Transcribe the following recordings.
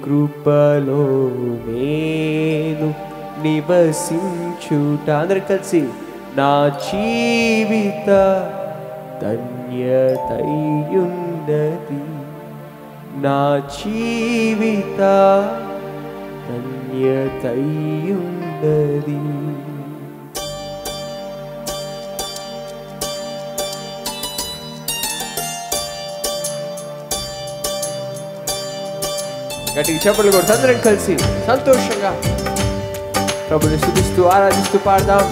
కృపలో నేను నివసించుట అందరు కలిసి నా జీవిత ధన్యతయున్నది నా జీవిత ధన్యతయున్నది గట్టిగా చెప్పలు కూడా అందరం కలిసి సంతోషంగా ప్రభుని స్థుతిస్తూ ఆరాధిస్తూ పాడదాం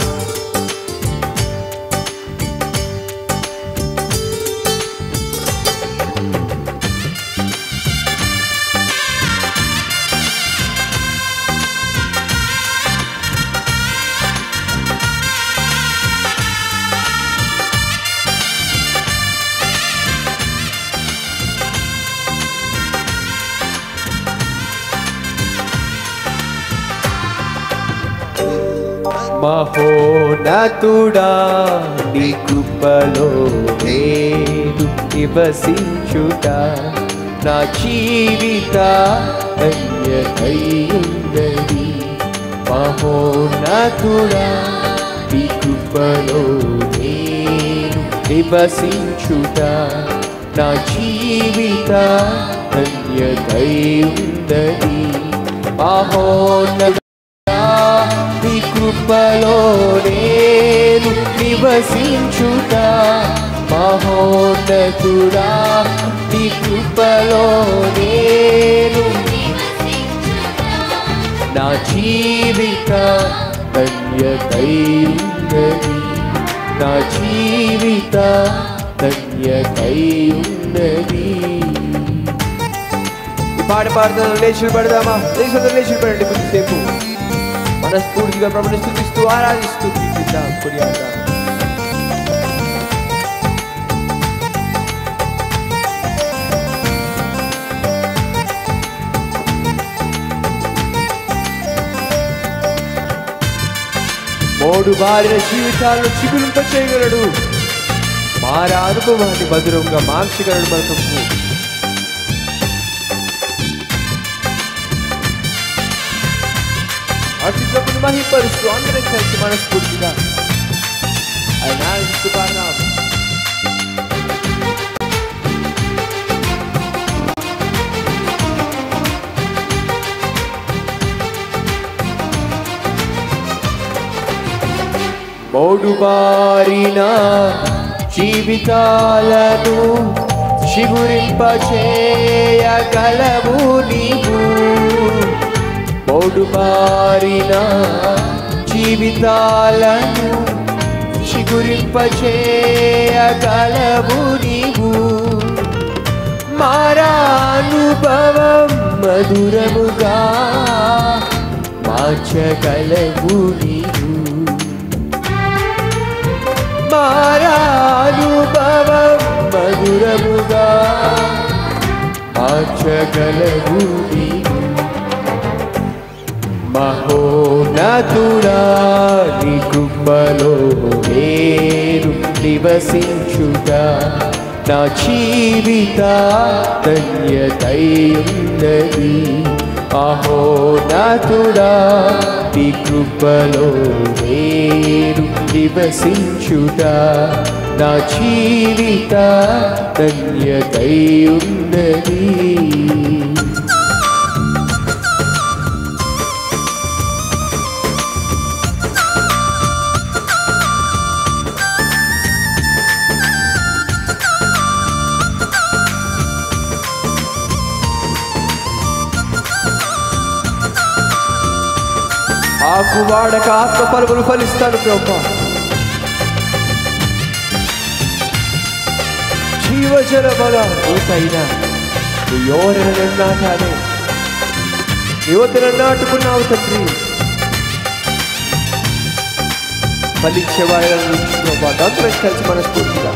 మహోన్నతుడా నీ కృపలో నేను నివసించుట నా జీవిత ధన్యతయుందది మహోన్నతుడా నీ కృపలో నేను నివసించుట నా జీవిత ధన్యతయుందది మహోన్నత నీ కృపలో నేను నివసించుట మహోన్నతుడా నీ కృపలో నేను నా జీవిత ధన్యతయున్నది నా జీవిత ధన్యతయున్నది ఈ పాట పాడుతున్న లేచి పడదామా లేచి లేచి పడండి కొద్దిసేపు మనస్ఫూర్తిగా ప్రభుని స్థుతిస్తూ ఆరాధిస్తూ కీర్తిద్దాం కొనియాడదాం మోడు బారిన జీవితాలను చిగురింప చేయగలడు మార అనుభవాన్ని మధురంగా మార్చగలడు మన ప్రభు అతి ప్రభుని మహిపరుస్తూ అందరం కలిసి మనస్ఫూర్తిగా ఆయన ఆనందిస్తూ పాడదాం మోడు బారిన జీవితాలను చిగురింపచేయగలవు నీవు మోడు బారిన జీవితాలను చిగురింపచేయగలవు నీవు మారానుభవం మధురముగా మార్చగలవు నీవు మారానుభవం మధురముగా మార్చగలవు నీవు మహోన్నతుడా నీ కృపలో నేను నివసించుట నా జీవిత ధన్యతయున్నది మహోన్నతుడా నీ కృపలో నేను నివసించుట నా జీవిత ధన్యతయున్నది ఆకు వాడక ఆత్మ ఫలములు ఫలిస్తాడు ప్రభా జీవజల బల నీకైనా నువ్వు ఎవరైనా నాటానే యువతను నాటుకున్నావు తండ్రి ఫలించే వారిని ప్రభా అందరం కలిసి మనస్ఫూర్తిగా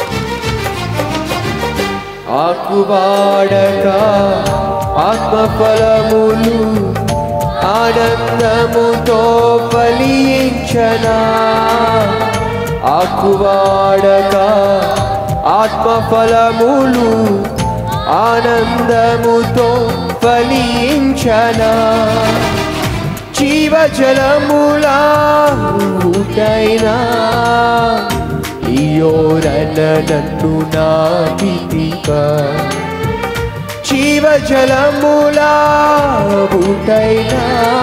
ఆకువాడక ఆత్మ ఫలములు ఆనందముతో ఫలించనా ఆకువాడక ఆత్మ ఫలములు ఆనందముతో ఫలించనా రక్షణ జీవజలములా ఊటైనా ఇయోరన నన్ను నాటితిగా జీవజలములా ఊటైనా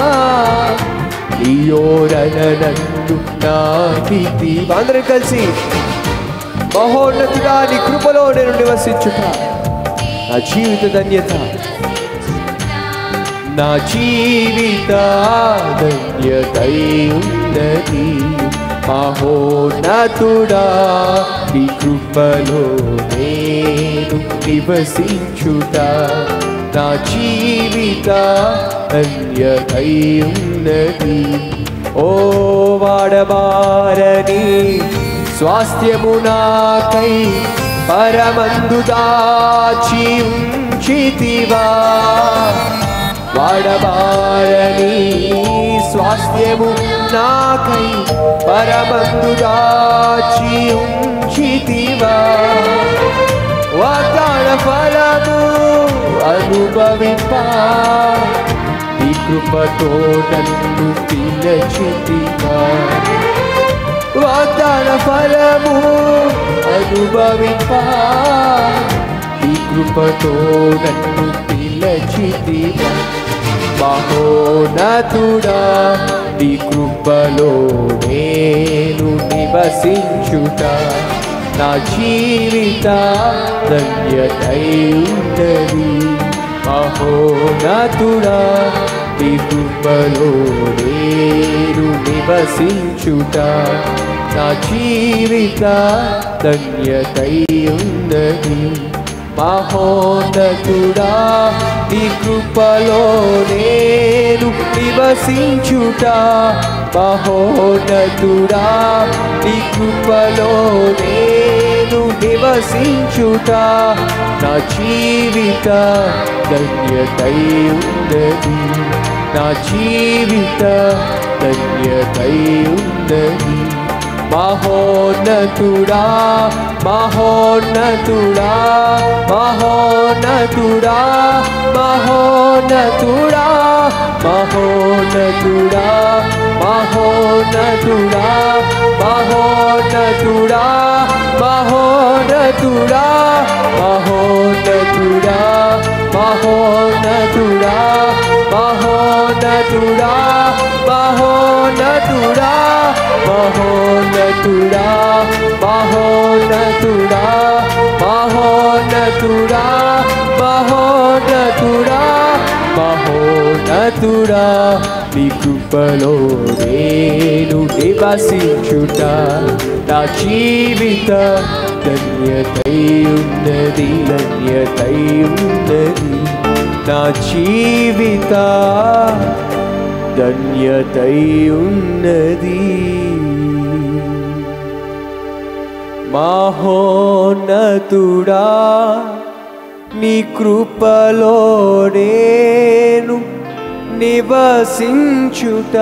ఇయోరన నన్ను నాటితిగా అందరం కలిసి మహోన్నతుడా నీ కృపలో నేను నివసించుట నా జీవిత ధన్యత నా జీవిత ధన్యతై ఉన్నది మహోన్నతుడా నీ కృపలో నేను నివసించుట నా జీవిత ధన్యతై ఉన్నది ఓ వాడబారని స్వాస్థ్యము నాకై పరమందు దాచి ఉంచితివా వాడబారని స్వాస్థ్యము నాకై పరమందు దాచి ఉంచితివా వాగ్దాన ఫలము అనుభవింపా నీ కృపతో నన్ను పిలచితివా వాగ్దాన ఫలము అనుభవింపా ఈ కృపతో నన్ను పిలచితివా మహోనతుడా నీ కృపలో నేను నివసించుట నా జీవిత ధన్యతై ఉన్నది మహోనతుడా నీ కృపలో నేను నివసించుట నా జీవిత ధన్యతై ఉన్నది మహోన్నతుడా నీ కృపలో నేను నివసించుట మహోన్నతుడా నీ కృపలో నేను నివసించుట నా జీవిత ధన్యతై ఉన్నది నా జీవిత ధన్యతై ఉన్నది మహోన్నతుడా మహోన్నతుడా మహోన్నతుడా మహోన్నతుడా మహోన్నతుడా మహోన్నతుడా మహోన్నతుడా మహోన్నతుడా మహోన్నతుడా మహోన్నతుడా మహోన్నతుడా మహోన్నతుడా మహోన్నతుడా మహోన్నతుడా మహోన్నతుడా మహోన్నతుడా మహోన్నతుడా నీ కృపలో నేను నివసించుట నా జీవిత ధన్యతై ఉన్నది ధన్యతై ఉన్నది నా జీవిత ధన్యతై ఉన్నది మహోన్నతుడా నీ కృపలో నేను నివసించుట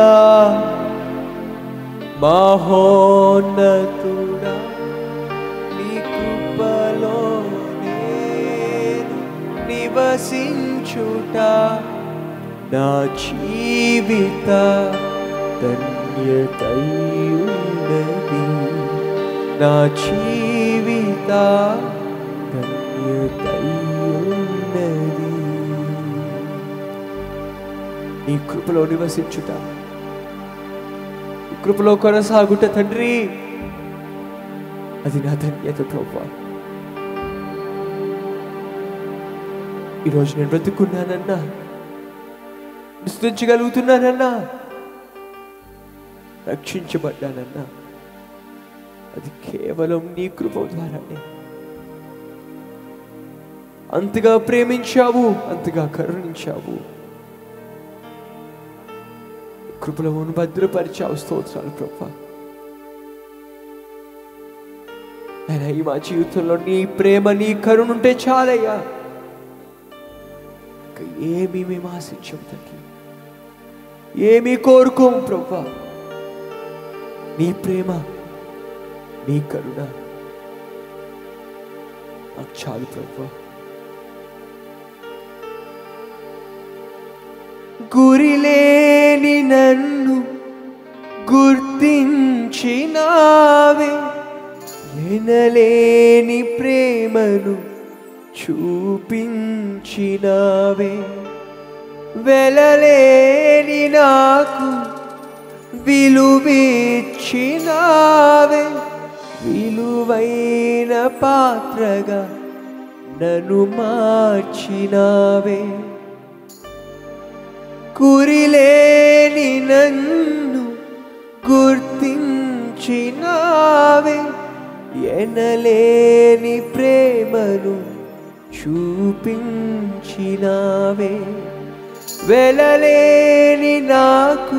మహోన్నతుడా నీ కృపలో నేను నివసించుట నా జీవిత ధన్యతై ఉన్నది నా జీవిత ధన్యతై ఉన్నది నీ కృపలో నివసించుట నీ కృపలో కొనసాగుట తండ్రి అది నా ధన్యత ప్రభా ఈరోజు నేను బ్రతుకున్నానన్నా విస్తరించగలుగుతున్నానన్నా రక్షించబడ్డానన్నా అది కేవలం నీ కృప ద్వారానే అంతగా ప్రేమించావు అంతగా కరుణించావు కృపలో భద్రపరిచావు స్తోత్రాలు ప్రభా అయినా ఈ మా జీవితంలో నీ ప్రేమ నీ కరుణ ఉంటే చాలయ్యా ఇంకా ఏమీ మేము ఆశించాం తండ్రి ఏమీ కోరుకోం ప్రభా నీ ప్రేమ నీ కరుణ నాకు చాలు ప్రభా గురిలేని నన్ను గుర్తించినావే ఎనలేని ప్రేమను చూపించినావే వెలలేని నాకు విలువిచ్చినావే విలువైన పాత్రగా నన్ను మార్చినావే కురిలేని నన్ను గుర్తించినావే ఎనలేని ప్రేమను చూపించినావే వెలలేని నాకు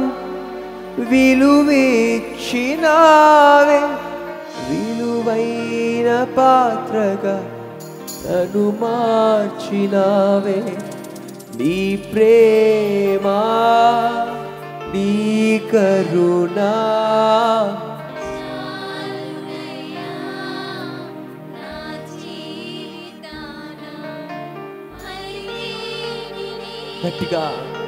విలువిచ్చినావే విలువైన పాత్రగా నన్ను మార్చినావే నీ ప్రేమ నీ కరుణా గట్టిగా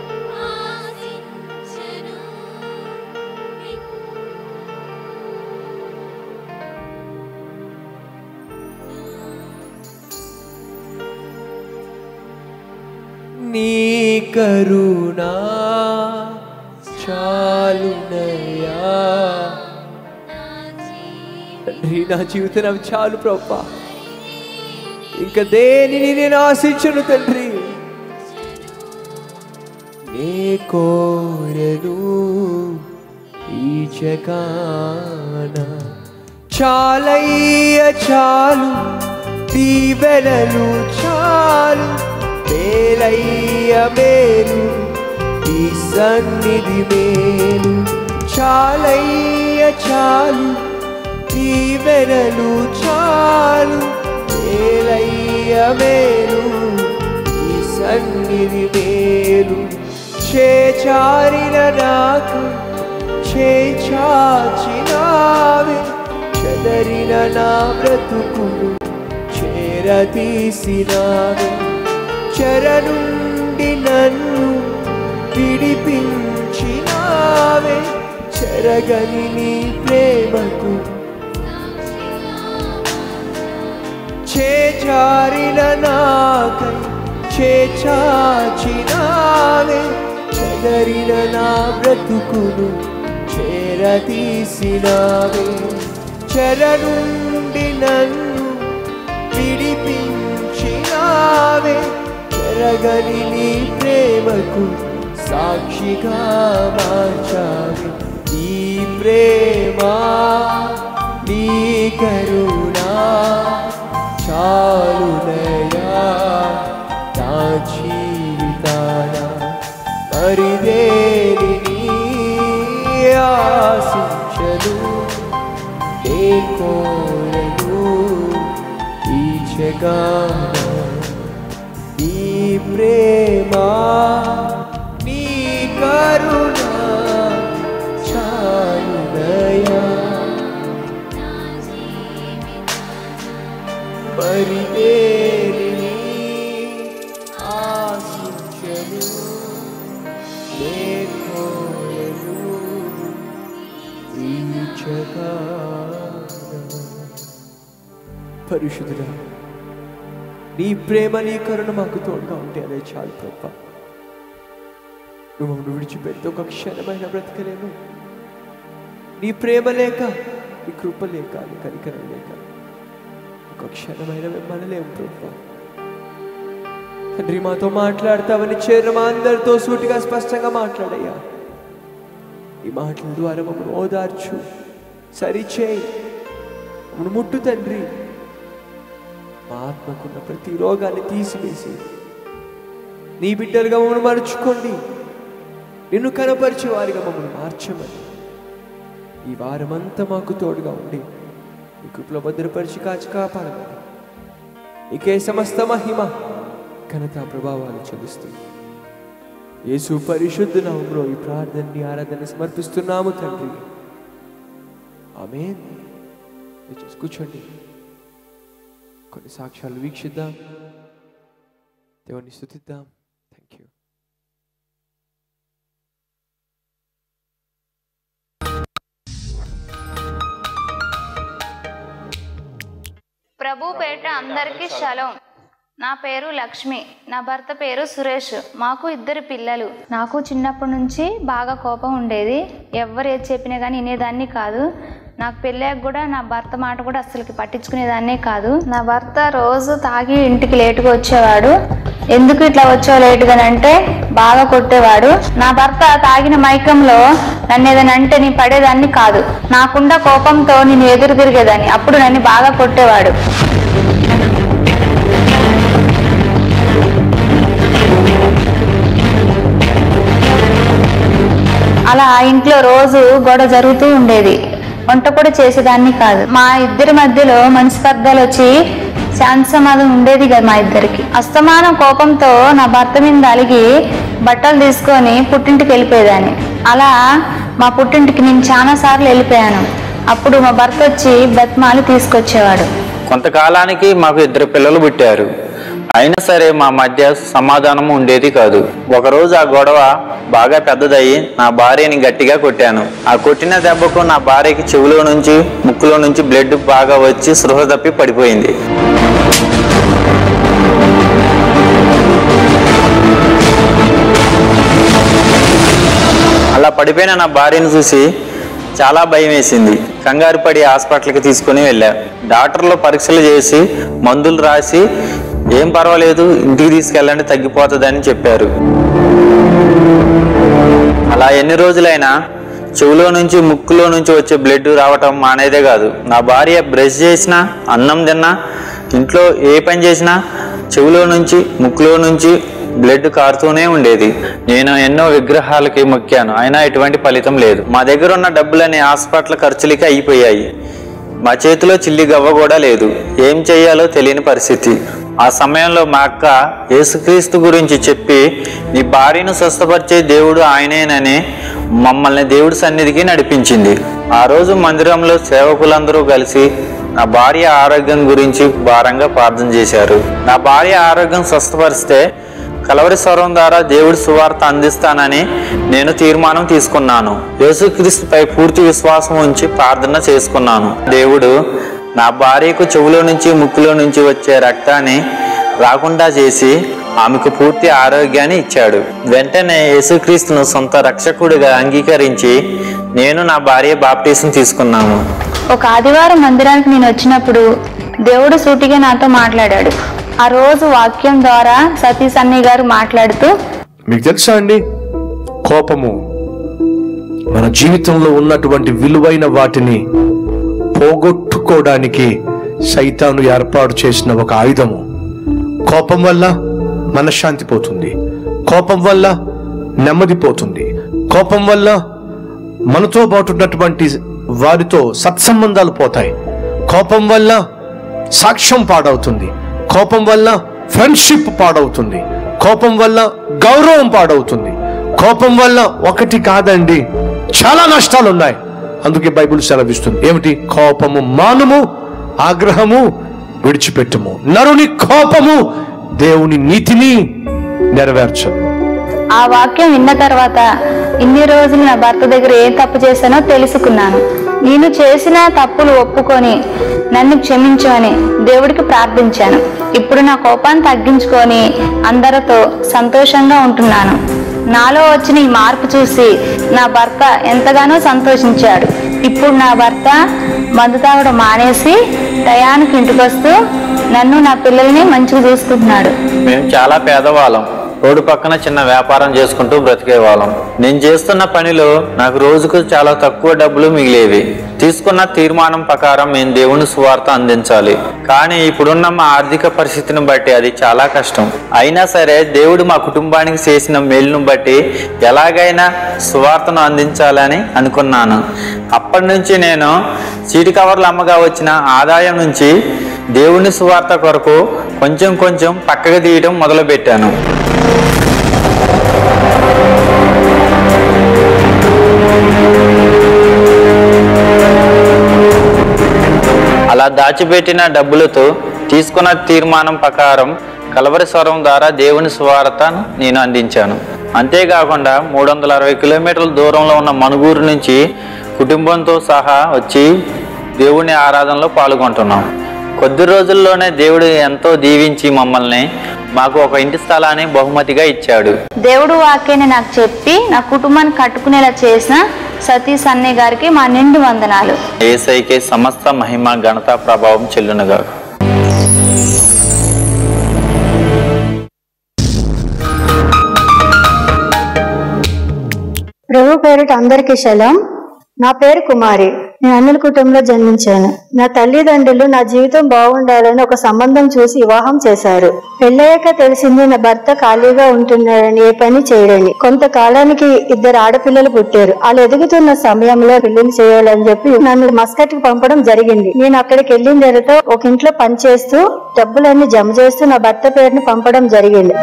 నీ కరుణా చాలునయా తండ్రి నా జీవితం అవి చాలు ప్రభా ఇంకా దేనిని నేను ఆశించను తండ్రి నే కోరెను ఈ జగాన చాలయ్య చాలు దీవెనలు చాలు మేలయ్య మేలు ఈ సన్నిధి మేలు చాలయ్య చాలు దీవెనలు చాలు మేలయ్య మేలు ఈ సన్నిధి మేలు చేచారిన నాకు చేచాచినావే చెదరిన నా బ్రతుకులు చేరతీసినావే చెరనుండి నన్ను విడిపించినావే చెరగని నీ ప్రేమకు చేచారిన నాకై చేచాచినావే చెదరిన నా బ్రతుకును చేరతీసినావే చెరనుండి నన్ను విడిపించినావే చెరగని నీ ప్రేమకు సాక్షిగా మార్చావి నీ ప్రేమ నీ కరుణా చాలునయా నా జీవితాన మరిదేని ఆశించను నే కోరను ఈ జగాన నీ ప్రేమ నీ కరుణ చాలునయా మరి దేనిని ఆశించను నే కోరను ఈ జగాన పరిశుద్ధుడా నీ ప్రేమ నీ కరుణ మాకు తోడుగా ఉంటే అదే చాలు ప్రభా నువ్వు మమ్మల్ని విడిచిపెడితే ఒక క్షణమైన బ్రతకలేము నీ ప్రేమ లేక నీ కృప లేక నీ కనికరం లేక ఒక క్షణమైన మనలేము ప్రభా తండ్రి మాతో మాట్లాడతావని చేరు మా అందరితో సూటిగా స్పష్టంగా మాట్లాడయ్యా ఈ మాటల ద్వారా మమ్మల్ని ఓదార్చు సరిచేయి మమ్మల్ని ముట్టు తండ్రి మా ఆత్మకున్న ప్రతి రోగాన్ని తీసివేసి నీ బిడ్డలుగా మమ్మల్ని మరుచుకోండి నిన్ను కనపరిచే వారిగా మమ్మల్ని మార్చమని ఈ వారమంతా మాకు తోడుగా ఉండి నీ కృపలో భద్రపరిచి కాచి కాపాడమని నీకే సమస్త మహిమ ఘనత ప్రభావాలు చెల్లిస్తుంది యేసు పరిశుద్ధ నామంలో ఈ ప్రార్థనని ఆరాధన సమర్పిస్తున్నాము తండ్రి ఆమె కూర్చోండి కొన్ని సాక్ష్యాలు వీక్షిద్దాం దేవుని స్థుతిద్దాం థ్యాంక్ యూ ప్రభు పేట అందరికీ శలం నా పేరు లక్ష్మి నా భర్త పేరు సురేష్ మాకు ఇద్దరు పిల్లలు నాకు చిన్నప్పటి నుంచి బాగా కోపం ఉండేది ఎవరు ఏది చెప్పినా కానీ వినేదాన్ని కాదు నాకు పెళ్ళాక కూడా నా భర్త మాట కూడా అస్సలకి పట్టించుకునేదాన్నే కాదు నా భర్త రోజు తాగి ఇంటికి లేటుగా వచ్చేవాడు ఎందుకు ఇట్లా వచ్చావు లేటుగా అంటే బాగా కొట్టేవాడు నా భర్త తాగిన మైకంలో నన్ను ఏదైనా అంటే నేను పడేదాన్ని కాదు నాకుండా కోపంతో నేను ఎదురు తిరిగేదాన్ని అప్పుడు నన్ను బాగా కొట్టేవాడు అలా ఇంట్లో రోజు గొడవ జరుగుతూ ఉండేది వంట కూడా చేసేదాన్ని కాదు మా ఇద్దరి మధ్యలో మనస్పర్ధాలు వచ్చి శాంతి సమాధం ఉండేది కదా మా ఇద్దరికి అస్తమానం కోపంతో నా భర్త మీద అలిగి బట్టలు తీసుకొని పుట్టింటికి వెళ్ళిపోయేదాన్ని అలా మా పుట్టింటికి నేను చాలా సార్లు వెళ్ళిపోయాను అప్పుడు మా భర్త వచ్చి బతిమాలి తీసుకొచ్చేవాడు కొంతకాలానికి మాకు ఇద్దరు పిల్లలు పుట్టారు అయినా సరే మా మధ్య సమాధానం ఉండేది కాదు ఒకరోజు ఆ గొడవ బాగా పెద్దదయ్యి నా భార్యని గట్టిగా కొట్టాను ఆ కొట్టిన దెబ్బకు నా భార్యకి చెవిలో నుంచి ముక్కులో నుంచి బ్లడ్ బాగా వచ్చి సృహ తప్పి పడిపోయింది అలా పడిపోయిన నా భార్యను చూసి చాలా భయం వేసింది కంగారు పడి హాస్పిటల్కి తీసుకుని వెళ్ళా డాక్టర్లు పరీక్షలు చేసి మందులు రాసి ఏం పర్వాలేదు ఇంటికి తీసుకెళ్ళండి తగ్గిపోతుందని చెప్పారు అలా ఎన్ని రోజులైనా చెవులో నుంచి ముక్కులో నుంచి వచ్చే బ్లడ్ రావటం మానేదే కాదు నా భార్య బ్రష్ చేసినా అన్నం తిన్నా ఇంట్లో ఏ పని చేసినా చెవులో నుంచి ముక్కులో నుంచి బ్లడ్ కారుతూనే ఉండేది నేను ఎన్నో విగ్రహాలకి మొక్కాను అయినా ఎటువంటి ఫలితం లేదు మా దగ్గర ఉన్న డబ్బులని హాస్పిటల్ ఖర్చులకి అయిపోయాయి మా చేతిలో చిల్లి గవ్వ కూడా లేదు ఏం చెయ్యాలో తెలియని పరిస్థితి ఆ సమయంలో మా అక్క యేసుక్రీస్తు గురించి చెప్పి నీ భార్యను స్వస్థపరిచే దేవుడు ఆయనేనని మమ్మల్ని దేవుడి సన్నిధికి నడిపించింది ఆ రోజు మందిరంలో సేవకులందరూ కలిసి నా భార్య ఆరోగ్యం గురించి భారంగా ప్రార్థన చేశారు నా భార్య ఆరోగ్యం స్వస్థపరిస్తే కలవరి స్వరం ద్వారా దేవుడి సువార్త అందిస్తానని నేను తీర్మానం తీసుకున్నాను యేసుక్రీస్తుపై పూర్తి విశ్వాసం ఉంచి ప్రార్థన చేసుకున్నాను దేవుడు నా భార్యకు చెవులో నుంచి ముక్కులో నుంచి వచ్చే రక్తాన్ని రాకుండా చేసి ఆమెకు పూర్తి ఆరోగ్యాన్ని ఇచ్చాడు వెంటనే యేసుక్రీస్తును సొంత రక్షకుడిగా అంగీకరించి నేను నా భార్య బాప్టీసం తీసుకున్నాము ఒక ఆదివారం మందిరానికి నేను వచ్చినప్పుడు దేవుడు సూటిగా నాతో మాట్లాడాడు ఆ రోజు వాక్యం ద్వారా సతీష్ అన్నయ్య గారు మాట్లాడుతూ మీకు తెలుసా అండి కోపము మన జీవితంలో ఉన్నటువంటి విలువైన వాటిని పోగొట్టుకోవడానికి సైతాను ఏర్పాటు చేసిన ఒక ఆయుధము కోపం వల్ల మనశ్శాంతి పోతుంది కోపం వల్ల నెమ్మది పోతుంది కోపం వల్ల మనతో పాటు ఉన్నటువంటి వారితో సత్సంబంధాలు పోతాయి కోపం వల్ల సాక్ష్యం పాడవుతుంది కోపం వల్ల ఫ్రెండ్షిప్ పాడవుతుంది కోపం వల్ల గౌరవం పాడవుతుంది కోపం వల్ల ఒకటి కాదండి చాలా నష్టాలు ఉన్నాయి అందుకే బైబిల్ సెలవిస్తుంది ఏమిటి కోపము మానుము ఆగ్రహము విడిచిపెట్టుము నరుని కోపము దేవుని నీతిని నెరవేర్చదు ఆ వాక్యం విన్న తర్వాత ఇన్ని రోజులు నా భర్త దగ్గర ఏం తప్పు చేశానో తెలుసుకున్నాను నేను చేసిన తప్పులు ఒప్పుకొని నన్ను క్షమించమని దేవుడికి ప్రార్థించాను ఇప్పుడు నా కోపాన్ని తగ్గించుకొని అందరితో సంతోషంగా ఉంటున్నాను నాలో వచ్చిన ఈ మార్పు చూసి నా భర్త ఎంతగానో సంతోషించాడు ఇప్పుడు నా భర్త మందు తాగడం మానేసి టయానికి ఇంటికొస్తూ నన్ను నా పిల్లల్ని మంచిగా చూసుకుంటున్నాడు మేము చాలా పేదవాళ్ళం రోడ్డు పక్కన చిన్న వ్యాపారం చేసుకుంటూ బ్రతికేవాళ్ళం నేను చేస్తున్న పనిలో నాకు రోజుకు చాలా తక్కువ డబ్బులు మిగిలేవి తీసుకున్న తీర్మానం ప్రకారం మేము దేవుని సువార్త అందించాలి కానీ ఇప్పుడున్న మా ఆర్థిక పరిస్థితిని బట్టి అది చాలా కష్టం అయినా సరే దేవుడు మా కుటుంబానికి చేసిన మేలును బట్టి ఎలాగైనా సువార్తను అందించాలని అనుకున్నాను అప్పటి నుంచి నేను సీటు కవర్లు అమ్మగా వచ్చిన ఆదాయం నుంచి దేవుని సువార్త కొరకు కొంచెం కొంచెం పక్కకు తీయడం మొదలుపెట్టాను అలా దాచిపెట్టిన డబ్బులతో తీసుకున్న తీర్మానం ప్రకారం కలవరి స్వరం ద్వారా దేవుని సువార్తను నేను అందించాను అంతేకాకుండా మూడు వందల అరవై కిలోమీటర్ల దూరంలో ఉన్న మనుగూరు నుంచి కుటుంబంతో సహా వచ్చి దేవుని ఆరాధనలో పాల్గొంటున్నాం కొద్ది రోజుల్లోనే దేవుడు ఎంతో దీవించి మమ్మల్ని మాకు ఒక ఇంటి స్థలాన్ని బహుమతిగా ఇచ్చాడు దేవుడు వాక్యాన్ని నాకు చెప్పి నా కుటుంబాన్ని కట్టుకునేలా చేసిన సతీష్ అన్నయ్య గారికి మా నిండు వందనాలు ఏసైకే సమస్త మహిమ ఘనత ప్రభావం చెల్లునుగా ప్రభు పేరిట అందరికీ శలం నా పేరు కుమారి నేను అన్నుల కుటుంబంలో జన్మించాను నా తల్లిదండ్రులు నా జీవితం బాగుండాలని ఒక సంబంధం చూసి వివాహం చేశారు పెళ్ళయ్యాక తెలిసింది నా భర్త ఖాళీగా ఉంటున్నాడని ఏ పని చేయడని కొంతకాలానికి ఇద్దరు ఆడపిల్లలు పుట్టారు వాళ్ళు ఎదుగుతున్న సమయంలో పెళ్లిని చేయాలని చెప్పి నన్ను మస్కట్ కి పంపడం జరిగింది నేను అక్కడికి వెళ్ళిన తర్వాత ఒక ఇంట్లో పని చేస్తూ డబ్బులన్నీ జమ చేస్తూ నా భర్త పేరుని పంపడం జరిగింది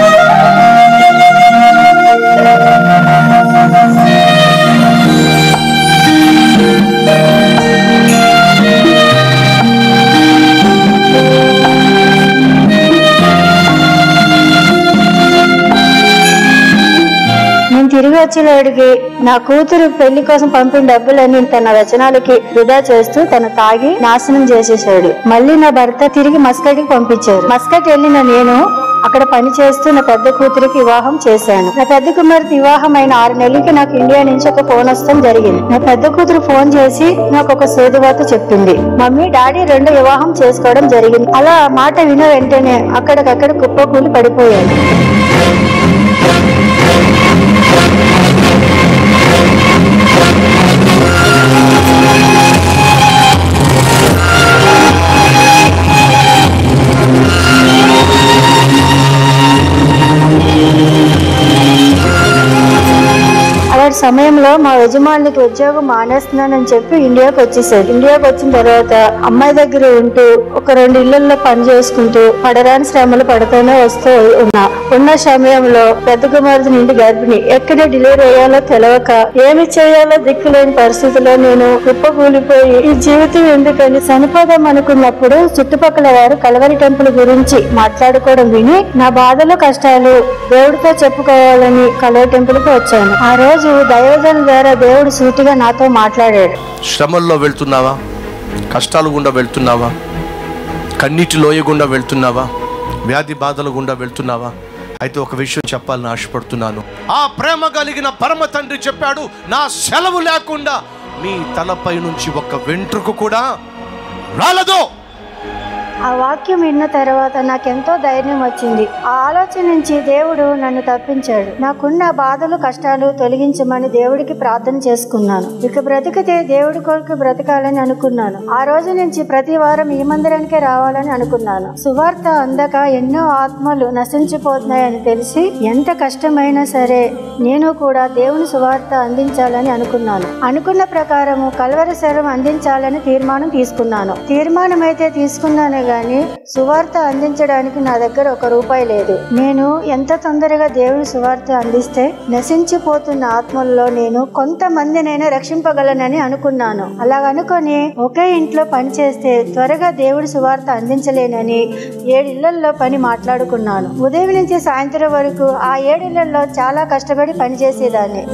నేను తిరిగి వచ్చేవాడికి నా కూతురు పెళ్లి కోసం పంపిన డబ్బులన్నీ తన వ్యచనాలకి వృధా చేస్తూ తను తాగి నాశనం చేసేసాడు మళ్ళీ నా భర్త తిరిగి మస్కట్ కి పంపించారు మస్కట్ వెళ్ళిన నేను అక్కడ పని చేస్తూ నా పెద్ద కూతురికి వివాహం చేశాను నా పెద్ద కుమార్తె వివాహం అయిన ఆరు నెలలకి నాకు ఇండియా నుంచి ఒక ఫోన్ వస్తాం జరిగింది నా పెద్ద కూతురు ఫోన్ చేసి నాకు ఒక సేదువాత చెప్తుంది మమ్మీ డాడీ రెండు వివాహం చేసుకోవడం జరిగింది అలా ఆ మాట విన వెంటనే అక్కడికక్కడ కుప్పకూలి పడిపోయాను అలాంటి సమయంలో మా యజమానికి ఉద్యోగం మానేస్తున్నానని చెప్పి ఇండియాకి వచ్చేసాడు ఇండియాకి వచ్చిన తర్వాత అమ్మాయి దగ్గర ఉంటూ ఒక రెండు ఇళ్లలో పని చేసుకుంటూ పడరాని శ్రమలు పడుతూనే వస్తూ ఉన్నా ఉన్న సమయంలో పెద్ద కుమారుడిని ఇంటి గర్భిణి ఎక్కడ డెలివరీ అయ్యాలో తెలియక ఏమి చేయాలో దిక్కులేని పరిస్థితిలో నేను కుప్పకూలిపోయి ఈ జీవితం ఎందుకని చనిపోదాం అనుకున్నప్పుడు చుట్టుపక్కల వారు కలవరి టెంపుల్ గురించి మాట్లాడుకోవడం విని నా బాధలు కష్టాలు దేవుడితో చెప్పుకోవాలని కలవరి టెంపుల్ కి వచ్చాను ఆ రోజు దైవజన ద్వారా దేవుడు సూటిగా నాతో మాట్లాడాడు శ్రమల్లో వెళ్తున్నావా కష్టాలు గుండా వెళ్తున్నావా కన్నీటి లోయ గుండా వెళ్తున్నావా వ్యాధి బాధల గుండా వెళ్తున్నావా అయితే ఒక విషయం చెప్పాలని ఆశపడుతున్నాను ఆ ప్రేమ కలిగిన పరమ తండ్రి చెప్పాడు నా సెలవు లేకుండా మీ తలపై నుంచి ఒక వెంట్రుకు కూడా రాలదు ఆ వాక్యం విన్న తర్వాత నాకెంతో ధైర్యం వచ్చింది ఆ ఆలోచన నుంచి దేవుడు నన్ను తప్పించాడు నాకున్న బాధలు కష్టాలు తొలగించమని దేవుడికి ప్రార్థన చేసుకున్నాను ఇక బ్రతికితే దేవుడి కొరకు బ్రతకాలని అనుకున్నాను ఆ రోజు నుంచి ప్రతి వారం ఈ మందిరానికే రావాలని అనుకున్నాను సువార్త అందక ఎన్నో ఆత్మలు నశించిపోతున్నాయని తెలిసి ఎంత కష్టమైనా సరే నేను కూడా దేవుని సువార్త అందించాలని అనుకున్నాను అనుకున్న ప్రకారము కల్వరి శరం అందించాలని తీర్మానం తీసుకున్నాను తీర్మానం అయితే తీసుకున్నాను గాని సువార్త అందించడానికి నా దగ్గర ఒక రూపాయి లేదు నేను ఎంత తొందరగా దేవుని సువార్త అందిస్తే నశించిపోతున్న ఆత్మల్లో నేను కొంతమందినైనా రక్షింపగలనని అనుకున్నాను అలాగనుకొని ఒకే ఇంట్లో పని చేస్తే త్వరగా దేవుడి సువార్త అందించలేనని ఏడిళ్లలో పని మాట్లాడుకున్నాను ఉదయం నుంచి సాయంత్రం వరకు ఆ ఏడిళ్లలో చాలా కష్టపడి పనిచేసేదాన్ని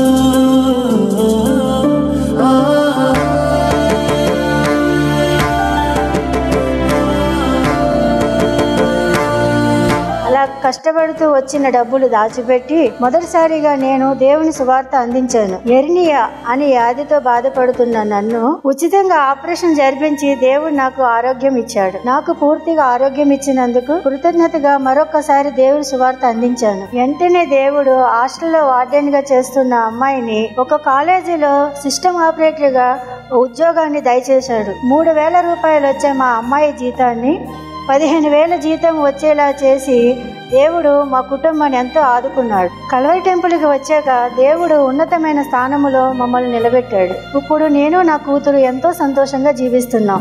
అలా కష్టపడుతూ వచ్చిన డబ్బులు దాచిపెట్టి మొదటిసారిగా నేను దేవుని సువార్త అందించాను ఎర్నియా అని వ్యాధితో బాధపడుతున్న నన్ను ఉచితంగా ఆపరేషన్ జరిపించి దేవుడు నాకు ఆరోగ్యం ఇచ్చాడు నాకు పూర్తిగా ఆరోగ్యం ఇచ్చినందుకు కృతజ్ఞతగా మరొకసారి దేవుని సువార్త అందించాను వెంటనే దేవుడు హాస్టల్లో వార్డెన్ గా చేస్తున్న అమ్మాయిని ఒక కాలేజీలో సిస్టమ్ ఆపరేటర్ గా ఉద్యోగాన్ని దయచేశాడు మూడు వేల రూపాయలు వచ్చే మా అమ్మాయి జీతాన్ని పదిహేను వేల జీతం వచ్చేలా చేసి దేవుడు మా కుటుంబాన్ని ఎంతో ఆదుకున్నాడు కలవరి టెంపుల్కి వచ్చాక దేవుడు ఉన్నతమైన స్థానములో మమ్మల్ని నిలబెట్టాడు ఇప్పుడు నేను నా కూతురు ఎంతో సంతోషంగా జీవిస్తున్నాం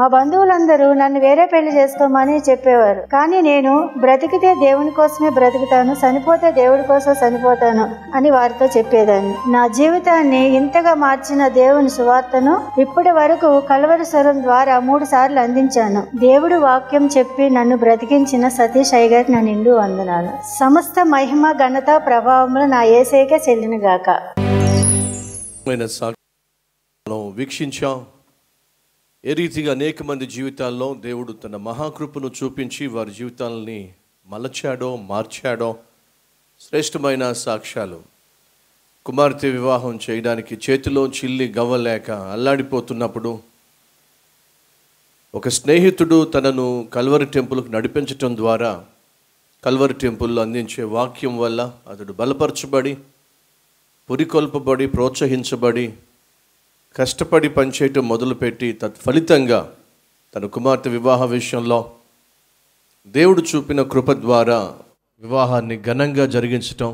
మా బంధువులందరూ నన్ను వేరే పెళ్లి చేసుకోమని చెప్పేవారు కానీ నేను బ్రతికితే దేవుని కోసమే బ్రతుకుతాను చనిపోతే దేవుడి కోసం చనిపోతాను అని వారితో చెప్పేదాన్ని నా జీవితాన్ని ఇంతగా మార్చిన దేవుని సువార్తను ఇప్పటి వరకు కలవరి స్వరం ద్వారా మూడు సార్లు అందించాను దేవుడు వాక్యం చెప్పి నన్ను బ్రతికించిన సతీష్ అయ్యగారికి నా నిండు వందనాలు సమస్త మహిమ ఘనత ప్రభావములు నా ఏసైకే చెల్లిన గాక మైన సాక్షి వీక్షించాం ఏ రీతిగా అనేక మంది జీవితాల్లో దేవుడు తన మహాకృపను చూపించి వారి జీవితాలని మలచాడో మార్చాడో శ్రేష్టమైన సాక్ష్యాలు కుమార్తె వివాహం చేయడానికి చేతిలో చిల్లి గవ్వలేక అల్లాడిపోతున్నప్పుడు ఒక స్నేహితుడు తనను కల్వరి టెంపుల్కు నడిపించటం ద్వారా కల్వరి టెంపుల్లో అందించే వాక్యం వల్ల అతడు బలపరచబడి పురికొల్పబడి ప్రోత్సహించబడి కష్టపడి పనిచేయటం మొదలుపెట్టి తత్ఫలితంగా తన కుమార్తె వివాహ విషయంలో దేవుడు చూపిన కృప ద్వారా వివాహాన్ని ఘనంగా జరిగించటం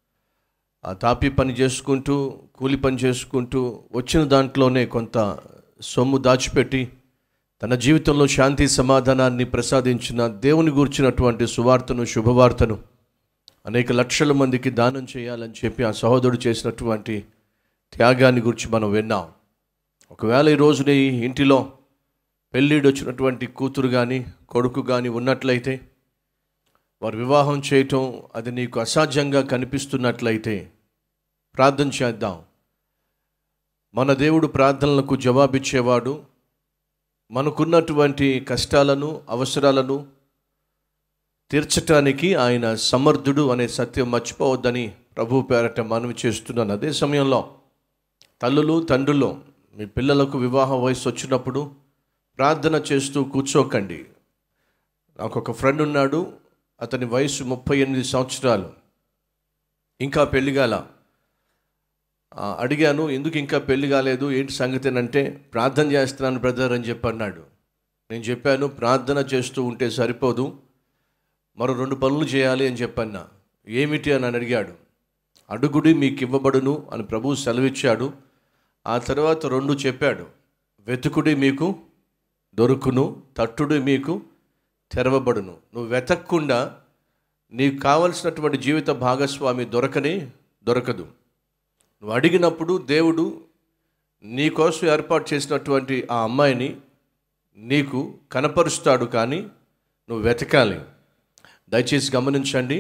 ఆ తాపి పని చేసుకుంటూ కూలి పని చేసుకుంటూ వచ్చిన దాంట్లోనే కొంత సొమ్ము దాచిపెట్టి తన జీవితంలో శాంతి సమాధానాన్ని ప్రసాదించిన దేవుని గూర్చినటువంటి సువార్తను శుభవార్తను అనేక లక్షల మందికి దానం చేయాలని చెప్పి ఆ సహోదరుడు చేసినటువంటి త్యాగాన్ని గురించి మనం విన్నాం ఒకవేళ ఈ రోజున ఈ ఇంటిలో పెళ్ళిడు వచ్చినటువంటి కూతురు కానీ కొడుకు కానీ ఉన్నట్లయితే వారు వివాహం చేయటం అది నీకు అసాధ్యంగా కనిపిస్తున్నట్లయితే ప్రార్థన చేద్దాం మన దేవుడు ప్రార్థనలకు జవాబిచ్చేవాడు మనకున్నటువంటి కష్టాలను అవసరాలను తీర్చటానికి ఆయన సమర్థుడు అనే సత్యం మర్చిపోవద్దని ప్రభు పేరట మనవి చేస్తున్నాను అదే సమయంలో తల్లులు తండ్రులు మీ పిల్లలకు వివాహ వయసు వచ్చినప్పుడు ప్రార్థన చేస్తూ కూర్చోకండి నాకు ఒక ఫ్రెండ్ ఉన్నాడు అతని వయసు ముప్పై ఎనిమిది సంవత్సరాలు ఇంకా పెళ్లి కాల ఆ, అడిగాను ఎందుకు ఇంకా పెళ్లి కాలేదు ఏంటి సంగతి అని అంటే ప్రార్థన చేస్తున్నాను బ్రదర్ అని చెప్పి అన్నాడు నేను చెప్పాను ప్రార్థన చేస్తూ ఉంటే సరిపోదు మరో రెండు పనులు చేయాలి అని చెప్పన్నా ఏమిటి అని అని అడిగాడు అడుగుడి మీకు ఇవ్వబడును అని ప్రభు సెలవిచ్చాడు ఆ తర్వాత రెండు చెప్పాడు వెతుకుడి మీకు దొరుకును తట్టుడి మీకు తెరవబడును నువ్వు వెతక్కుండా నీకు కావలసినటువంటి జీవిత భాగస్వామి దొరకని దొరకదు నువ్వు అడిగినప్పుడు దేవుడు నీ కోసం ఏర్పాటు చేసినటువంటి ఆ అమ్మాయిని నీకు కనపరుస్తాడు కానీ నువ్వు వెతకాలి దయచేసి గమనించండి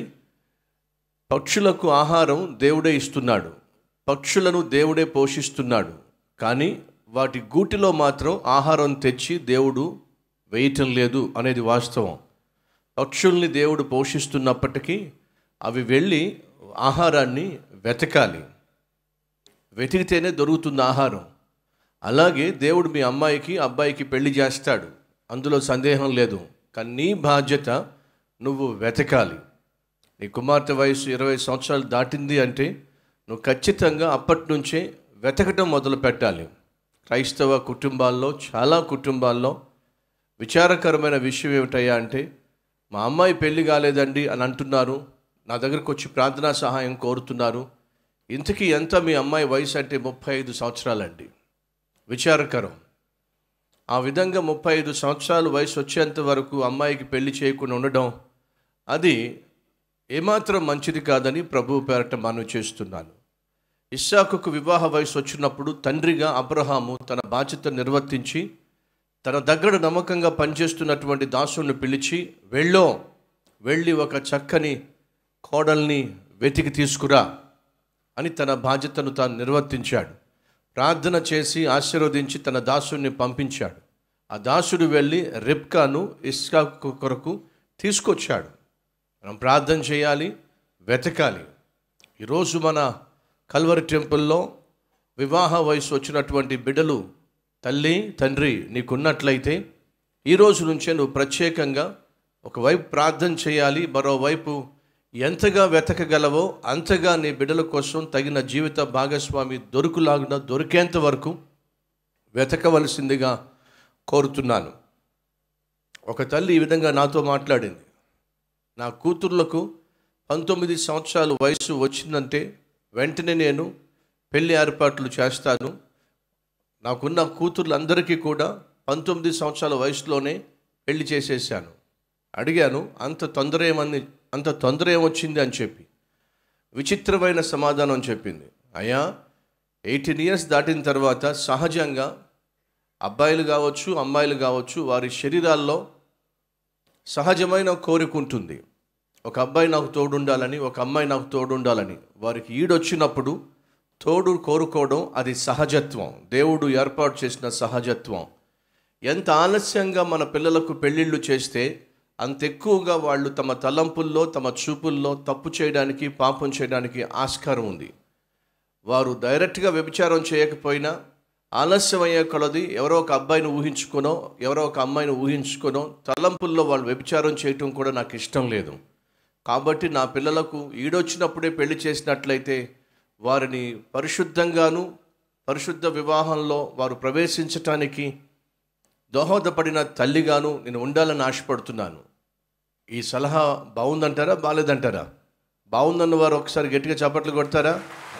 పక్షులకు ఆహారం దేవుడే ఇస్తున్నాడు పక్షులను దేవుడే పోషిస్తున్నాడు కానీ వాటి గూటిలో మాత్రం ఆహారం తెచ్చి దేవుడు వేయటం లేదు అనేది వాస్తవం పక్షుల్ని దేవుడు పోషిస్తున్నప్పటికీ అవి వెళ్ళి ఆహారాన్ని వెతకాలి వెతికితేనే దొరుకుతుంది ఆహారం అలాగే దేవుడు మీ అమ్మాయికి అబ్బాయికి పెళ్లి చేస్తాడు అందులో సందేహం లేదు కానీ నీ బాధ్యత నువ్వు వెతకాలి నీ కుమార్తె వయసు ఇరవై సంవత్సరాలు దాటింది అంటే నువ్వు ఖచ్చితంగా అప్పటి నుంచే వెతకటం మొదలు పెట్టాలి క్రైస్తవ కుటుంబాల్లో చాలా కుటుంబాల్లో విచారకరమైన విషయం ఏమిటయ్యా అంటే మా అమ్మాయి పెళ్లి కాలేదండి అని అంటున్నారు నా దగ్గరకు వచ్చి ప్రార్థనా సహాయం కోరుతున్నారు ఇంతకీ ఎంత మీ అమ్మాయి వయసు అంటే ముప్పై ఐదు సంవత్సరాలండి విచారకరం ఆ విధంగా ముప్పై ఐదు సంవత్సరాలు వయసు వచ్చేంత వరకు అమ్మాయికి పెళ్లి చేయకుండా ఉండడం అది ఏమాత్రం మంచిది కాదని ప్రభు పేరట మనవి చేస్తున్నాను ఇస్సాకుకు వివాహ వయసు వచ్చినప్పుడు తండ్రిగా అబ్రహాము తన బాధ్యత నిర్వర్తించి తన దగ్గర నమ్మకంగా పనిచేస్తున్నటువంటి దాసుని పిలిచి వెళ్ళో వెళ్ళి ఒక చక్కని కోడల్ని వెతికి తీసుకురా అని తన బాధ్యతను తాను నిర్వర్తించాడు ప్రార్థన చేసి ఆశీర్వదించి తన దాసుని పంపించాడు ఆ దాసుడు వెళ్ళి రిప్కాను ఇస్కాకు కొరకు తీసుకొచ్చాడు మనం ప్రార్థన చేయాలి వెతకాలి ఈరోజు మన కల్వరి టెంపుల్లో వివాహ వయసు వచ్చినటువంటి బిడ్డలు తల్లి తండ్రి నీకున్నట్లయితే ఈ రోజు నుంచే నువ్వు ప్రత్యేకంగా ఒకవైపు ప్రార్థన చేయాలి మరోవైపు ఎంతగా వెతకగలవో అంతగా నీ బిడ్డల కోసం తగిన జీవిత భాగస్వామి దొరుకులాగున దొరికేంత వరకు వెతకవలసిందిగా కోరుతున్నాను ఒక తల్లి ఈ విధంగా నాతో మాట్లాడింది నా కూతుర్లకు పంతొమ్మిది సంవత్సరాలు వయసు వచ్చిందంటే వెంటనే నేను పెళ్లి ఏర్పాట్లు చేస్తాను నాకున్న కూతుర్లందరికీ కూడా పంతొమ్మిది సంవత్సరాల వయసులోనే పెళ్లి చేసేసాను అడిగాను అంత తొందర ఏమని అంత తొందర ఏమొచ్చింది అని చెప్పి విచిత్రమైన సమాధానం చెప్పింది అయ్యా ఎయిటీన్ ఇయర్స్ దాటిన తర్వాత సహజంగా అబ్బాయిలు కావచ్చు అమ్మాయిలు కావచ్చు వారి శరీరాల్లో సహజమైన కోరిక ఉంటుంది ఒక అబ్బాయి నాకు తోడుండాలని ఒక అమ్మాయి నాకు తోడుండాలని వారికి ఈడొచ్చినప్పుడు తోడు కోరుకోవడం అది సహజత్వం దేవుడు ఏర్పాటు చేసిన సహజత్వం ఎంత ఆలస్యంగా మన పిల్లలకు పెళ్ళిళ్ళు చేస్తే అంత ఎక్కువగా వాళ్ళు తమ తలంపుల్లో తమ చూపుల్లో తప్పు చేయడానికి పాపం చేయడానికి ఆస్కారం ఉంది వారు డైరెక్ట్గా వ్యభిచారం చేయకపోయినా ఆలస్యమయ్యే కొలది ఎవరో ఒక అబ్బాయిని ఊహించుకునో ఎవరో ఒక అమ్మాయిని ఊహించుకునో తలంపుల్లో వాళ్ళు వ్యభిచారం చేయటం కూడా నాకు ఇష్టం లేదు కాబట్టి నా పిల్లలకు ఈడొచ్చినప్పుడే పెళ్లి చేసినట్లయితే వారిని పరిశుద్ధంగాను పరిశుద్ధ వివాహంలో వారు ప్రవేశించటానికి దోహదపడిన తల్లిగాను నేను ఉండాలని ఆశపడుతున్నాను ఈ సలహా బాగుందంటారా బాలేదంటారా బాగుందన్న వారు ఒకసారి గట్టిగా చప్పట్లు కొడతారా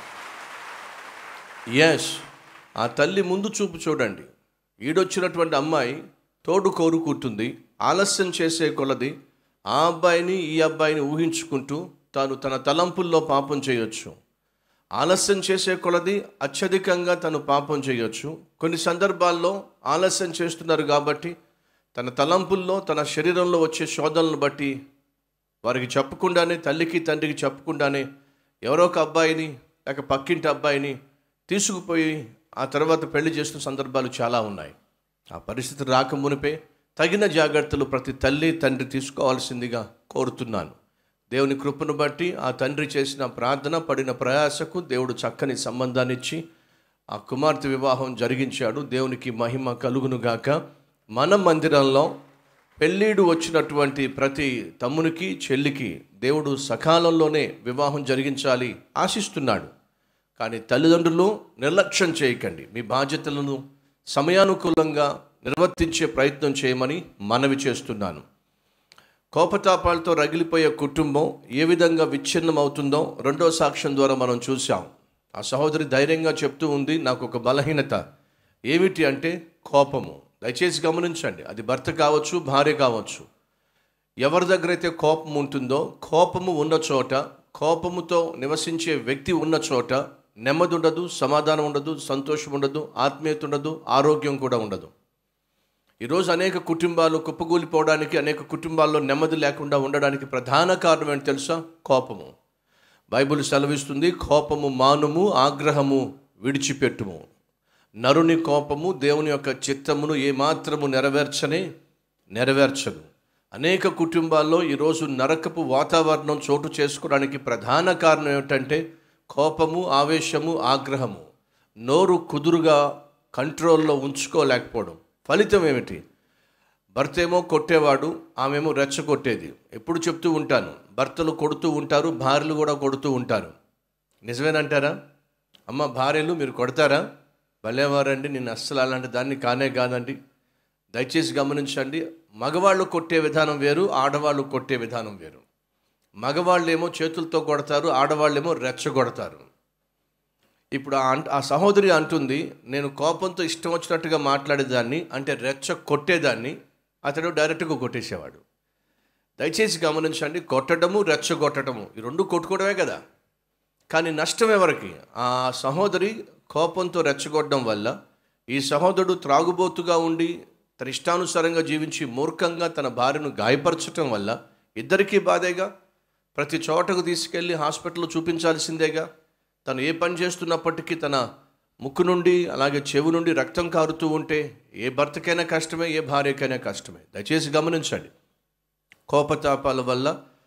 ఎస్ ఆ తల్లి ముందు చూపు చూడండి ఈడొచ్చినటువంటి అమ్మాయి తోడు కోరుకుంటుంది ఆలస్యం చేసే కొలది ఆ అబ్బాయిని ఈ అబ్బాయిని ఊహించుకుంటూ తాను తన తలంపుల్లో పాపం చేయొచ్చు ఆలస్యం చేసే కొలది అత్యధికంగా తను పాపం చేయొచ్చు కొన్ని సందర్భాల్లో ఆలస్యం చేస్తున్నారు కాబట్టి తన తలంపుల్లో తన శరీరంలో వచ్చే శోధనలను బట్టి వారికి చెప్పకుండానే తల్లికి తండ్రికి చెప్పకుండానే ఎవరో ఒక అబ్బాయిని లేక పక్కింటి అబ్బాయిని తీసుకుపోయి ఆ తర్వాత పెళ్లి చేస్తున్న సందర్భాలు చాలా ఉన్నాయి ఆ పరిస్థితి రాకమునిపే తగిన జాగ్రత్తలు ప్రతి తల్లి తండ్రి తీసుకోవాల్సిందిగా కోరుతున్నాను దేవుని కృపను బట్టి ఆ తండ్రి చేసిన ప్రార్థన పడిన ప్రయాసకు దేవుడు చక్కని సంబంధాన్ని ఇచ్చి ఆ కుమార్తె వివాహం జరిగించాడు దేవునికి మహిమ కలుగునుగాక మన మందిరంలో పెళ్ళీడు వచ్చినటువంటి ప్రతి తమ్మునికి చెల్లికి దేవుడు సకాలంలోనే వివాహం జరిగించాలి ఆశిస్తున్నాడు కానీ తల్లిదండ్రులు నిర్లక్ష్యం చేయకండి మీ బాధ్యతలను సమయానుకూలంగా నిర్వర్తించే ప్రయత్నం చేయమని మనవి చేస్తున్నాను కోపతాపాలతో రగిలిపోయే కుటుంబం ఏ విధంగా విచ్ఛిన్నం అవుతుందో రెండో సాక్ష్యం ద్వారా మనం చూసాం ఆ సహోదరి ధైర్యంగా చెప్తూ ఉంది నాకు ఒక బలహీనత ఏమిటి అంటే కోపము దయచేసి గమనించండి అది భర్త కావచ్చు భార్య కావచ్చు ఎవరి దగ్గర అయితే కోపం ఉంటుందో కోపము ఉన్న చోట కోపముతో నివసించే వ్యక్తి ఉన్న చోట నెమ్మది ఉండదు సమాధానం ఉండదు సంతోషం ఉండదు ఆత్మీయత ఉండదు ఆరోగ్యం కూడా ఉండదు ఈరోజు అనేక కుటుంబాలు కుప్పగూలిపోవడానికి అనేక కుటుంబాల్లో నెమ్మది లేకుండా ఉండడానికి ప్రధాన కారణం ఏంటి తెలుసా కోపము బైబిల్ సెలవిస్తుంది కోపము మానుము ఆగ్రహము విడిచిపెట్టుము నరుని కోపము దేవుని యొక్క చిత్తమును ఏమాత్రము నెరవేర్చనే నెరవేర్చదు అనేక కుటుంబాల్లో ఈరోజు నరకపు వాతావరణం చోటు చేసుకోవడానికి ప్రధాన కారణం ఏమిటంటే కోపము ఆవేశము ఆగ్రహము నోరు కుదురుగా కంట్రోల్లో ఉంచుకోలేకపోవడం ఫలితం ఏమిటి భర్త ఏమో కొట్టేవాడు ఆమెమో రెచ్చగొట్టేది ఎప్పుడు చెప్తూ ఉంటాను భర్తలు కొడుతూ ఉంటారు భార్యలు కూడా కొడుతూ ఉంటారు నిజమేనంటారా అమ్మ భార్యలు మీరు కొడతారా భలేవారండి నేను అస్సలు అలాంటి దాన్ని కానే కాదండి దయచేసి గమనించండి మగవాళ్ళు కొట్టే విధానం వేరు ఆడవాళ్ళు కొట్టే విధానం వేరు మగవాళ్ళేమో చేతులతో కొడతారు ఆడవాళ్ళేమో రెచ్చగొడతారు ఇప్పుడు ఆ అంట- ఆ సహోదరి అంటుంది నేను కోపంతో ఇష్టం వచ్చినట్టుగా మాట్లాడేదాన్ని అంటే రెచ్చ కొట్టేదాన్ని అతడు డైరెక్ట్గా కొట్టేసేవాడు దయచేసి గమనించండి కొట్టడము రెచ్చగొట్టడము ఈ రెండు కొట్టుకోవడమే కదా కానీ నష్టం ఎవరికి ఆ సహోదరి కోపంతో రెచ్చగొట్టడం వల్ల ఈ సహోదరుడు త్రాగుబోతుగా ఉండి తన ఇష్టానుసారంగా జీవించి మూర్ఖంగా తన భార్యను గాయపరచటం వల్ల ఇద్దరికీ బాధేగా ప్రతి చోటకు తీసుకెళ్ళి హాస్పిటల్లో చూపించాల్సిందేగా తను ఏ పని చేస్తున్నప్పటికీ తన ముక్కు నుండి అలాగే చెవి నుండి రక్తం కారుతూ ఉంటే ఏ భర్తకైనా కష్టమే ఏ భార్యకైనా కష్టమే దయచేసి గమనించండి కోపతాపాల వల్ల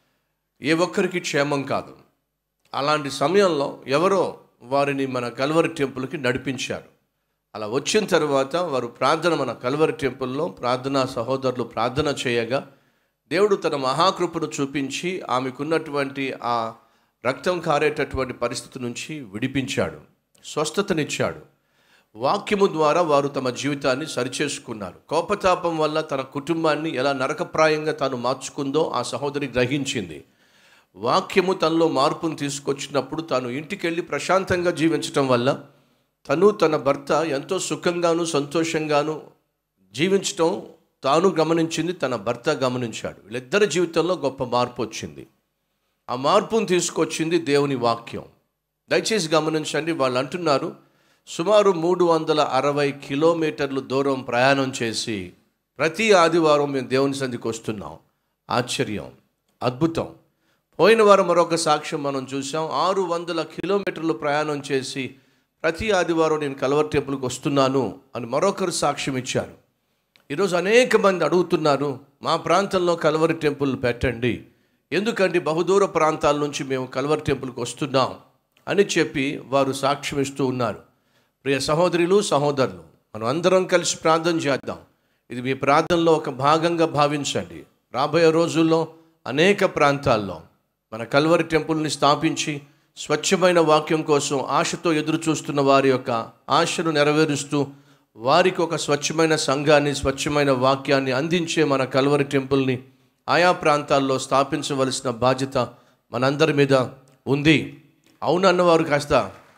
ఏ ఒక్కరికి క్షేమం కాదు అలాంటి సమయంలో ఎవరో వారిని మన కల్వరి టెంపుల్కి నడిపించారు అలా వచ్చిన తర్వాత వారు ప్రార్థన మన కల్వరి టెంపుల్లో ప్రార్థనా సహోదరులు ప్రార్థన చేయగా దేవుడు తన మహాకృపను చూపించి ఆమెకున్నటువంటి ఆ రక్తం కారేటటువంటి పరిస్థితి నుంచి విడిపించాడు స్వస్థతనిచ్చాడు వాక్యము ద్వారా వారు తమ జీవితాన్ని సరిచేసుకున్నారు కోపతాపం వల్ల తన కుటుంబాన్ని ఎలా నరకప్రాయంగా తాను మార్చుకుందో ఆ సహోదరి గ్రహించింది వాక్యము తనలో మార్పును తీసుకొచ్చినప్పుడు తాను ఇంటికెళ్ళి ప్రశాంతంగా జీవించటం వల్ల తను తన భర్త ఎంతో సుఖంగాను సంతోషంగాను జీవించటం తాను గమనించింది తన భర్త గమనించాడు వీళ్ళిద్దరి జీవితంలో గొప్ప మార్పు వచ్చింది ఆ మార్పును తీసుకొచ్చింది దేవుని వాక్యం దయచేసి గమనించండి వాళ్ళు అంటున్నారు సుమారు మూడు వందల అరవై కిలోమీటర్లు దూరం ప్రయాణం చేసి ప్రతి ఆదివారం మేము దేవుని సంధికి వస్తున్నాం ఆశ్చర్యం అద్భుతం పోయిన వారం మరొక సాక్ష్యం మనం చూసాం ఆరు వందల కిలోమీటర్లు ప్రయాణం చేసి ప్రతి ఆదివారం నేను కలవర్ టెంపుల్కి వస్తున్నాను అని మరొకరు సాక్ష్యం ఇచ్చారు ఈరోజు అనేక మంది అడుగుతున్నారు మా ప్రాంతంలో కల్వరి టెంపుల్ పెట్టండి ఎందుకంటే బహుదూర ప్రాంతాల నుంచి మేము కల్వరి టెంపుల్కి వస్తున్నాం అని చెప్పి వారు సాక్ష్యం ఇస్తూ ఉన్నారు ప్రియ సహోదరులు సహోదరులు మనం అందరం కలిసి ప్రార్థన చేద్దాం ఇది మీ ప్రార్థనలో ఒక భాగంగా భావించండి రాబోయే రోజుల్లో అనేక ప్రాంతాల్లో మన కల్వరి టెంపుల్ని స్థాపించి స్వచ్ఛమైన వాక్యం కోసం ఆశతో ఎదురు చూస్తున్న వారి యొక్క ఆశను నెరవేరుస్తూ వారికి ఒక స్వచ్ఛమైన సంఘాన్ని స్వచ్ఛమైన వాక్యాన్ని అందించే మన కల్వరి టెంపుల్ని ఆయా ప్రాంతాల్లో స్థాపించవలసిన బాధ్యత మనందరి మీద ఉంది అవునన్నవారు కాస్త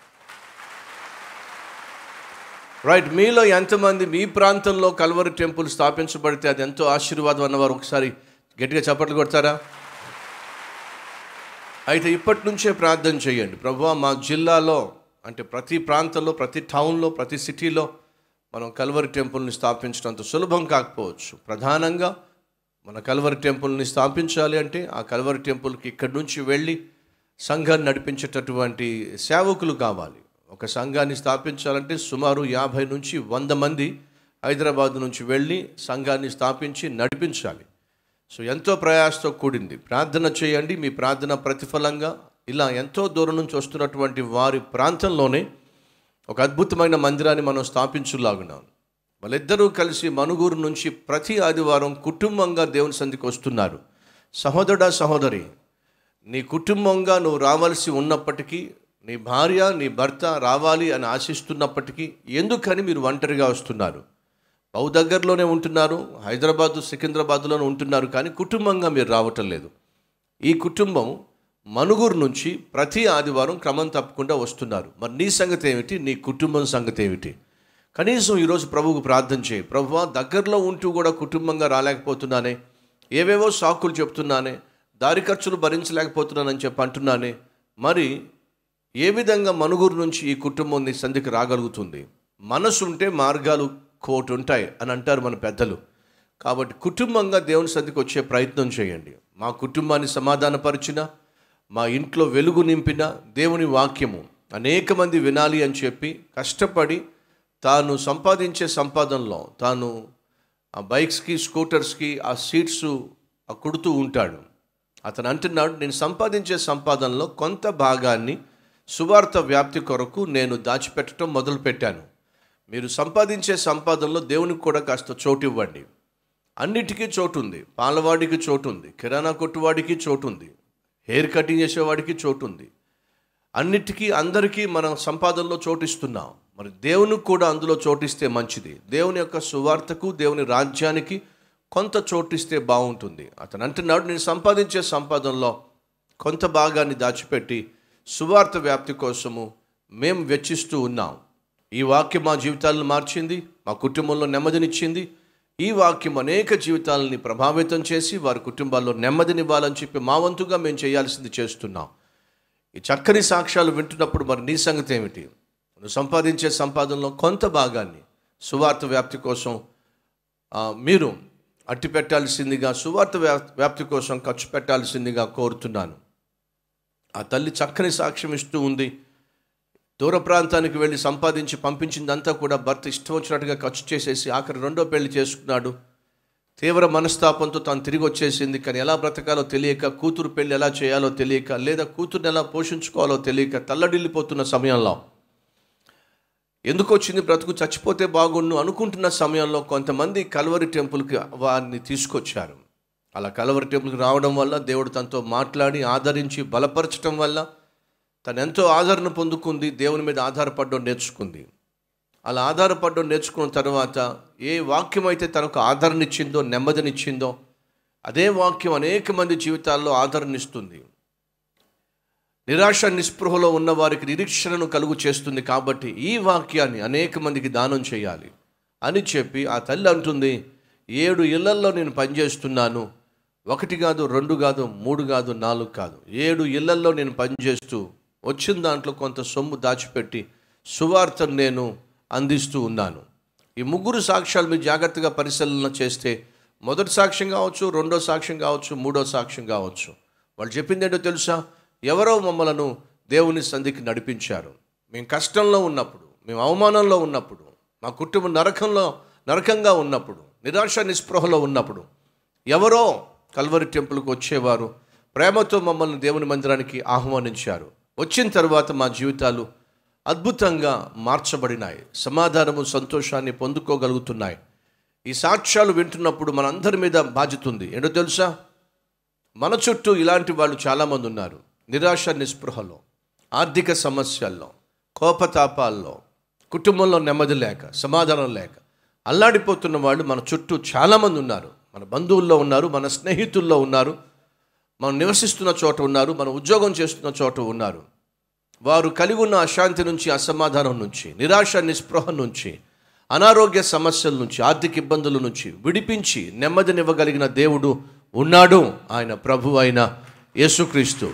రైట్ మీలో ఎంతమంది మీ ప్రాంతంలో కల్వరి టెంపుల్ స్థాపించబడితే అది ఎంతో ఆశీర్వాదం అన్నవారు ఒకసారి గట్టిగా చప్పట్లు కొడతారా అయితే ఇప్పటి నుంచే ప్రార్థన చేయండి ప్రభు మా జిల్లాలో అంటే ప్రతి ప్రాంతంలో ప్రతి టౌన్లో ప్రతి సిటీలో మనం కల్వరి టెంపుల్ని స్థాపించడం అంత సులభం కాకపోవచ్చు ప్రధానంగా మన కల్వరి టెంపుల్ని స్థాపించాలి అంటే ఆ కల్వరి టెంపుల్కి ఇక్కడి నుంచి వెళ్ళి సంఘాన్ని నడిపించేటటువంటి సేవకులు కావాలి ఒక సంఘాన్ని స్థాపించాలంటే సుమారు యాభై నుంచి వంద మంది హైదరాబాద్ నుంచి వెళ్ళి సంఘాన్ని స్థాపించి నడిపించాలి సో ఎంతో ప్రయాసతో కూడింది ప్రార్థన చేయండి మీ ప్రార్థన ప్రతిఫలంగా ఇలా ఎంతో దూరం నుంచి వస్తున్నటువంటి వారి ప్రాంతంలోనే ఒక అద్భుతమైన మందిరాన్ని మనం స్థాపించులాగున్నాం వాళ్ళిద్దరూ కలిసి మనుగూరు నుంచి ప్రతి ఆదివారం కుటుంబంగా దేవుని సంధికి వస్తున్నారు సహోదరుడా సహోదరి నీ కుటుంబంగా నువ్వు రావాల్సి ఉన్నప్పటికీ నీ భార్య నీ భర్త రావాలి అని ఆశిస్తున్నప్పటికీ ఎందుకని మీరు ఒంటరిగా వస్తున్నారు బహు దగ్గరలోనే ఉంటున్నారు హైదరాబాదు సికింద్రాబాద్లోనే ఉంటున్నారు కానీ కుటుంబంగా మీరు రావటం లేదు ఈ కుటుంబం మనుగురు నుంచి ప్రతి ఆదివారం క్రమం తప్పకుండా వస్తున్నారు మరి నీ సంగతి ఏమిటి నీ కుటుంబం సంగతి ఏమిటి కనీసం ఈరోజు ప్రభువుకు ప్రార్థన చేయి ప్రభువా దగ్గరలో ఉంటూ కూడా కుటుంబంగా రాలేకపోతున్నానే ఏవేవో సాకులు చెప్తున్నానే దారి ఖర్చులు భరించలేకపోతున్నానని చెప్పి అంటున్నానే మరి ఏ విధంగా మనుగురు నుంచి ఈ కుటుంబం నీ సంధికి రాగలుగుతుంది మనసు ఉంటే మార్గాలు కోటి ఉంటాయి అని అంటారు మన పెద్దలు కాబట్టి కుటుంబంగా దేవుని సంధికి వచ్చే ప్రయత్నం చేయండి మా కుటుంబాన్ని సమాధానపరిచిన మా ఇంట్లో వెలుగు నింపిన దేవుని వాక్యము అనేక మంది వినాలి అని చెప్పి కష్టపడి తాను సంపాదించే సంపాదనలో తాను ఆ బైక్స్కి స్కూటర్స్కి ఆ సీట్స్ ఆ కుడుతూ ఉంటాడు అతను అంటున్నాడు నేను సంపాదించే సంపాదనలో కొంత భాగాన్ని సువార్త వ్యాప్తి కొరకు నేను దాచిపెట్టడం మొదలుపెట్టాను మీరు సంపాదించే సంపాదనలో దేవునికి కూడా కాస్త చోటు ఇవ్వండి అన్నిటికీ చోటు ఉంది పాలవాడికి చోటు ఉంది కిరాణా కొట్టువాడికి చోటు ఉంది హెయిర్ కటింగ్ చేసేవాడికి చోటు ఉంది అన్నిటికీ అందరికీ మనం సంపాదనలో చోటిస్తున్నాం మరి దేవునికి కూడా అందులో చోటిస్తే మంచిది దేవుని యొక్క సువార్తకు దేవుని రాజ్యానికి కొంత చోటిస్తే బాగుంటుంది అతను అంటున్నాడు నేను సంపాదించే సంపాదనలో కొంత భాగాన్ని దాచిపెట్టి సువార్త వ్యాప్తి కోసము మేము వెచ్చిస్తూ ఉన్నాం ఈ వాక్యం మా జీవితాలను మార్చింది మా కుటుంబంలో నెమ్మదినిచ్చింది ఈ వాక్యం అనేక జీవితాలని ప్రభావితం చేసి వారి కుటుంబాల్లో నెమ్మదినివ్వాలని చెప్పి మా వంతుగా మేము చేయాల్సింది చేస్తున్నాం ఈ చక్కని సాక్ష్యాలు వింటున్నప్పుడు మరి నీ సంగతి ఏమిటి నువ్వు సంపాదించే సంపాదనలో కొంత భాగాన్ని సువార్త వ్యాప్తి కోసం ఆ, మీరు అట్టి పెట్టాల్సిందిగా సువార్త వ్యా- వ్యాప్తి కోసం ఖర్చు పెట్టాల్సిందిగా కోరుతున్నాను ఆ తల్లి చక్కని సాక్ష్యం ఇస్తూ ఉంది దూర ప్రాంతానికి వెళ్ళి సంపాదించి పంపించిందంతా కూడా భర్త ఇష్టం వచ్చినట్టుగా ఖర్చు చేసేసి ఆఖరి రెండో పెళ్లి చేసుకున్నాడు తీవ్ర మనస్తాపంతో తాను తిరిగి వచ్చేసింది కానీ ఎలా బ్రతకాలో తెలియక కూతురు పెళ్లి ఎలా చేయాలో తెలియక లేదా కూతుర్ని ఎలా పోషించుకోవాలో తెలియక తల్లడిల్లిపోతున్న సమయంలో ఎందుకు వచ్చింది బ్రతుకు చచ్చిపోతే బాగుండు అనుకుంటున్న సమయంలో కొంతమంది కల్వరి టెంపుల్కి వారిని తీసుకొచ్చారు అలా కల్వరి టెంపుల్కి రావడం వల్ల దేవుడు తనతో మాట్లాడి ఆదరించి బలపరచడం వల్ల తను ఎంతో ఆదరణ పొందుకుంది దేవుని మీద ఆధారపడడం నేర్చుకుంది అలా ఆధారపడడం నేర్చుకున్న తర్వాత ఏ వాక్యం అయితే తనకు ఆదరణ ఇచ్చిందో నెమ్మదినిచ్చిందో అదే వాక్యం అనేక మంది జీవితాల్లో ఆదరణ ఇస్తుంది నిరాశ నిస్పృహలో ఉన్న వారికి నిరీక్షణను కలుగు చేస్తుంది కాబట్టి ఈ వాక్యాన్ని అనేక మందికి దానం చేయాలి అని చెప్పి ఆ తల్లి అంటుంది ఏడు ఇళ్లల్లో నేను పనిచేస్తున్నాను ఒకటి కాదు రెండు కాదు మూడు కాదు నాలుగు కాదు ఏడు ఇళ్లల్లో నేను పనిచేస్తూ వచ్చిన దాంట్లో కొంత సొమ్ము దాచిపెట్టి సువార్తను నేను అందిస్తూ ఉన్నాను ఈ ముగ్గురు సాక్ష్యాలు మీరు జాగ్రత్తగా పరిశీలన చేస్తే మొదటి సాక్ష్యం కావచ్చు రెండో సాక్ష్యం కావచ్చు మూడో సాక్ష్యం కావచ్చు వాళ్ళు చెప్పింది ఏంటో తెలుసా ఎవరో మమ్మలను దేవుని సంధికి నడిపించారు మేము కష్టంలో ఉన్నప్పుడు మేము అవమానంలో ఉన్నప్పుడు మా కుటుంబం నరకంలో నరకంగా ఉన్నప్పుడు నిరాశ నిస్పృహలో ఉన్నప్పుడు ఎవరో కల్వరి టెంపుల్కి వచ్చేవారు ప్రేమతో మమ్మల్ని దేవుని మందిరానికి ఆహ్వానించారు వచ్చిన తర్వాత మా జీవితాలు అద్భుతంగా మార్చబడినాయి సమాధానము సంతోషాన్ని పొందుకోగలుగుతున్నాయి ఈ సాక్ష్యాలు వింటున్నప్పుడు మనందరి మీద బాధ్యత ఉంది ఏంటో తెలుసా మన చుట్టూ ఇలాంటి వాళ్ళు చాలామంది ఉన్నారు నిరాశ నిస్పృహలో ఆర్థిక సమస్యల్లో కోపతాపాల్లో కుటుంబంలో నెమ్మది లేక సమాధానం లేక అల్లాడిపోతున్న వాళ్ళు మన చుట్టూ చాలామంది ఉన్నారు మన బంధువుల్లో ఉన్నారు మన స్నేహితుల్లో ఉన్నారు మనం నివసిస్తున్న చోట ఉన్నారు మనం ఉద్యోగం చేస్తున్న చోట ఉన్నారు వారు కలిగి ఉన్న అశాంతి నుంచి అసమాధానం నుంచి నిరాశ నిస్పృహ నుంచి అనారోగ్య సమస్యల నుంచి ఆర్థిక ఇబ్బందుల నుంచి విడిపించి నెమ్మదినివ్వగలిగిన దేవుడు ఉన్నాడు ఆయన ప్రభు అయిన యేసుక్రీస్తు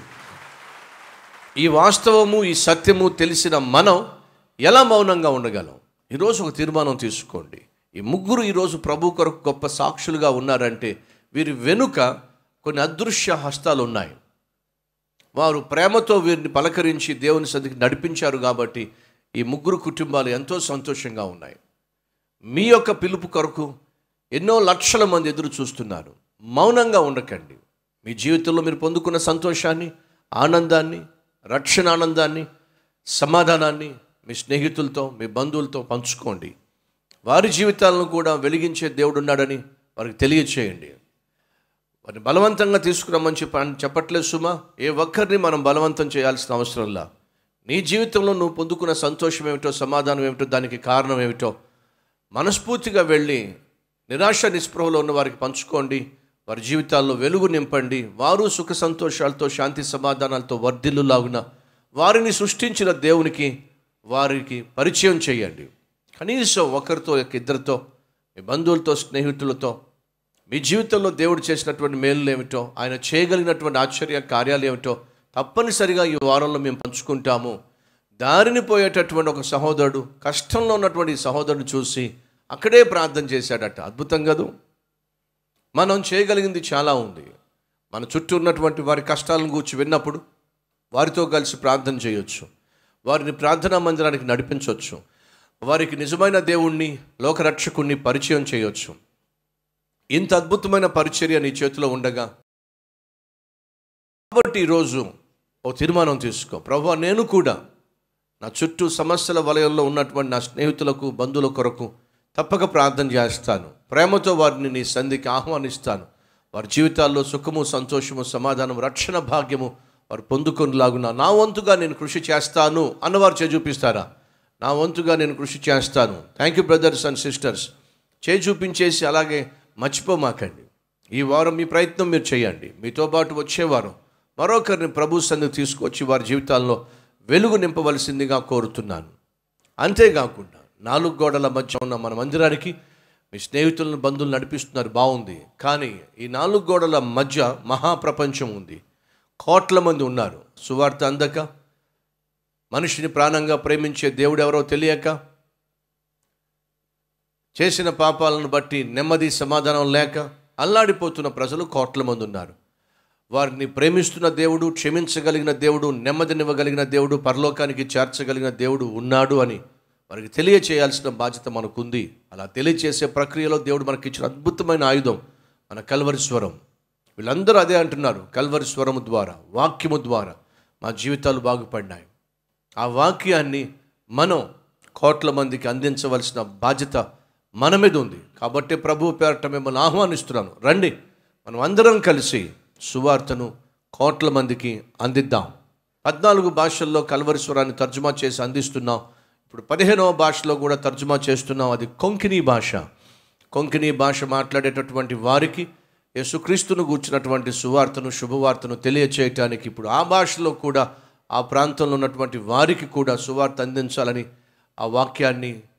ఈ వాస్తవము ఈ సత్యము తెలిసిన మనం ఎలా మౌనంగా ఉండగలం ఈరోజు ఒక తీర్మానం తీసుకోండి ఈ ముగ్గురు ఈరోజు ప్రభు కొరకు గొప్ప సాక్షులుగా ఉన్నారంటే వీరి వెనుక కొన్ని అదృశ్య హస్తాలు ఉన్నాయి వారు ప్రేమతో వీరిని పలకరించి దేవుని సన్నిధికి నడిపించారు కాబట్టి ఈ ముగ్గురు కుటుంబాలు ఎంతో సంతోషంగా ఉన్నాయి మీ యొక్క పిలుపు కొరకు ఎన్నో లక్షల మంది ఎదురు చూస్తున్నారు మౌనంగా ఉండకండి మీ జీవితంలో మీరు పొందుకున్న సంతోషాన్ని ఆనందాన్ని రక్షణ ఆనందాన్ని సమాధానాన్ని మీ స్నేహితులతో మీ బంధువులతో పంచుకోండి వారి జీవితాలను కూడా వెలిగించే దేవుడు ఉన్నాడని వారికి తెలియచేయండి వారిని బలవంతంగా తీసుకురమ్మని చెప్ప చెప్పట్లేదు సుమా ఏ ఒక్కరిని మనం బలవంతం చేయాల్సిన అవసరంలా నీ జీవితంలో నువ్వు పొందుకున్న సంతోషం ఏమిటో సమాధానం ఏమిటో దానికి కారణం ఏమిటో మనస్ఫూర్తిగా వెళ్ళి నిరాశ నిస్పృహలో ఉన్న వారికి పంచుకోండి వారి జీవితాల్లో వెలుగు నింపండి వారు సుఖ సంతోషాలతో శాంతి సమాధానాలతో వర్ధిల్లులాగున వారిని సృష్టించిన దేవునికి వారికి పరిచయం చేయండి కనీసం ఒకరితో ఇద్దరితో మీ బంధువులతో స్నేహితులతో మీ జీవితంలో దేవుడు చేసినటువంటి మేలు ఏమిటో ఆయన చేయగలిగినటువంటి ఆశ్చర్య కార్యాలు ఏమిటో తప్పనిసరిగా ఈ వారంలో మేము పంచుకుంటాము దారిని పోయేటటువంటి ఒక సహోదరుడు కష్టంలో ఉన్నటువంటి ఈ సహోదరుడు చూసి అక్కడే ప్రార్థన చేశాడట అద్భుతం కదూ మనం చేయగలిగింది చాలా ఉంది మన చుట్టూ ఉన్నటువంటి వారి కష్టాలను కూర్చి విన్నప్పుడు వారితో కలిసి ప్రార్థన చేయొచ్చు వారిని ప్రార్థనా మందిరానికి నడిపించవచ్చు వారికి నిజమైన దేవుణ్ణి లోకరక్షకుణ్ణి పరిచయం చేయొచ్చు ఇంత అద్భుతమైన పరిచర్య నీ చేతిలో ఉండగా కాబట్టి ఈరోజు ఓ తీర్మానం తీసుకో ప్రభు నేను కూడా నా చుట్టూ సమస్యల వలయంలో ఉన్నటువంటి నా స్నేహితులకు బంధువుల కొరకు తప్పక ప్రార్థన చేస్తాను ప్రేమతో వారిని నీ సంధికి ఆహ్వానిస్తాను వారి జీవితాల్లో సుఖము సంతోషము సమాధానం రక్షణ భాగ్యము వారు పొందుకొనిలాగున నా వంతుగా నేను కృషి చేస్తాను అన్నవారు చే చూపిస్తారా నా వంతుగా నేను కృషి చేస్తాను thank you brothers and sisters చే చూపించేసి అలాగే మర్చిపోమాకండి ఈ వారం మీ ప్రయత్నం మీరు చేయండి మీతో పాటు వచ్చేవారం మరొకరిని ప్రభు సన్నిధి తీసుకొచ్చి వారి జీవితాల్లో వెలుగు నింపవలసిందిగా కోరుతున్నాను అంతేకాకుండా నాలుగు గోడల మధ్య ఉన్న మన మందిరానికి మీ స్నేహితులను బంధువులు నడిపిస్తున్నారు బాగుంది కానీ ఈ నాలుగు గోడల మధ్య మహాప్రపంచం ఉంది కోట్ల మంది ఉన్నారు సువార్త అందక మనిషిని ప్రాణంగా ప్రేమించే దేవుడు ఎవరో తెలియక చేసిన పాపాలను బట్టి నెమ్మది సమాధానం లేక అల్లాడిపోతున్న ప్రజలు కోట్ల మంది ఉన్నారు వారిని ప్రేమిస్తున్న దేవుడు క్షమించగలిగిన దేవుడు నెమ్మదినివ్వగలిగిన దేవుడు పరలోకానికి చేర్చగలిగిన దేవుడు ఉన్నాడు అని వారికి తెలియచేయాల్సిన బాధ్యత మనకుంది అలా తెలియచేసే ప్రక్రియలో దేవుడు మనకి ఇచ్చిన అద్భుతమైన ఆయుధం మన కల్వరి స్వరం వీళ్ళందరూ అదే అంటున్నారు కల్వరి స్వరము ద్వారా వాక్యము ద్వారా మా జీవితాలు బాగుపడినాయి ఆ వాక్యాన్ని మనం కోట్ల మందికి అందించవలసిన బాధ్యత మన మీద ఉంది కాబట్టి ప్రభు పేరట మిమ్మల్ని ఆహ్వానిస్తున్నాను రండి మనం అందరం కలిసి సువార్తను కోట్ల మందికి అందిద్దాం పద్నాలుగు భాషల్లో కల్వరి స్వరాన్ని తర్జుమా చేసి అందిస్తున్నాం ఇప్పుడు పదిహేనవ భాషలో కూడా తర్జుమా చేస్తున్నాం అది కొంకిణీ భాష కొంకిణీ భాష మాట్లాడేటటువంటి వారికి యేసుక్రీస్తును గూర్చినటువంటి సువార్తను శుభవార్తను తెలియచేయటానికి ఇప్పుడు ఆ భాషలో కూడా ఆ ప్రాంతంలో ఉన్నటువంటి వారికి కూడా సువార్త అందించాలని ఆ వాక్యాన్ని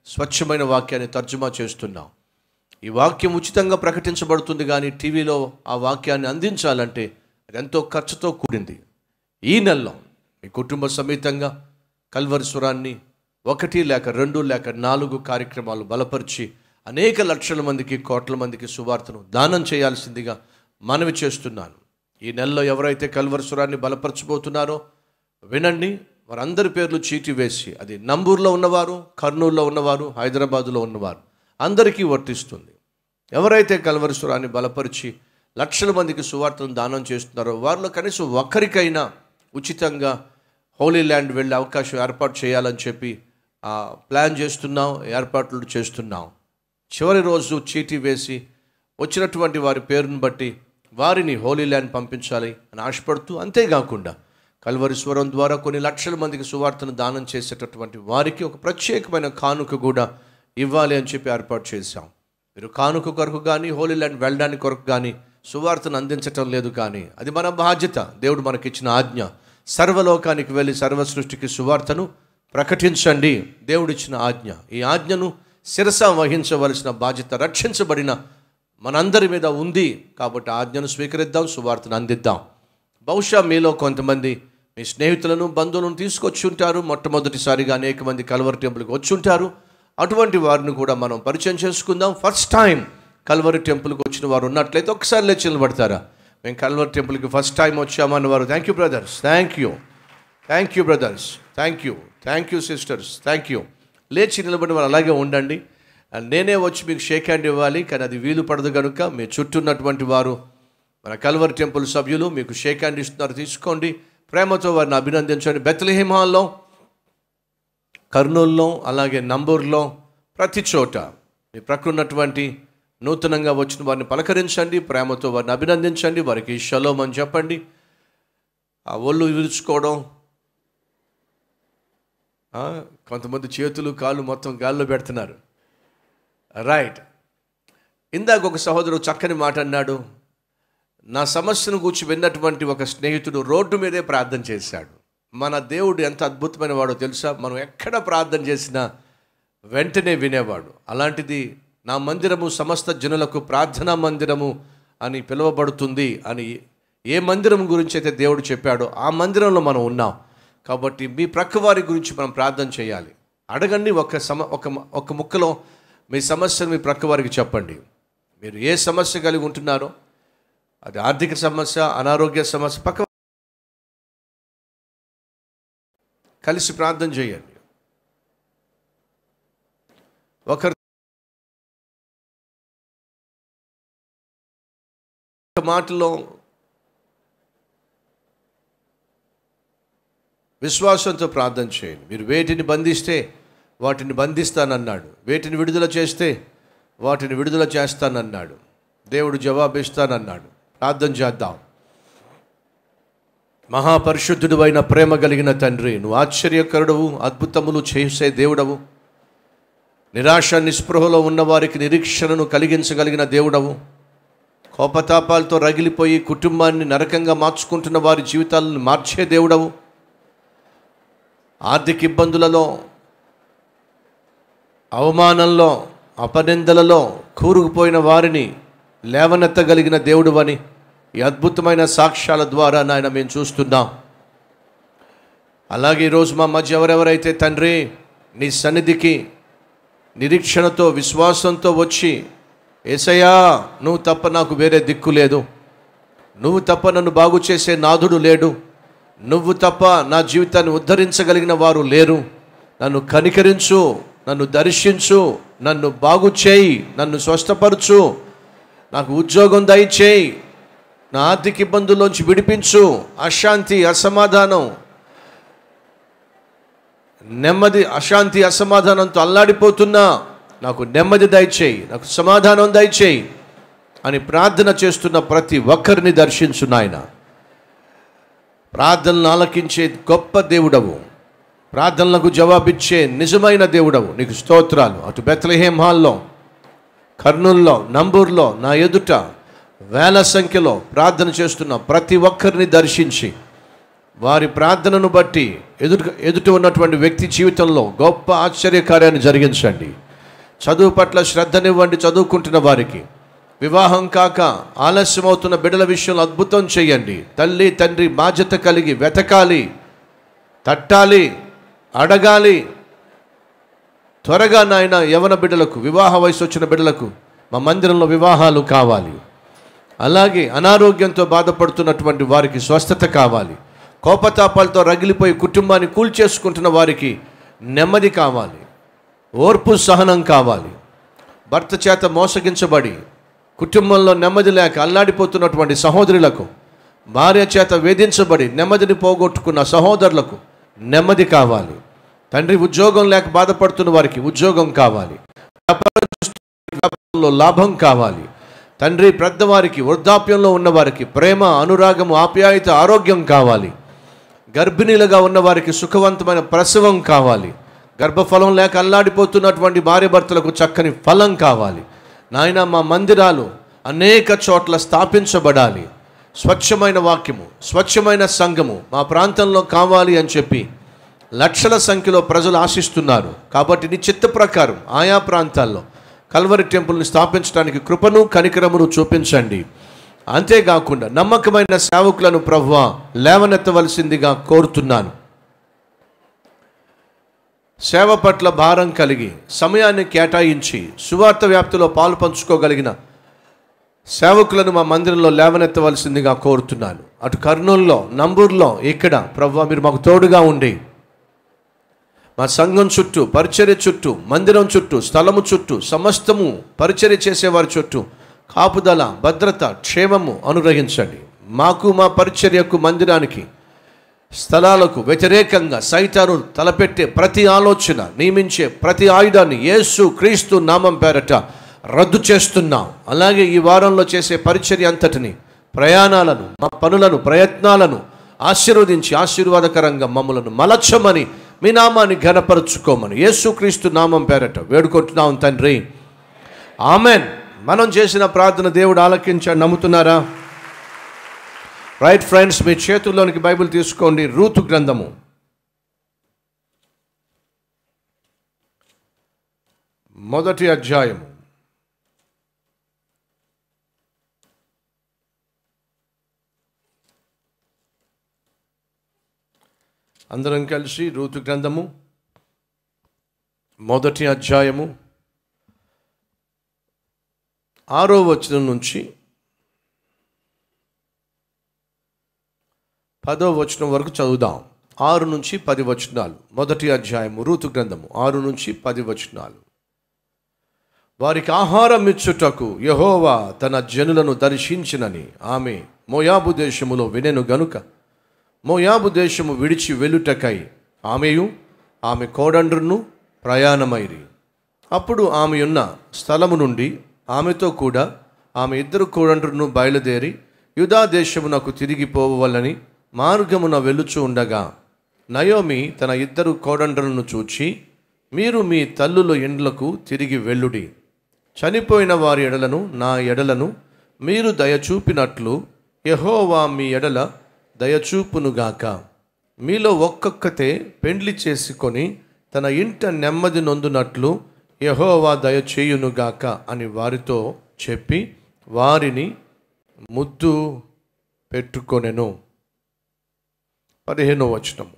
స్వచ్ఛమైన వాక్యాన్ని తర్జుమా చేస్తున్నాం ఈ వాక్యం ఉచితంగా ప్రకటించబడుతుంది కానీ టీవీలో ఆ వాక్యాన్ని అందించాలంటే అది ఎంతో ఖర్చుతో కూడింది ఈ నెలలో మీ కుటుంబ సమేతంగా కల్వరిస్వరాన్ని ఒకటి లేక రెండు లేక నాలుగు కార్యక్రమాలు బలపరిచి అనేక లక్షల మందికి కోట్ల మందికి సువార్తను దానం చేయాల్సిందిగా మనవి చేస్తున్నాను ఈ నెలలో ఎవరైతే కల్వరిస్వరాన్ని బలపరచబోతున్నారో వినండి వారందరి పేర్లు చీటి వేసి అది నంబూర్లో ఉన్నవారు కర్నూలులో ఉన్నవారు హైదరాబాదులో ఉన్నవారు అందరికీ వర్తిస్తుంది ఎవరైతే కల్వరిస్వరాన్ని బలపరిచి లక్షల మందికి సువార్తను దానం చేస్తున్నారో వారిలో కనీసం ఒక్కరికైనా ఉచితంగా హోలీ ల్యాండ్ వెళ్ళే అవకాశం ఏర్పాటు చేయాలని చెప్పి ఆ, ప్లాన్ చేస్తున్నాం ఏర్పాట్లు చేస్తున్నాం చివరి రోజు చీటీ వేసి వచ్చినటువంటి వారి పేరును బట్టి వారిని హోలీ ల్యాండ్ పంపించాలి అని ఆశపడుతూ అంతేకాకుండా కల్వరిస్వరం ద్వారా కొన్ని లక్షల మందికి సువార్తను దానం చేసేటటువంటి వారికి ఒక ప్రత్యేకమైన కానుక కూడా ఇవ్వాలి అని చెప్పి ఏర్పాటు చేశాం మీరు కానుక కొరకు కానీ హోలీ ల్యాండ్ వెళ్ళడానికి కొరకు కానీ సువార్తను అందించటం లేదు కానీ అది మన బాధ్యత దేవుడు మనకిచ్చిన ఆజ్ఞ సర్వలోకానికి వెళ్ళి సర్వ సృష్టికి సువార్తను ప్రకటించండి దేవుడిచ్చిన ఆజ్ఞ ఈ ఆజ్ఞను శిరస వహించవలసిన బాధ్యత రక్షించబడిన మనందరి మీద ఉంది కాబట్టి ఆ ఆజ్ఞను స్వీకరిద్దాం సువార్తను అందిద్దాం బహుశా మీలో కొంతమంది మీ స్నేహితులను బంధువులను తీసుకొచ్చి ఉంటారు మొట్టమొదటిసారిగా అనేక మంది కల్వరి టెంపుల్కి వచ్చి ఉంటారు అటువంటి వారిని కూడా మనం పరిచయం చేసుకుందాం ఫస్ట్ టైం కల్వరి టెంపుల్కి వచ్చిన వారు ఉన్నట్లయితే ఒకసారి లేచి నిలబడతారా మేము కల్వరి టెంపుల్కి ఫస్ట్ టైం వచ్చామన్న వారు thank you brothers thank you thank you brothers thank you thank you sisters thank you లేచి నిలబడి వారు అలాగే ఉండండి అండ్ నేనే వచ్చి మీకు షేక్ హ్యాండ్ ఇవ్వాలి కానీ అది వీలు పడదు కనుక మీ చుట్టూ ఉన్నటువంటి వారు మన కల్వరి టెంపుల్ సభ్యులు మీకు షేక్ హ్యాండ్ ఇస్తున్నారు తీసుకోండి ప్రేమతో వారిని అభినందించండి బెత్తలహేమ్ హాల్లో కర్నూలులో అలాగే నంబూర్లో ప్రతి చోట మీ ప్రక్కన్నటువంటి నూతనంగా వచ్చిన వారిని పలకరించండి ప్రేమతో వారిని అభినందించండి వారికి షలోమ్ అని చెప్పండి ఆ ఒళ్ళు విరుచుకోవడం ఆ, కొంతమంది చేతులు కాళ్ళు మొత్తం గాల్లో పెడుతున్నారు రైట్ ఇందాక ఒక సహోదరుడు చక్కని మాట అన్నాడు నా సమస్యను కూర్చి విన్నటువంటి ఒక స్నేహితుడు రోడ్డు మీదే ప్రార్థన చేశాడు మన దేవుడు ఎంత అద్భుతమైన వాడో తెలుసా మనం ఎక్కడ ప్రార్థన చేసినా వెంటనే వినేవాడు అలాంటిది నా మందిరము సమస్త జనులకు ప్రార్థనా మందిరము అని పిలువబడుతుంది అని ఏ మందిరం గురించి అయితే దేవుడు చెప్పాడో ఆ మందిరంలో మనం ఉన్నాం కాబట్టి మీ ప్రక్క వారి గురించి మనం ప్రార్థన చేయాలి అడగండి ఒక సమ ఒక ఒక ముక్కలో మీ సమస్యను మీ ప్రక్క వారికి చెప్పండి మీరు ఏ సమస్య కలిగి ఉంటున్నారో అది ఆర్థిక సమస్య అనారోగ్య సమస్య పక్క కలిసి ప్రార్థన చేయండి ఒకరు ఒక మాటలో విశ్వాసంతో ప్రార్థన చేయండి మీరు వేటిని బంధిస్తే వాటిని బంధిస్తానన్నాడు వేటిని విడుదల చేస్తే వాటిని విడుదల చేస్తానన్నాడు దేవుడు జవాబిస్తానన్నాడు ప్రార్థన చేద్దాం మహాపరిశుద్ధుడు అయిన ప్రేమ కలిగిన తండ్రి నువ్వు ఆశ్చర్యకరుడవు అద్భుతములు చేసే దేవుడవు నిరాశ నిస్పృహలో ఉన్న వారికి నిరీక్షణను కలిగించగలిగిన దేవుడవు కోపతాపాలతో రగిలిపోయి కుటుంబాన్ని నరకంగా మార్చుకుంటున్న వారి జీవితాలను మార్చే దేవుడవు ఆర్థిక ఇబ్బందులలో అవమానంలో అపనిందలలో కూరుకుపోయిన వారిని లేవనెత్తగలిగిన దేవుడువని ఈ అద్భుతమైన సాక్ష్యాల ద్వారా నాయన మేము చూస్తున్నాం అలాగే ఈరోజు మా మధ్య ఎవరెవరైతే తండ్రి నీ సన్నిధికి నిరీక్షణతో విశ్వాసంతో వచ్చి ఏసయ్యా నువ్వు తప్ప నాకు వేరే దిక్కు లేదు నువ్వు తప్ప నన్ను బాగు చేసే నాథుడు లేడు నువ్వు తప్ప నా జీవితాన్ని ఉద్ధరించగలిగిన వారు లేరు నన్ను కనికరించు నన్ను దర్శించు నన్ను బాగు చేయి నన్ను స్వస్థపరచు నాకు ఉద్యోగం దయచేయి నా ఆర్థిక ఇబ్బందుల్లోంచి విడిపించు అశాంతి అసమాధానం నెమ్మది అశాంతి అసమాధానంతో అల్లాడిపోతున్నా నాకు నెమ్మది దయచేయి నాకు సమాధానం దయచేయి అని ప్రార్థన చేస్తున్న ప్రతి ఒక్కరిని దర్శించు నాయన ప్రార్థనలు ఆలకించే గొప్ప దేవుడవు ప్రార్థనలకు జవాబిచ్చే నిజమైన దేవుడవు నీకు స్తోత్రాలు అటు బెత్లహేం హాల్లో కర్నూల్లో నంబూర్లో నా ఎదుట వేల సంఖ్యలో ప్రార్థన చేస్తున్న ప్రతి ఒక్కరిని దర్శించి వారి ప్రార్థనను బట్టి ఎదుట ఎదుట ఉన్నటువంటి వ్యక్తి జీవితంలో గొప్ప ఆశ్చర్యకార్యాన్ని జరిగించండి చదువు పట్ల శ్రద్ధనివ్వండి చదువుకుంటున్న వారికి వివాహం కాక ఆలస్యమవుతున్న బిడ్డల విషయంలో అద్భుతం చేయండి తల్లి తండ్రి బాధ్యత కలిగి వెతకాలి తట్టాలి అడగాలి త్వరగా నాయన యవన బిడ్డలకు వివాహ వయసు వచ్చిన బిడ్డలకు మా మందిరంలో వివాహాలు కావాలి అలాగే అనారోగ్యంతో బాధపడుతున్నటువంటి వారికి స్వస్థత కావాలి కోపతాపాలతో రగిలిపోయి కుటుంబాన్ని కూల్చేసుకుంటున్న వారికి నెమ్మది కావాలి ఓర్పు సహనం కావాలి భర్త చేత మోసగించబడి కుటుంబంలో నెమ్మది లేక అల్లాడిపోతున్నటువంటి సహోదరులకు భార్య చేత వేధించబడి నెమ్మదిని పోగొట్టుకున్న సహోదరులకు నెమ్మది కావాలి తండ్రి ఉద్యోగం లేక బాధపడుతున్న వారికి ఉద్యోగం కావాలి వ్యాపారం చేస్తున్న వ్యాపారంలో లాభం కావాలి తండ్రి పెద్దవారికి వృద్ధాప్యంలో ఉన్నవారికి ప్రేమ అనురాగము ఆప్యాయత ఆరోగ్యం కావాలి గర్భిణీలుగా ఉన్న వారికి సుఖవంతమైన ప్రసవం కావాలి గర్భఫలం లేక అల్లాడిపోతున్నటువంటి భార్య భర్తలకు చక్కని ఫలం కావాలి నాయన మా మందిరాలు అనేక చోట్ల స్థాపించబడాలి స్వచ్ఛమైన వాక్యము స్వచ్ఛమైన సంఘము మా ప్రాంతంలో కావాలి అని చెప్పి లక్షల సంఖ్యలో ప్రజలు ఆశిస్తున్నారు కాబట్టి నీ చిత్త ప్రకారం ఆయా ప్రాంతాల్లో కల్వరి టెంపుల్ని స్థాపించడానికి కృపను కనికరమును చూపించండి అంతేకాకుండా నమ్మకమైన సేవకులను ప్రభువ లేవనెత్తవలసిందిగా కోరుతున్నాను సేవ పట్ల భారం కలిగి సమయాన్ని కేటాయించి సువార్త వ్యాప్తిలో పాలు పంచుకోగలిగిన సేవకులను మా మందిరంలో లేవనెత్తవలసిందిగా కోరుతున్నాను అటు కర్నూలులో నంబూరులో ఇక్కడ ప్రభు మీరు మాకు తోడుగా ఉండి మా సంఘం చుట్టూ పరిచర్య చుట్టూ మందిరం చుట్టూ స్థలము చుట్టూ సమస్తము పరిచర్య చేసేవారి చుట్టూ కాపుదల భద్రత క్షేమము అనుగ్రహించండి మాకు మా పరిచర్యకు మందిరానికి స్థలాలకు వ్యతిరేకంగా సైతాను తలపెట్టే ప్రతి ఆలోచన నియమించే ప్రతి ఆయుధాన్ని యేసు క్రీస్తు నామం పేరట రద్దు చేస్తున్నాం అలాగే ఈ వారంలో చేసే పరిచర్య అంతటిని ప్రయాణాలను మా పనులను ప్రయత్నాలను ఆశీర్వదించి ఆశీర్వాదకరంగా మమ్మలను మలచమని మీ నామాన్ని ఘనపరుచుకోమని యేసుక్రీస్తు నామం పేరట వేడుకుంటున్నాం తండ్రి ఆమెన్ మనం చేసిన ప్రార్థన దేవుడు ఆలకించాడు నమ్ముతున్నారా రైట్ ఫ్రెండ్స్ మీ చేతుల్లోనికి బైబిల్ తీసుకోండి రూతు గ్రంథము మొదటి అధ్యాయము అందరం కలిసి రూతు గ్రంథము మొదటి అధ్యాయము ఆరో వచనం నుంచి పదో వచనం వరకు చదువుదాం ఆరు నుంచి పది వచనాలు మొదటి అధ్యాయము రూతు గ్రంథము ఆరు నుంచి పది వచనాలు వారికి ఆహారం ఇచ్చుటకు యహోవా తన జనులను దర్శించినని ఆమె మోయాబు దేశములో వినెను గనుక మోయాబు దేశము విడిచి వెలుటకై ఆమెయు ఆమె కోడండ్రును ప్రయాణమైరి అప్పుడు ఆమె ఉన్న స్థలము నుండి ఆమెతో కూడా ఆమె ఇద్దరు కోడండ్రును బయలుదేరి యుధా దేశమునకు తిరిగిపోవలని మార్గమున వెలుచు ఉండగా నయోమి తన ఇద్దరు కోడండ్రులను చూచి మీరు మీ తల్లుల ఇండ్లకు తిరిగి వెళ్ళుడి చనిపోయిన వారి ఎడలను నా ఎడలను మీరు దయచూపినట్లు యహోవా మీ ఎడల దయచూపునుగాక మీలో ఒక్కొక్కతే పెండ్లి చేసుకొని తన ఇంట నెమ్మది నొందునట్లు యహోవా దయచేయునుగాక అని వారితో చెప్పి వారిని ముద్దు పెట్టుకొనెను పదిహేనో వచనము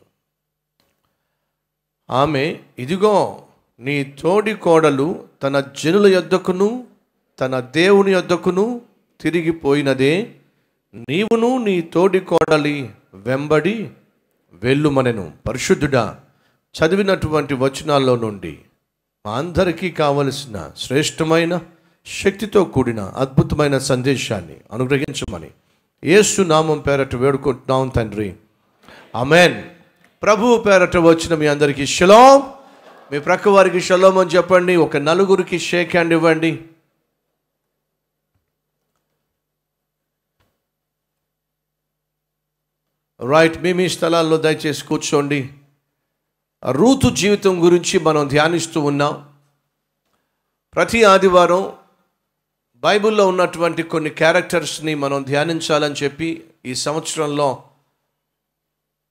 ఆమె ఇదిగో నీ తోడి కోడలు తన జనుల యొద్దకును తన దేవుని యొద్దకును తిరిగిపోయినదే నీవును నీ తోడి కోడలి వెంబడి వెళ్ళుమనెను పరిశుద్ధుడా చదివినటువంటి వచనాల్లో నుండి మా అందరికీ కావలసిన శ్రేష్టమైన శక్తితో కూడిన అద్భుతమైన సందేశాన్ని అనుగ్రహించమని యేసు నామం పేరట వేడుకుంటున్నాం తండ్రి అమెన్ ప్రభువు పేరట వచ్చిన మీ అందరికీ షలోం మీ ప్రక్క వారికి షలోం అని చెప్పండి ఒక నలుగురికి షేక్ హ్యాండ్ ఇవ్వండి రైట్ మీ మీ స్థలాల్లో దయచేసి కూర్చోండి రూతు జీవితం గురించి మనం ధ్యానిస్తూ ఉన్నాం ప్రతి ఆదివారం బైబిల్లో ఉన్నటువంటి కొన్ని క్యారెక్టర్స్ని మనం ధ్యానించాలని చెప్పి ఈ సంవత్సరంలో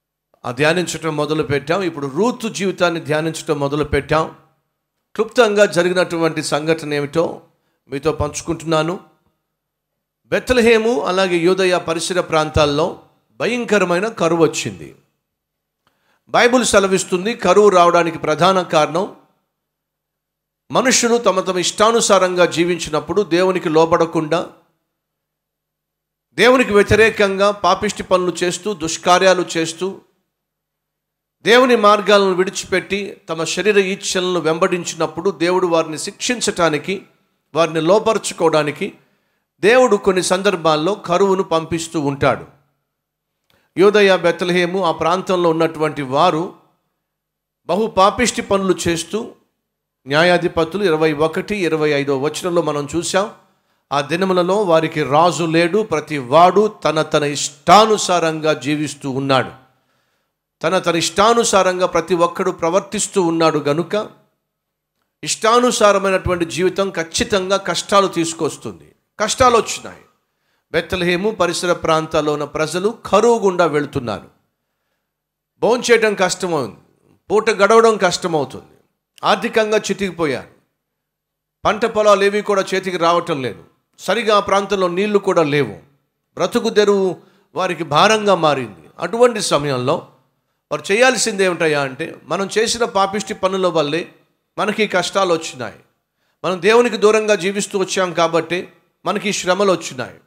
ఆ ధ్యానించటం మొదలు పెట్టాం ఇప్పుడు రూతు జీవితాన్ని ధ్యానించటం మొదలు పెట్టాం క్లుప్తంగా జరిగినటువంటి సంఘటన ఏమిటో మీతో పంచుకుంటున్నాను బెత్తలహేము అలాగే యూదయ పరిసర ప్రాంతాల్లో భయంకరమైన కరువు వచ్చింది బైబుల్ సెలవిస్తుంది కరువు రావడానికి ప్రధాన కారణం మనుషులు తమ తమ ఇష్టానుసారంగా జీవించినప్పుడు దేవునికి లోబడకుండా దేవునికి వ్యతిరేకంగా పాపిష్టి పనులు చేస్తూ దుష్కార్యాలు చేస్తూ దేవుని మార్గాలను విడిచిపెట్టి తమ శరీర ఈచ్ఛలను వెంబడించినప్పుడు దేవుడు వారిని శిక్షించటానికి వారిని లోపరుచుకోవడానికి దేవుడు కొన్ని సందర్భాల్లో కరువును పంపిస్తూ ఉంటాడు యోదయ బెత్తలహేము ఆ ప్రాంతంలో ఉన్నటువంటి వారు బహు పాపిష్టి పనులు చేస్తూ న్యాయాధిపతులు ఇరవై ఒకటి ఇరవై ఐదో వచనంలో మనం చూసాం ఆ దినములలో వారికి రాజు లేడు ప్రతి వాడు తన తన ఇష్టానుసారంగా జీవిస్తూ ఉన్నాడు తన తన ఇష్టానుసారంగా ప్రతి ఒక్కడు ప్రవర్తిస్తూ ఉన్నాడు గనుక ఇష్టానుసారమైనటువంటి జీవితం ఖచ్చితంగా కష్టాలు తీసుకొస్తుంది కష్టాలు వచ్చినాయి బెత్తలహేము పరిసర ప్రాంతాల్లో ఉన్న ప్రజలు కరువు గుండా వెళుతున్నారు భోంచేయడం కష్టమవుతుంది పూట గడవడం కష్టమవుతుంది ఆర్థికంగా చితికిపోయారు పంట పొలాలు ఏవి కూడా చేతికి రావటం లేదు సరిగా ఆ ప్రాంతంలో నీళ్లు కూడా లేవు బ్రతుకు తెరువు వారికి భారంగా మారింది అటువంటి సమయంలో వారు చేయాల్సింది ఏమిటయ్యా అంటే మనం చేసిన పాపిష్టి పనుల వల్లే మనకి ఈ కష్టాలు వచ్చినాయి మనం దేవునికి దూరంగా జీవిస్తూ వచ్చాం కాబట్టి మనకి ఈ శ్రమలు వచ్చినాయి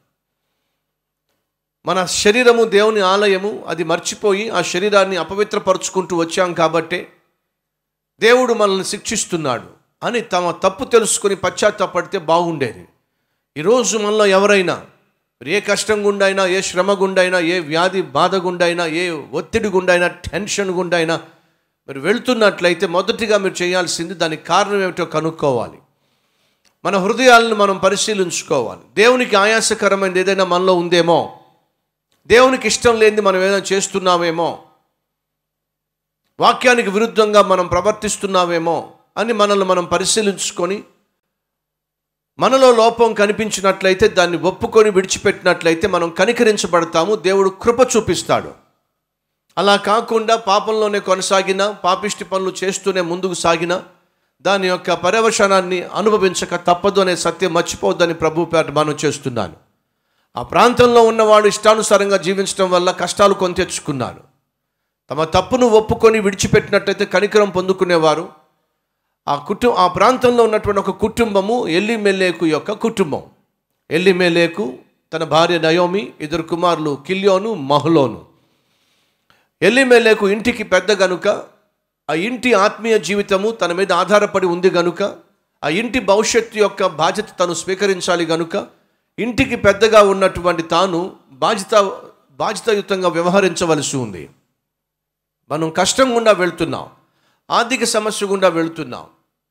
మన శరీరము దేవుని ఆలయము అది మర్చిపోయి ఆ శరీరాన్ని అపవిత్రపరుచుకుంటూ వచ్చాం కాబట్టే దేవుడు మనల్ని శిక్షిస్తున్నాడు అని తమ తప్పు తెలుసుకొని పశ్చాత్తాపడితే బాగుండేది ఈరోజు మనలో ఎవరైనా మరి ఏ కష్టం గుండైనా ఏ శ్రమ గుండైనా ఏ వ్యాధి బాధ గుండైనా ఏ ఒత్తిడి గుండైనా టెన్షన్ గుండైనా మీరు వెళ్తున్నట్లయితే మొదటిగా మీరు చేయాల్సింది దానికి కారణం ఏమిటో కనుక్కోవాలి మన హృదయాలను మనం పరిశీలించుకోవాలి దేవునికి ఆయాసకరమైనది ఏదైనా మనలో ఉందేమో దేవునికి ఇష్టం లేనిది మనం ఏదైనా చేస్తున్నామేమో వాక్యానికి విరుద్ధంగా మనం ప్రవర్తిస్తున్నామేమో అని మనల్ని మనం పరిశీలించుకొని మనలో లోపం కనిపించినట్లయితే దాన్ని ఒప్పుకొని విడిచిపెట్టినట్లయితే మనం కనికరించబడతాము దేవుడు కృప చూపిస్తాడు అలా కాకుండా పాపంలోనే కొనసాగిన పాపిష్టి పనులు చేస్తూనే ముందుకు సాగిన దాని యొక్క పర్యవసనాన్ని అనుభవించక తప్పదు అనే సత్యం మర్చిపోవద్దని ప్రభు పేట మనం చేస్తున్నాను ఆ ప్రాంతంలో ఉన్నవాడు ఇష్టానుసారంగా జీవించడం వల్ల కష్టాలు కొని తెచ్చుకున్నారు తమ తప్పును ఒప్పుకొని విడిచిపెట్టినట్టయితే కనికరం పొందుకునేవారు ఆ కుటుంబ ఆ ప్రాంతంలో ఉన్నటువంటి ఒక కుటుంబము ఎల్లిమెల్లేకు యొక్క కుటుంబం ఎల్లిమెల్లేకు తన భార్య నయోమి ఇద్దరు కుమారులు కిల్యోను మహులోను ఎల్లిమెల్లేకు ఇంటికి పెద్ద గనుక ఆ ఇంటి ఆత్మీయ జీవితము తన మీద ఆధారపడి ఉంది గనుక ఆ ఇంటి భవిష్యత్తు యొక్క బాధ్యత తను స్వీకరించాలి గనుక ఇంటికి పెద్దగా ఉన్నటువంటి తాను బాధ్యత బాధ్యతాయుతంగా వ్యవహరించవలసి ఉంది మనం కష్టం గుండా వెళ్తున్నాం ఆర్థిక సమస్య గుండా వెళ్తున్నాం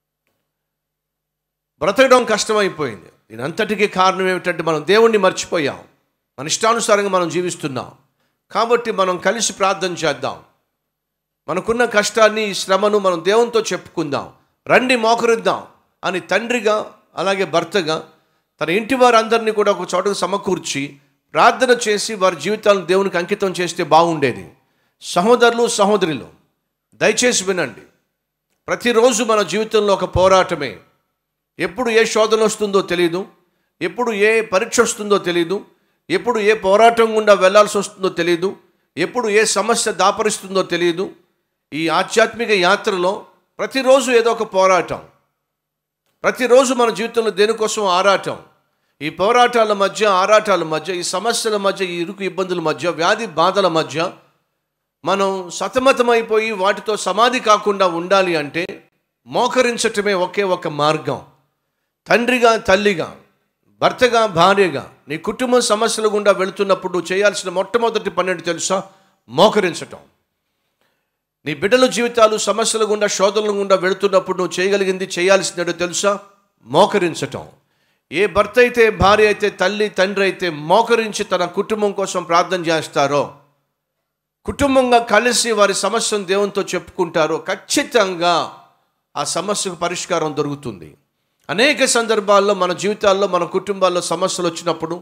బ్రతకడం కష్టమైపోయింది దీనంతటికీ కారణం ఏమిటంటే మనం దేవుణ్ణి మర్చిపోయాం మన ఇష్టానుసారంగా మనం జీవిస్తున్నాం కాబట్టి మనం కలిసి ప్రార్థన చేద్దాం మనకున్న కష్టాన్ని ఈ శ్రమను మనం దేవునితో చెప్పుకుందాం రండి మోకరిద్దాం అని తండ్రిగా అలాగే భర్తగా తన ఇంటి వారందరినీ కూడా ఒక చోటకు సమకూర్చి ప్రార్థన చేసి వారి జీవితాలను దేవునికి అంకితం చేస్తే బాగుండేది సహోదరులు సహోదరులు దయచేసి వినండి ప్రతిరోజు మన జీవితంలో ఒక పోరాటమే ఎప్పుడు ఏ శోధన వస్తుందో తెలియదు ఎప్పుడు ఏ పరీక్ష వస్తుందో తెలియదు ఎప్పుడు ఏ పోరాటం గుండా వెళ్ళాల్సి వస్తుందో తెలియదు ఎప్పుడు ఏ సమస్య దాపరిస్తుందో తెలియదు ఈ ఆధ్యాత్మిక యాత్రలో ప్రతిరోజు ఏదో ఒక పోరాటం ప్రతిరోజు మన జీవితంలో దేనికోసం ఆరాటం ఈ పోరాటాల మధ్య ఆరాటాల మధ్య ఈ సమస్యల మధ్య ఈ ఇరుకు ఇబ్బందుల మధ్య వ్యాధి బాధల మధ్య మనం సతమతమైపోయి వాటితో సమాధి కాకుండా ఉండాలి అంటే మోకరించటమే ఒకే ఒక మార్గం తండ్రిగా తల్లిగా భర్తగా భార్యగా నీ కుటుంబ సమస్యల గుండా వెళుతున్నప్పుడు నువ్వు చేయాల్సిన మొట్టమొదటి పని ఏంటి తెలుసా మోకరించటం నీ బిడ్డల జీవితాలు సమస్యల గుండా శోధనల గుండా వెళుతున్నప్పుడు నువ్వు చేయగలిగింది చేయాల్సినట్టు తెలుసా మోకరించటం ఏ భర్త అయితే భార్య అయితే తల్లి తండ్రి అయితే మోకరించి తన కుటుంబం కోసం ప్రార్థన చేస్తారో కుటుంబంగా కలిసి వారి సమస్యను దేవునితో చెప్పుకుంటారో ఖచ్చితంగా ఆ సమస్యకు పరిష్కారం దొరుకుతుంది అనేక సందర్భాల్లో మన జీవితాల్లో మన కుటుంబాల్లో సమస్యలు వచ్చినప్పుడు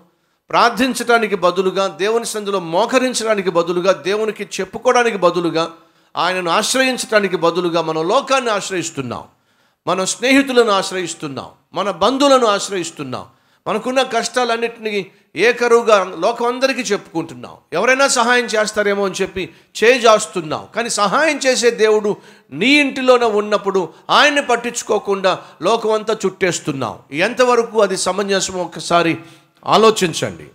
ప్రార్థించడానికి బదులుగా దేవుని సందులో మోకరించడానికి బదులుగా దేవునికి చెప్పుకోవడానికి బదులుగా ఆయనను ఆశ్రయించడానికి బదులుగా మనం లోకాన్ని ఆశ్రయిస్తున్నాం మన స్నేహితులను ఆశ్రయిస్తున్నాం మన బంధువులను ఆశ్రయిస్తున్నాం మనకున్న కష్టాలన్నింటినీ ఏకరువుగా లోకం అందరికీ చెప్పుకుంటున్నాం ఎవరైనా సహాయం చేస్తారేమో అని చెప్పి చేజాస్తున్నాం కానీ సహాయం చేసే దేవుడు నీ ఇంటిలోనే ఉన్నప్పుడు ఆయన్ని పట్టించుకోకుండా లోకం అంతా చుట్టేస్తున్నాం ఎంతవరకు అది సమంజసం ఒకసారి ఆలోచించండి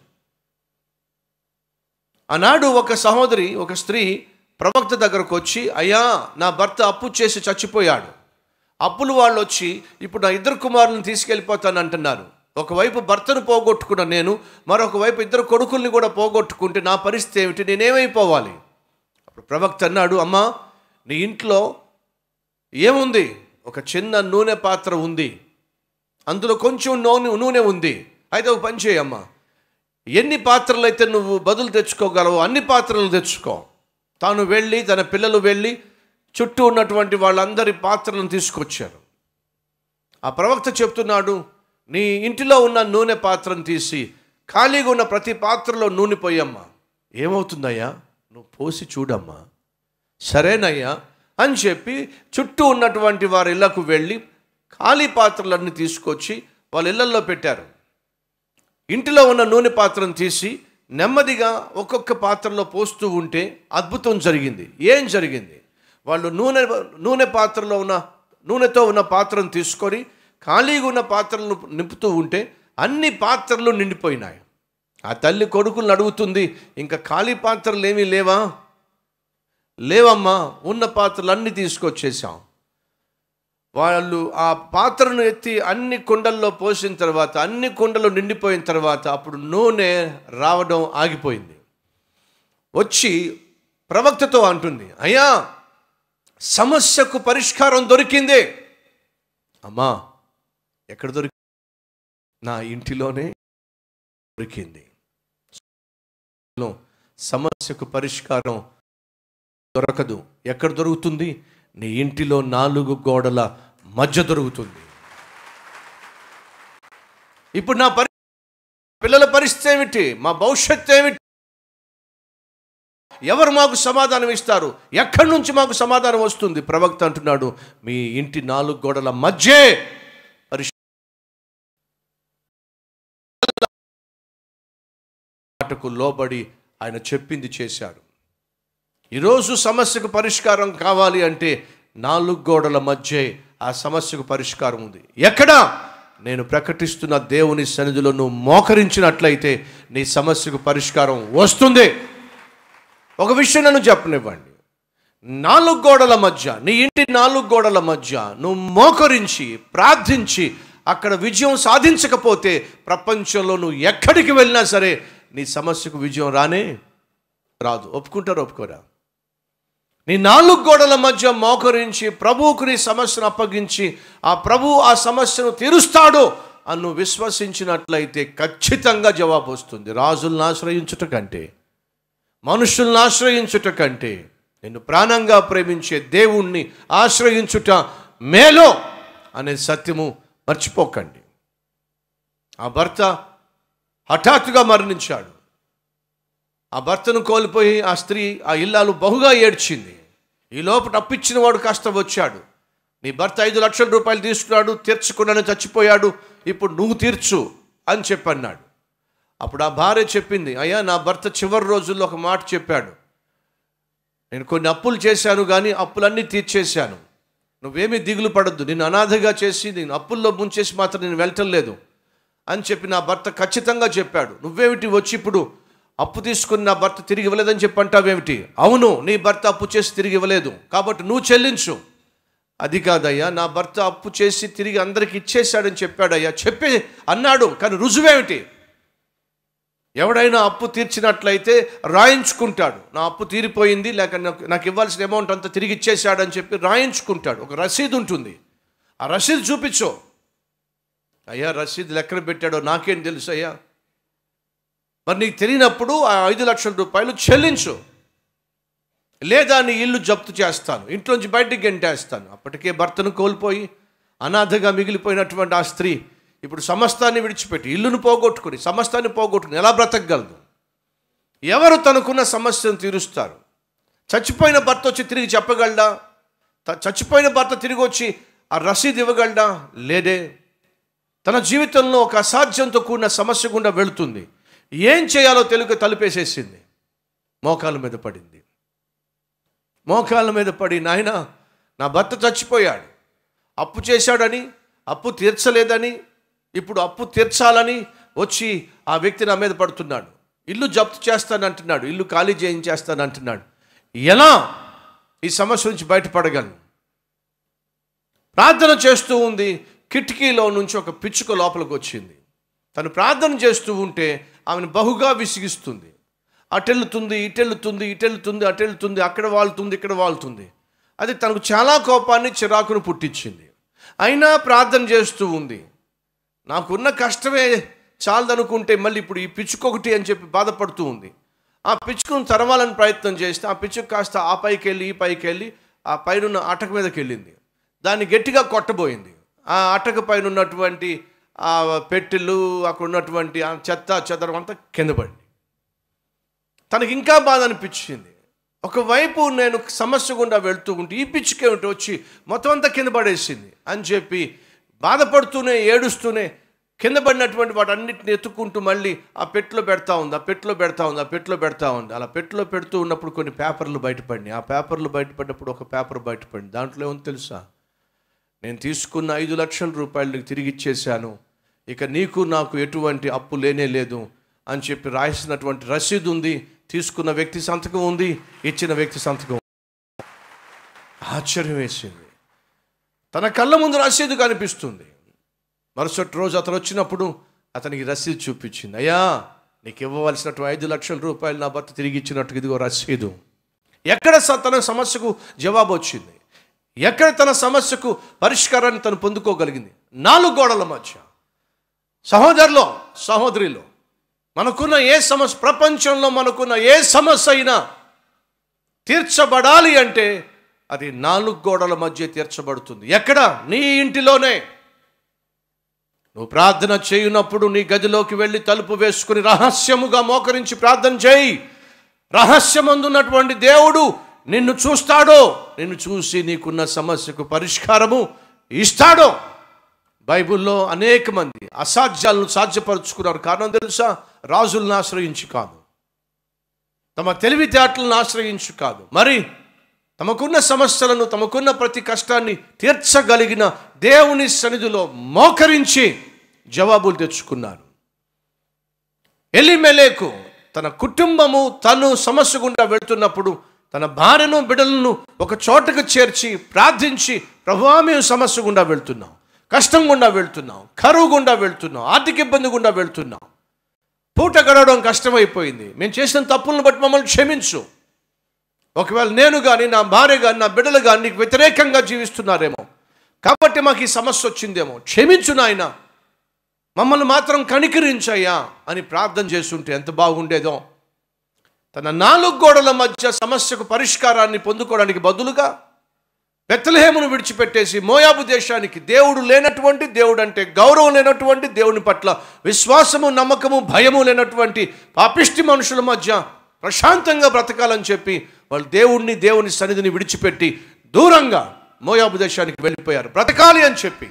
ఆనాడు ఒక సహోదరి ఒక స్త్రీ ప్రవక్త దగ్గరకు వచ్చి అయ్యా నా భర్త అప్పు చేసి చచ్చిపోయాడు అప్పులు వాళ్ళు వచ్చి ఇప్పుడు నా ఇద్దరు కుమారులను తీసుకెళ్ళిపోతాను అంటున్నారు ఒకవైపు భర్తను పోగొట్టుకున్న నేను మరొక వైపు ఇద్దరు కొడుకుల్ని కూడా పోగొట్టుకుంటే నా పరిస్థితి ఏమిటి నేనేమైపోవాలి అప్పుడు ప్రవక్త అన్నాడు అమ్మా నీ ఇంట్లో ఏముంది ఒక చిన్న నూనె పాత్ర ఉంది అందులో కొంచెం నూనె నూనె ఉంది అయితే ఒక పని చేయమ్మా ఎన్ని పాత్రలు అయితే నువ్వు బదులు తెచ్చుకోగలవో అన్ని పాత్రలు తెచ్చుకో తాను వెళ్ళి తన పిల్లలు వెళ్ళి చుట్టూ ఉన్నటువంటి వాళ్ళందరి పాత్రలను తీసుకొచ్చారు ఆ ప్రవక్త చెప్తున్నాడు నీ ఇంటిలో ఉన్న నూనె పాత్రను తీసి ఖాళీగా ఉన్న ప్రతి పాత్రలో నూనె పోయమ్మా ఏమవుతుందయ్యా నువ్వు పోసి చూడమ్మా సరేనయ్యా అని చెప్పి చుట్టూ ఉన్నటువంటి వారి ఇళ్లకు వెళ్ళి ఖాళీ పాత్రలన్నీ తీసుకొచ్చి వాళ్ళ ఇళ్లల్లో పెట్టారు ఇంటిలో ఉన్న నూనె పాత్రను తీసి నెమ్మదిగా ఒక్కొక్క పాత్రలో పోస్తూ ఉంటే అద్భుతం జరిగింది ఏం జరిగింది వాళ్ళు నూనె నూనె పాత్రలో ఉన్న నూనెతో ఉన్న పాత్రను తీసుకొని ఖాళీగా ఉన్న పాత్రలను నింపుతూ ఉంటే అన్ని పాత్రలు నిండిపోయినాయి ఆ తల్లి కొడుకులను అడుగుతుంది ఇంకా ఖాళీ పాత్రలు ఏమీ లేవా లేవమ్మా ఉన్న పాత్రలు అన్నీ తీసుకొచ్చేసాం వాళ్ళు ఆ పాత్రను ఎత్తి అన్ని కుండల్లో పోసిన తర్వాత అన్ని కుండలు నిండిపోయిన తర్వాత అప్పుడు నూనె రావడం ఆగిపోయింది వచ్చి ప్రవక్తతో అంటుంది అయ్యా సమస్యకు పరిష్కారం దొరికింది అమ్మా ఎక్కడ దొరికి నా ఇంటిలోనే దొరికింది సమస్యకు పరిష్కారం దొరకదు ఎక్కడ దొరుకుతుంది నీ ఇంటిలో నాలుగు గోడల మధ్య దొరుకుతుంది ఇప్పుడు నా పరి పిల్లల పరిస్థితి ఏమిటి మా భవిష్యత్తు ఏమిటి ఎవరు మాకు సమాధానం ఇస్తారు ఎక్కడి నుంచి మాకు సమాధానం వస్తుంది ప్రవక్త అంటున్నాడు మీ ఇంటి నాలుగు గోడల మధ్యే పరిష్ మాటకు లోబడి ఆయన చెప్పింది చేశాడు ఈరోజు సమస్యకు పరిష్కారం కావాలి అంటే నాలుగు గోడల మధ్య ఆ సమస్యకు పరిష్కారం ఉంది ఎక్కడ నేను ప్రకటిస్తున్న దేవుని సన్నిధిలో నువ్వు మోకరించినట్లయితే నీ సమస్యకు పరిష్కారం వస్తుంది ఒక విషయం నన్ను చెప్పనివ్వండి నాలుగు గోడల మధ్య నీ ఇంటి నాలుగు గోడల మధ్య నువ్వు మోకరించి ప్రార్థించి అక్కడ విజయం సాధించకపోతే ప్రపంచంలో నువ్వు ఎక్కడికి వెళ్ళినా సరే నీ సమస్యకు విజయం రానే రాదు ఒప్పుకుంటారు ఒప్పుకోరా నీ నాలుగు గోడల మధ్య మోకరించి ప్రభువుకు నీ సమస్యను అప్పగించి ఆ ప్రభు ఆ సమస్యను తీరుస్తాడు అని నువ్వు విశ్వసించినట్లయితే ఖచ్చితంగా జవాబు వస్తుంది రాజులను ఆశ్రయించుట కంటే మనుషుల్ని ఆశ్రయించుట కంటే నిన్ను ప్రాణంగా ప్రేమించే దేవుణ్ణి ఆశ్రయించుట మేలో అనే సత్యము మర్చిపోకండి ఆ భర్త హఠాత్తుగా మరణించాడు ఆ భర్తను కోల్పోయి ఆ స్త్రీ ఆ ఇల్లాలు బహుగా ఏడ్చింది ఈ లోపల అప్పిచ్చిన వాడు కాస్త వచ్చాడు నీ భర్త ఐదు లక్షల రూపాయలు తీసుకున్నాడు తీర్చుకున్నాను చచ్చిపోయాడు ఇప్పుడు నువ్వు తీర్చు అని చెప్పన్నాడు అప్పుడు ఆ భార్య చెప్పింది అయ్యా నా భర్త చివరి రోజుల్లో ఒక మాట చెప్పాడు నేను కొన్ని అప్పులు చేశాను కానీ అప్పులన్నీ తీర్చేశాను నువ్వేమీ దిగులు పడద్దు నేను అనాథగా చేసి నేను అప్పుల్లో ముంచేసి మాత్రం నేను వెళ్ళటం లేదు అని చెప్పి నా భర్త ఖచ్చితంగా చెప్పాడు నువ్వేమిటి వచ్చి ఇప్పుడు అప్పు తీసుకుని నా భర్త తిరిగి ఇవ్వలేదని చెప్పి అంటావేమిటి అవును నీ భర్త అప్పు చేసి తిరిగి ఇవ్వలేదు కాబట్టి నువ్వు చెల్లించు అది కాదయ్యా నా భర్త అప్పు చేసి తిరిగి అందరికి ఇచ్చేశాడని చెప్పాడయ్యా చెప్పి అన్నాడు కానీ రుజువేమిటి ఎవడైనా అప్పు తీర్చినట్లయితే రాయించుకుంటాడు నా అప్పు తీరిపోయింది లేక నాకు నాకు ఇవ్వాల్సిన అమౌంట్ అంతా తిరిగి ఇచ్చేశాడని చెప్పి రాయించుకుంటాడు ఒక రసీదు ఉంటుంది ఆ రసీదు చూపించు అయ్యా రసీదు ఎక్కడ పెట్టాడో నాకేం తెలుసు అయ్యా మరి నీకు తెలియనప్పుడు ఆ ఐదు లక్షల రూపాయలు చెల్లించు లేదా నీ ఇల్లు జప్తు చేస్తాను ఇంట్లోంచి బయటికి గెంటేస్తాను అప్పటికే భర్తను కోల్పోయి అనాథగా మిగిలిపోయినటువంటి ఆ స్త్రీ ఇప్పుడు సమస్తాన్ని విడిచిపెట్టి ఇల్లును పోగొట్టుకుని సమస్తాన్ని పోగొట్టుకుని ఎలా బ్రతకగలదు ఎవరు తనకున్న సమస్యను తీరుస్తారు చచ్చిపోయిన భర్త వచ్చి తిరిగి చెప్పగలడా త- చచ్చిపోయిన భర్త తిరిగి వచ్చి ఆ రసీదు ఇవ్వగలడా లేదే తన జీవితంలో ఒక అసాధ్యంతో కూడిన సమస్య గుండా వెళుతుంది ఏం చేయాలో తెలుగు తలుపేసేసింది మోకాల మీద పడింది మోకాళ్ళ మీద పడి నాయన నా భర్త చచ్చిపోయాడు అప్పు చేశాడని అప్పు తీర్చలేదని ఇప్పుడు అప్పు తీర్చాలని వచ్చి ఆ వ్యక్తి నా మీద పడుతున్నాడు ఇల్లు జప్తు చేస్తానంటున్నాడు ఇల్లు ఖాళీ చేయించేస్తానంటున్నాడు ఎలా ఈ సమస్య నుంచి బయటపడగలను ప్రార్థన చేస్తూ ఉంది కిటికీలో నుంచి ఒక పిచ్చుక లోపలికి వచ్చింది తను ప్రార్థన చేస్తూ ఉంటే ఆమెను బహుగా విసిగిస్తుంది అటెళ్తుంది ఇటెళ్తుంది ఇటెళ్తుంది అటెళ్తుంది అక్కడ వాళ్తుంది ఇక్కడ వాళ్తుంది అది తనకు చాలా కోపాన్ని చిరాకును పుట్టించింది అయినా ప్రార్థన చేస్తూ ఉంది నాకున్న కష్టమే చాలదనుకుంటే మళ్ళీ ఇప్పుడు ఈ పిచ్చుకొకటి అని చెప్పి బాధపడుతూ ఉంది ఆ పిచ్చుకను తరవాలని ప్రయత్నం చేస్తే ఆ పిచ్చుకు కాస్త ఆ పైకి వెళ్ళి ఈ పైకి వెళ్ళి ఆ పైన అటక మీదకి వెళ్ళింది దాన్ని గట్టిగా కొట్టబోయింది ఆ అటక పైన ఉన్నటువంటి ఆ పెట్టెలు అక్కడ ఉన్నటువంటి ఆ చెత్త చెదరం అంతా కింద పడింది తనకి ఇంకా బాధ అనిపించింది ఒకవైపు నేను సమస్య గుండా వెళ్తూ ఉంటే ఈ పిచ్చుకేమిటి వచ్చి మొత్తం అంతా కింద పడేసింది అని చెప్పి బాధపడుతూనే ఏడుస్తూనే కింద పడినటువంటి వాటన్నిటిని ఎత్తుకుంటూ మళ్ళీ ఆ పెట్టెలో పెడతా ఉంది ఆ పెట్టెలో పెడతా ఉంది ఆ పెట్టెలో పెడతా ఉంది అలా పెట్టెలో పెడుతూ ఉన్నప్పుడు కొన్ని పేపర్లు బయటపడినాయి ఆ పేపర్లు బయటపడినప్పుడు ఒక పేపర్ బయటపడింది దాంట్లో ఏముంది తెలుసా నేను తీసుకున్న ఐదు లక్షల రూపాయలు నీకు తిరిగి ఇచ్చేశాను ఇక నీకు నాకు ఎటువంటి అప్పు లేనే లేదు అని చెప్పి రాసినటువంటి రసీదు ఉంది తీసుకున్న వ్యక్తి సంతకం ఉంది ఇచ్చిన వ్యక్తి సంతకం ఉంది. ఆశ్చర్యం వేసింది తన కళ్ళ ముందు రసీదు కనిపిస్తుంది మరుసటి రోజు అతను వచ్చినప్పుడు అతనికి రసీదు చూపించింది అయ్యా నీకు ఇవ్వవలసినటువంటి ఐదు లక్షల రూపాయలు నా భర్త తిరిగి ఇచ్చినట్టు ఇదిగో రసీదు ఎక్కడ స- తన సమస్యకు జవాబు వచ్చింది ఎక్కడ తన సమస్యకు పరిష్కారాన్ని తను పొందుకోగలిగింది నాలుగు గోడల మధ్య సహోదరులో సహోదరిలో మనకున్న ఏ సమస్య ప్రపంచంలో మనకున్న ఏ సమస్య అయినా తీర్చబడాలి అంటే అది నాలుగు గోడల మధ్య తీర్చబడుతుంది ఎక్కడ నీ ఇంటిలోనే నువ్వు ప్రార్థన చేయునప్పుడు నీ గదిలోకి వెళ్ళి తలుపు వేసుకుని రహస్యముగా మోకరించి ప్రార్థన చేయి రహస్యమందున్నటువంటి దేవుడు నిన్ను చూస్తాడో నిన్ను చూసి నీకున్న సమస్యకు పరిష్కారము ఇస్తాడో బైబిల్లో అనేక మంది అసాధ్యాలను సాధ్యపరుచుకున్నారు కారణం తెలుసా రాజులను ఆశ్రయించి కాదు తమ తెలివితేటలను ఆశ్రయించు కాదు మరి తమకున్న సమస్యలను తమకున్న ప్రతి కష్టాన్ని తీర్చగలిగిన దేవుని సన్నిధిలో మోకరించి జవాబులు తెచ్చుకున్నారు ఎలిమెలేకు తన కుటుంబము తను సమస్య గుండా వెళ్తున్నప్పుడు తన భార్యను బిడ్డలను ఒక చోటకు చేర్చి ప్రార్థించి ప్రభువా మేము సమస్య గుండా వెళ్తున్నాం కష్టం గుండా వెళ్తున్నాం కరువు గుండా వెళ్తున్నాం ఆర్థిక ఇబ్బంది గుండా వెళ్తున్నాం పూట గడవడం కష్టమైపోయింది మేము చేసిన తప్పులను బట్టి మమ్మల్ని క్షమించు ఒకవేళ నేను కానీ నా భార్య కానీ నా బిడ్డలు కానీ నీకు వ్యతిరేకంగా జీవిస్తున్నారేమో కాబట్టి మాకు ఈ సమస్య వచ్చిందేమో క్షమించు నాయన మమ్మల్ని మాత్రం కనికరించయ్యా అని ప్రార్థన చేస్తుంటే ఎంత బాగుండేదో తన నాలుగు గోడల మధ్య సమస్యకు పరిష్కారాన్ని పొందుకోవడానికి బదులుగా బెత్తలహేమును విడిచిపెట్టేసి మోయాబు దేశానికి దేవుడు లేనటువంటి దేవుడు అంటే గౌరవం లేనటువంటి దేవుని పట్ల విశ్వాసము నమ్మకము భయము లేనటువంటి పాపిష్టి మనుషుల మధ్య ప్రశాంతంగా బ్రతకాలని చెప్పి వాళ్ళు దేవుణ్ణి దేవుని సన్నిధిని విడిచిపెట్టి దూరంగా మోయాబు దేశానికి వెళ్ళిపోయారు బ్రతకాలి అని చెప్పి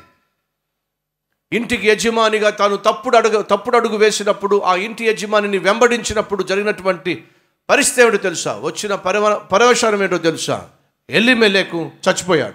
ఇంటికి యజమానిగా తాను తప్పుడు అడుగు తప్పుడు అడుగు వేసినప్పుడు ఆ ఇంటి యజమానిని వెంబడించినప్పుడు జరిగినటువంటి పరిస్థితి ఏమిటో తెలుసా వచ్చిన పరవ పరవశానం ఏంటో తెలుసా ఎల్లిమెల్లేకు చచ్చిపోయాడు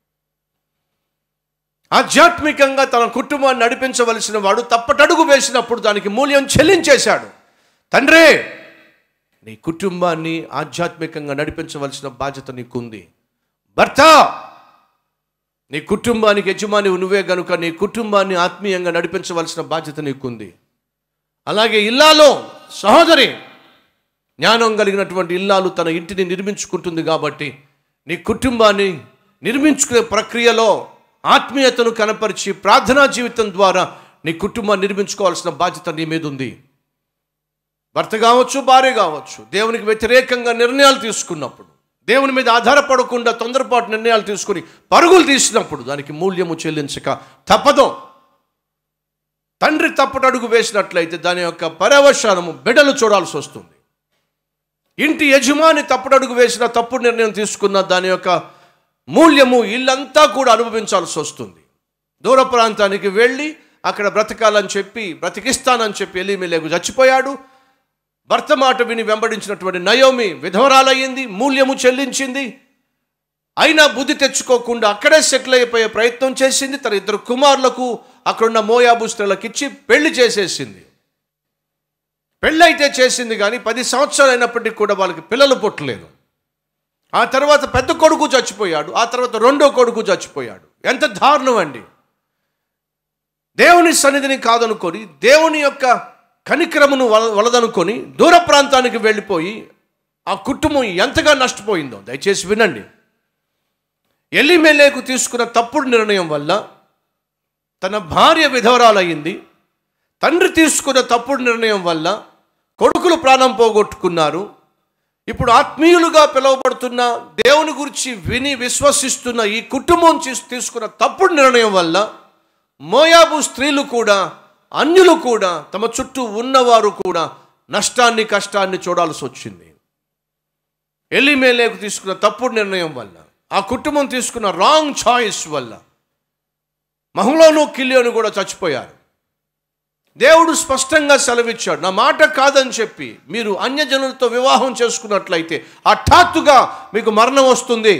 ఆధ్యాత్మికంగా తన కుటుంబాన్ని నడిపించవలసిన వాడు తప్పటడుగు వేసినప్పుడు దానికి మూల్యం చెల్లించేశాడు తండ్రే నీ కుటుంబాన్ని ఆధ్యాత్మికంగా నడిపించవలసిన బాధ్యత నీకుంది భర్త నీ కుటుంబానికి యజమాని నువ్వే గనుక నీ కుటుంబాన్ని ఆత్మీయంగా నడిపించవలసిన బాధ్యత నీకుంది అలాగే ఇల్లాలో సహోదరి జ్ఞానం కలిగినటువంటి ఇల్లాలు తన ఇంటిని నిర్మించుకుంటుంది కాబట్టి నీ కుటుంబాన్ని నిర్మించుకునే ప్రక్రియలో ఆత్మీయతను కనపరిచి ప్రార్థనా జీవితం ద్వారా నీ కుటుంబాన్ని నిర్మించుకోవాల్సిన బాధ్యత నీ మీద ఉంది భర్త కావచ్చు భార్య కావచ్చు దేవునికి వ్యతిరేకంగా నిర్ణయాలు తీసుకున్నప్పుడు దేవుని మీద ఆధారపడకుండా తొందరపాటు నిర్ణయాలు తీసుకుని పరుగులు తీసినప్పుడు దానికి మూల్యము చెల్లించక తప్పదు తండ్రి తప్పటి అడుగు వేసినట్లయితే దాని యొక్క పర్యవసానము బిడ్డలు చూడాల్సి వస్తుంది ఇంటి యజమాని తప్పుడడుగు వేసిన తప్పుడు నిర్ణయం తీసుకున్న దాని యొక్క మూల్యము ఇల్లంతా కూడా అనుభవించాల్సి వస్తుంది దూర ప్రాంతానికి వెళ్ళి అక్కడ బ్రతకాలని చెప్పి బ్రతికిస్తానని చెప్పి ఎలిమెలేకు చచ్చిపోయాడు భర్త మాట విని వెంబడించినటువంటి నయోమి విధవరాలయ్యింది మూల్యము చెల్లించింది అయినా బుద్ధి తెచ్చుకోకుండా అక్కడే సెటిల్ అయిపోయే ప్రయత్నం చేసింది తన ఇద్దరు కుమారులకు అక్కడున్న మోయాబు స్త్రీలకు ఇచ్చి పెళ్లి చేసేసింది పెళ్ళైతే చేసింది కానీ పది సంవత్సరాలు అయినప్పటికీ కూడా వాళ్ళకి పిల్లలు పుట్టలేదు ఆ తర్వాత పెద్ద కొడుకు చచ్చిపోయాడు ఆ తర్వాత రెండో కొడుకు చచ్చిపోయాడు ఎంత దారుణం అండి దేవుని సన్నిధిని కాదనుకొని దేవుని యొక్క కనిక్రమను వల వలదనుకొని దూర ప్రాంతానికి వెళ్ళిపోయి ఆ కుటుంబం ఎంతగా నష్టపోయిందో దయచేసి వినండి ఎల్లిమెల్లేకు తీసుకున్న తప్పుడు నిర్ణయం వల్ల తన భార్య విధవరాలయ్యింది తండ్రి తీసుకున్న తప్పుడు నిర్ణయం వల్ల కొడుకులు ప్రాణం పోగొట్టుకున్నారు ఇప్పుడు ఆత్మీయులుగా పిలువబడుతున్న దేవుని గురించి విని విశ్వసిస్తున్న ఈ కుటుంబం చేసి తీసుకున్న తప్పుడు నిర్ణయం వల్ల మోయాబు స్త్రీలు కూడా అన్యులు కూడా తమ చుట్టూ ఉన్నవారు కూడా నష్టాన్ని కష్టాన్ని చూడాల్సి వచ్చింది ఎల్లిమేలేకు తీసుకున్న తప్పుడు నిర్ణయం వల్ల ఆ కుటుంబం తీసుకున్న రాంగ్ చాయిస్ వల్ల మహులోను కిలియోను కూడా చచ్చిపోయారు దేవుడు స్పష్టంగా సెలవిచ్చాడు నా మాట కాదని చెప్పి మీరు అన్యజనులతో వివాహం చేసుకున్నట్లయితే హఠాత్తుగా మీకు మరణం వస్తుంది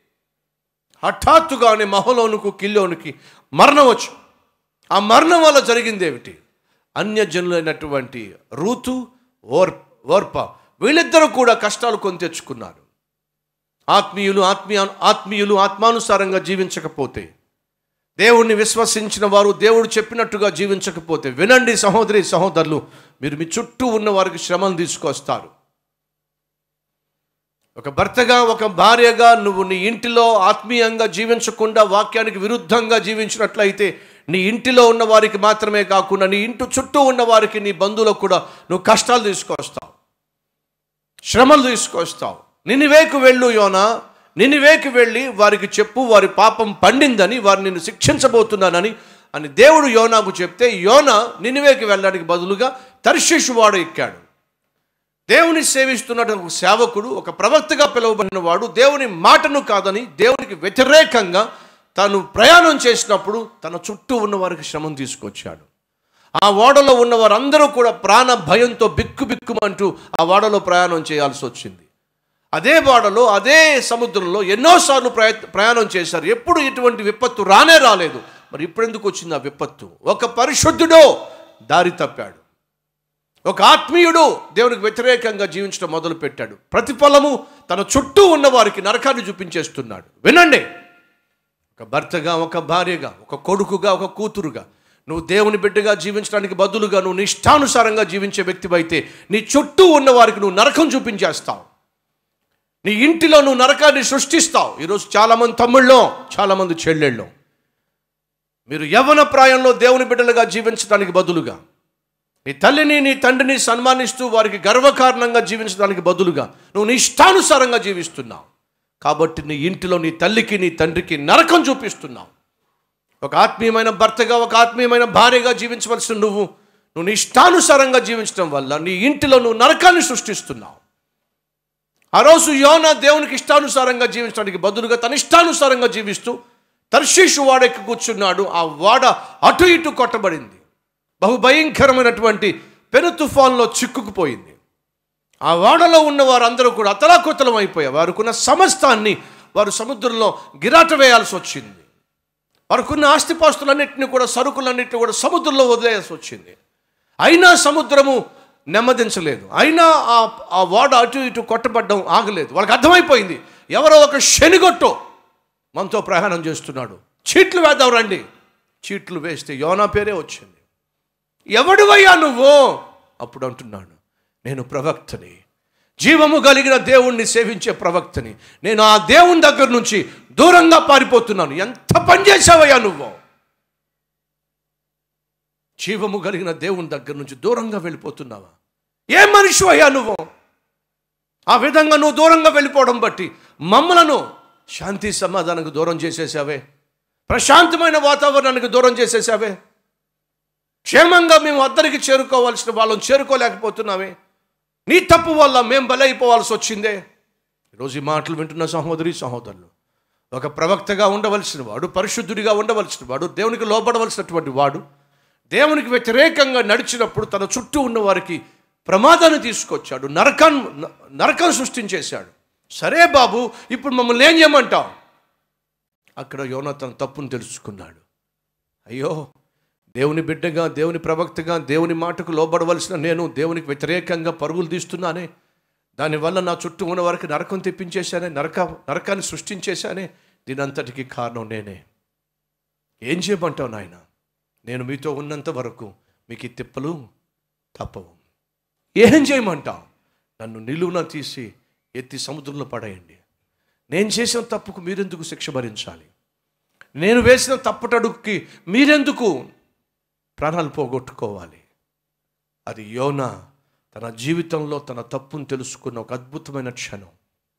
హఠాత్తుగానే మహలోనుకు కిల్లోనికి మరణం వచ్చు ఆ మరణం వల్ల జరిగింది ఏమిటి అన్యజనులైనటువంటి రూతు ఓర్ ఓర్ప వీళ్ళిద్దరూ కూడా కష్టాలు కొని తెచ్చుకున్నారు ఆత్మీయులు ఆత్మీయ ఆత్మీయులు ఆత్మానుసారంగా జీవించకపోతే దేవుణ్ణి విశ్వసించిన వారు దేవుడు చెప్పినట్టుగా జీవించకపోతే వినండి సహోదరి సహోదరులు మీరు మీ చుట్టూ ఉన్న వారికి శ్రమను తీసుకొస్తారు ఒక భర్తగా ఒక భార్యగా నువ్వు నీ ఇంటిలో ఆత్మీయంగా జీవించకుండా వాక్యానికి విరుద్ధంగా జీవించినట్లయితే నీ ఇంటిలో ఉన్న వారికి మాత్రమే కాకుండా నీ ఇంటి చుట్టూ ఉన్న వారికి నీ బంధువులకు కూడా నువ్వు కష్టాలు తీసుకొస్తావు శ్రమలు తీసుకొస్తావు నినివేకు వెళ్ళు యోనా నినివేకి వెళ్ళి వారికి చెప్పు వారి పాపం పండిందని వారు నిన్ను శిక్షించబోతున్నానని అని దేవుడు యోనాకు చెప్తే యోన నినివేకి వెళ్ళడానికి బదులుగా తర్షిషు వాడు ఎక్కాడు దేవుని సేవిస్తున్న ఒక సేవకుడు ఒక ప్రవక్తగా పిలువబడిన వాడు దేవుని మాటను కాదని దేవునికి వ్యతిరేకంగా తాను ప్రయాణం చేసినప్పుడు తన చుట్టూ ఉన్న వారికి శ్రమం తీసుకొచ్చాడు ఆ ఓడలో ఉన్న వారందరూ కూడా ప్రాణ భయంతో బిక్కు బిక్కుమంటూ ఆ ఓడలో ప్రయాణం చేయాల్సి వచ్చింది అదే ఓడలో అదే సముద్రంలో ఎన్నోసార్లు ప్రయ ప్రయాణం చేశారు ఎప్పుడు ఇటువంటి విపత్తు రానే రాలేదు మరి ఇప్పుడు ఎందుకు వచ్చింది ఆ విపత్తు ఒక పరిశుద్ధుడో దారి తప్పాడు ఒక ఆత్మీయుడు దేవునికి వ్యతిరేకంగా జీవించడం మొదలు పెట్టాడు ప్రతిఫలము తన చుట్టూ ఉన్న వారికి నరకాన్ని చూపించేస్తున్నాడు వినండి ఒక భర్తగా ఒక భార్యగా ఒక కొడుకుగా ఒక కూతురుగా నువ్వు దేవుని బిడ్డగా జీవించడానికి బదులుగా నువ్వు నిష్టానుసారంగా జీవించే వ్యక్తివైతే నీ చుట్టూ ఉన్న వారికి నువ్వు నరకం చూపించేస్తావు నీ ఇంటిలో నువ్వు నరకాన్ని సృష్టిస్తావు ఈరోజు చాలామంది తమ్ముళ్ళో చాలామంది చెల్లెళ్ళో మీరు యవన ప్రాయంలో దేవుని బిడ్డలుగా జీవించడానికి బదులుగా నీ తల్లిని నీ తండ్రిని సన్మానిస్తూ వారికి గర్వకారణంగా జీవించడానికి బదులుగా నువ్వు నీ ఇష్టానుసారంగా జీవిస్తున్నావు కాబట్టి నీ ఇంటిలో నీ తల్లికి నీ తండ్రికి నరకం చూపిస్తున్నావు ఒక ఆత్మీయమైన భర్తగా ఒక ఆత్మీయమైన భార్యగా జీవించవలసిన నువ్వు నువ్వు నీ ఇష్టానుసారంగా జీవించడం వల్ల నీ ఇంటిలో నువ్వు నరకాన్ని సృష్టిస్తున్నావు ఆ రోజు యోన దేవునికి ఇష్టానుసారంగా జీవించడానికి బదులుగా తన ఇష్టానుసారంగా జీవిస్తూ తర్షీషు వాడెక్కి కూర్చున్నాడు ఆ వాడ అటు ఇటు కొట్టబడింది బహు భయంకరమైనటువంటి పెను తుఫాన్లో చిక్కుకుపోయింది ఆ వాడలో ఉన్న వారందరూ కూడా అతలాకుతలం అయిపోయారు వారికున్న సమస్తాన్ని వారు సముద్రంలో గిరాట వేయాల్సి వచ్చింది వారికున్న ఆస్తిపాస్తులన్నింటినీ కూడా సరుకులన్నింటినీ కూడా సముద్రంలో వదిలేయాల్సి వచ్చింది అయినా సముద్రము నెమ్మదించలేదు అయినా ఆ ఆ వాడ అటు ఇటు కొట్టబడ్డం ఆగలేదు వాళ్ళకి అర్థమైపోయింది ఎవరో ఒక శనిగొట్టో మనతో ప్రయాణం చేస్తున్నాడు చీట్లు వేద్దాం రండి చీట్లు వేస్తే యోనా పేరే వచ్చింది ఎవడివయ్యా నువ్వు అప్పుడు అంటున్నాడు నేను ప్రవక్తని జీవము కలిగిన దేవుణ్ణి సేవించే ప్రవక్తని నేను ఆ దేవుని దగ్గర నుంచి దూరంగా పారిపోతున్నాను ఎంత పని చేసావయ్యా నువ్వు జీవము కలిగిన దేవుని దగ్గర నుంచి దూరంగా వెళ్ళిపోతున్నావా ఏ మనిషి అయ్యా నువ్వు ఆ విధంగా నువ్వు దూరంగా వెళ్ళిపోవడం బట్టి మమ్మలను శాంతి సమాధానానికి దూరం చేసేసావే ప్రశాంతమైన వాతావరణానికి దూరం చేసేసావే క్షేమంగా మేము అద్దరికి చేరుకోవాల్సిన వాళ్ళని చేరుకోలేకపోతున్నామే నీ తప్పు వల్ల మేము బలైపోవాల్సి వచ్చిందే ఈరోజు ఈ మాటలు వింటున్న సహోదరి సహోదరులు ఒక ప్రవక్తగా ఉండవలసిన వాడు పరిశుద్ధుడిగా ఉండవలసిన వాడు దేవునికి లోబడవలసినటువంటి వాడు దేవునికి వ్యతిరేకంగా నడిచినప్పుడు తన చుట్టూ ఉన్న వారికి ప్రమాదాన్ని తీసుకొచ్చాడు నరకం నరకం సృష్టించేశాడు సరే బాబు ఇప్పుడు మమ్మల్ని ఏం చేయమంటావు అక్కడ యోన తన తప్పును తెలుసుకున్నాడు అయ్యో దేవుని బిడ్డగా దేవుని ప్రవక్తగా దేవుని మాటకు లోబడవలసిన నేను దేవునికి వ్యతిరేకంగా పరుగులు తీస్తున్నానే దానివల్ల నా చుట్టూ ఉన్న వారికి నరకం తెప్పించేశానే నరక నరకాన్ని సృష్టించేశానే దీనంతటికి కారణం నేనే ఏం చేయమంటావు నాయన నేను మీతో ఉన్నంత వరకు మీకు ఈ తిప్పలు తప్పవు ఏం చేయమంటావు నన్ను నిలువున తీసి ఎత్తి సముద్రంలో పడేయండి నేను చేసిన తప్పుకు మీరెందుకు శిక్ష భరించాలి నేను వేసిన తప్పుటడుగుకి మీరెందుకు ప్రాణాలు పోగొట్టుకోవాలి అది యోన తన జీవితంలో తన తప్పును తెలుసుకున్న ఒక అద్భుతమైన క్షణం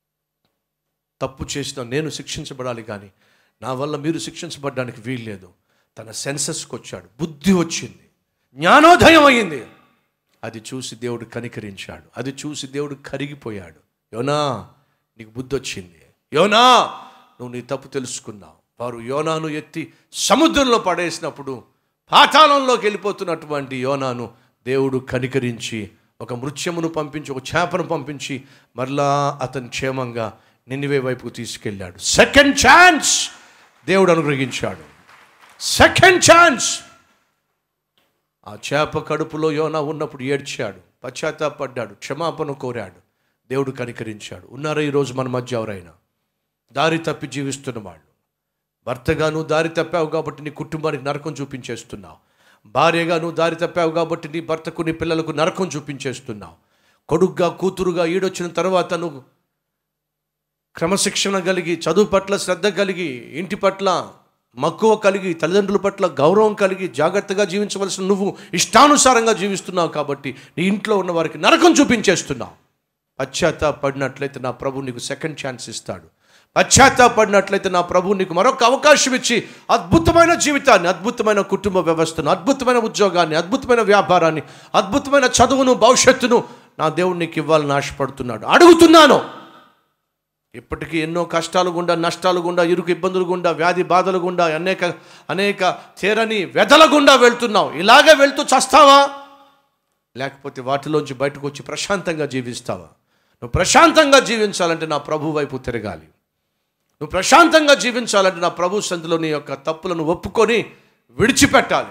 తప్పు చేసిన నేను శిక్షించబడాలి కానీ నా వల్ల మీరు శిక్షించబడడానికి వీల్లేదు తన సెన్సెస్కి వచ్చాడు బుద్ధి వచ్చింది జ్ఞానోదయం అయింది అది చూసి దేవుడు కనికరించాడు అది చూసి దేవుడు కరిగిపోయాడు యోనా నీకు బుద్ధి వచ్చింది యోనా నువ్వు నీ తప్పు తెలుసుకున్నావు వారు యోనాను ఎత్తి సముద్రంలో పడేసినప్పుడు పాతాళంలోకి వెళ్ళిపోతున్నటువంటి యోనాను దేవుడు కనికరించి ఒక మృత్యమును పంపించి ఒక చేపను పంపించి మరలా అతను క్షేమంగా నిన్నివే వైపుకు తీసుకెళ్ళాడు సెకండ్ ఛాన్స్ దేవుడు అనుగ్రహించాడు సెకండ్ ఛాన్స్ ఆ చేప కడుపులో యోనా ఉన్నప్పుడు ఏడ్చాడు పశ్చాత్తాపడ్డాడు క్షమాపణ కోరాడు దేవుడు కనికరించాడు ఉన్నారా ఈరోజు మన మధ్య ఎవరైనా దారి తప్పి జీవిస్తున్న వాళ్ళు భర్తగా నువ్వు దారి తప్పావు కాబట్టి నీ కుటుంబానికి నరకం చూపించేస్తున్నావు భార్యగా నువ్వు దారి తప్పావు కాబట్టి నీ భర్తకు నీ పిల్లలకు నరకం చూపించేస్తున్నావు కొడుగ్గా కూతురుగా ఈడొచ్చిన తర్వాత నువ్వు క్రమశిక్షణ కలిగి చదువు పట్ల శ్రద్ధ కలిగి ఇంటి పట్ల మక్కువ కలిగి తల్లిదండ్రుల పట్ల గౌరవం కలిగి జాగ్రత్తగా జీవించవలసిన నువ్వు ఇష్టానుసారంగా జీవిస్తున్నావు కాబట్టి నీ ఇంట్లో ఉన్న వారికి నరకం చూపించేస్తున్నావు పశ్చాత్తాపడినట్లయితే నా ప్రభు నీకు సెకండ్ ఛాన్స్ ఇస్తాడు పశ్చాత్తాపడినట్లయితే నా ప్రభు నీకు మరొక అవకాశం ఇచ్చి అద్భుతమైన జీవితాన్ని అద్భుతమైన కుటుంబ వ్యవస్థను అద్భుతమైన ఉద్యోగాన్ని అద్భుతమైన వ్యాపారాన్ని అద్భుతమైన చదువును భవిష్యత్తును నా దేవుడు నీకు ఇవ్వాలని ఆశపడుతున్నాడు అడుగుతున్నాను ఇప్పటికీ ఎన్నో కష్టాలు గుండా నష్టాలు గుండా ఇరుకు ఇబ్బందులు గుండా వ్యాధి బాధలు గుండా అనేక అనేక తీరని వ్యధల గుండా వెళ్తున్నావు ఇలాగే వెళ్తూ చస్తావా లేకపోతే వాటిలోంచి బయటకు వచ్చి ప్రశాంతంగా జీవిస్తావా నువ్వు ప్రశాంతంగా జీవించాలంటే నా ప్రభు వైపు తిరగాలి నువ్వు ప్రశాంతంగా జీవించాలంటే నా ప్రభు సంధిలో నీ యొక్క తప్పులను ఒప్పుకొని విడిచిపెట్టాలి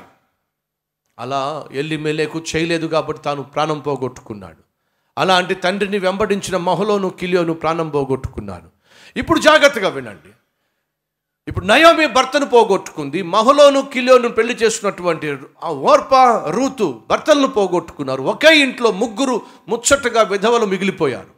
అలా ఎల్లి మెలేకు చేయలేదు కాబట్టి తాను ప్రాణం పోగొట్టుకున్నాడు అలాంటి తండ్రిని వెంబడించిన మహలోను కిలియోను ప్రాణం పోగొట్టుకున్నాను ఇప్పుడు జాగ్రత్తగా వినండి ఇప్పుడు నయోమి భర్తను పోగొట్టుకుంది మహలోను కిలియోను పెళ్లి చేసుకున్నటువంటి ఆ ఓర్ప రూతు భర్తలను పోగొట్టుకున్నారు ఒకే ఇంట్లో ముగ్గురు ముచ్చటగా విధవలు మిగిలిపోయారు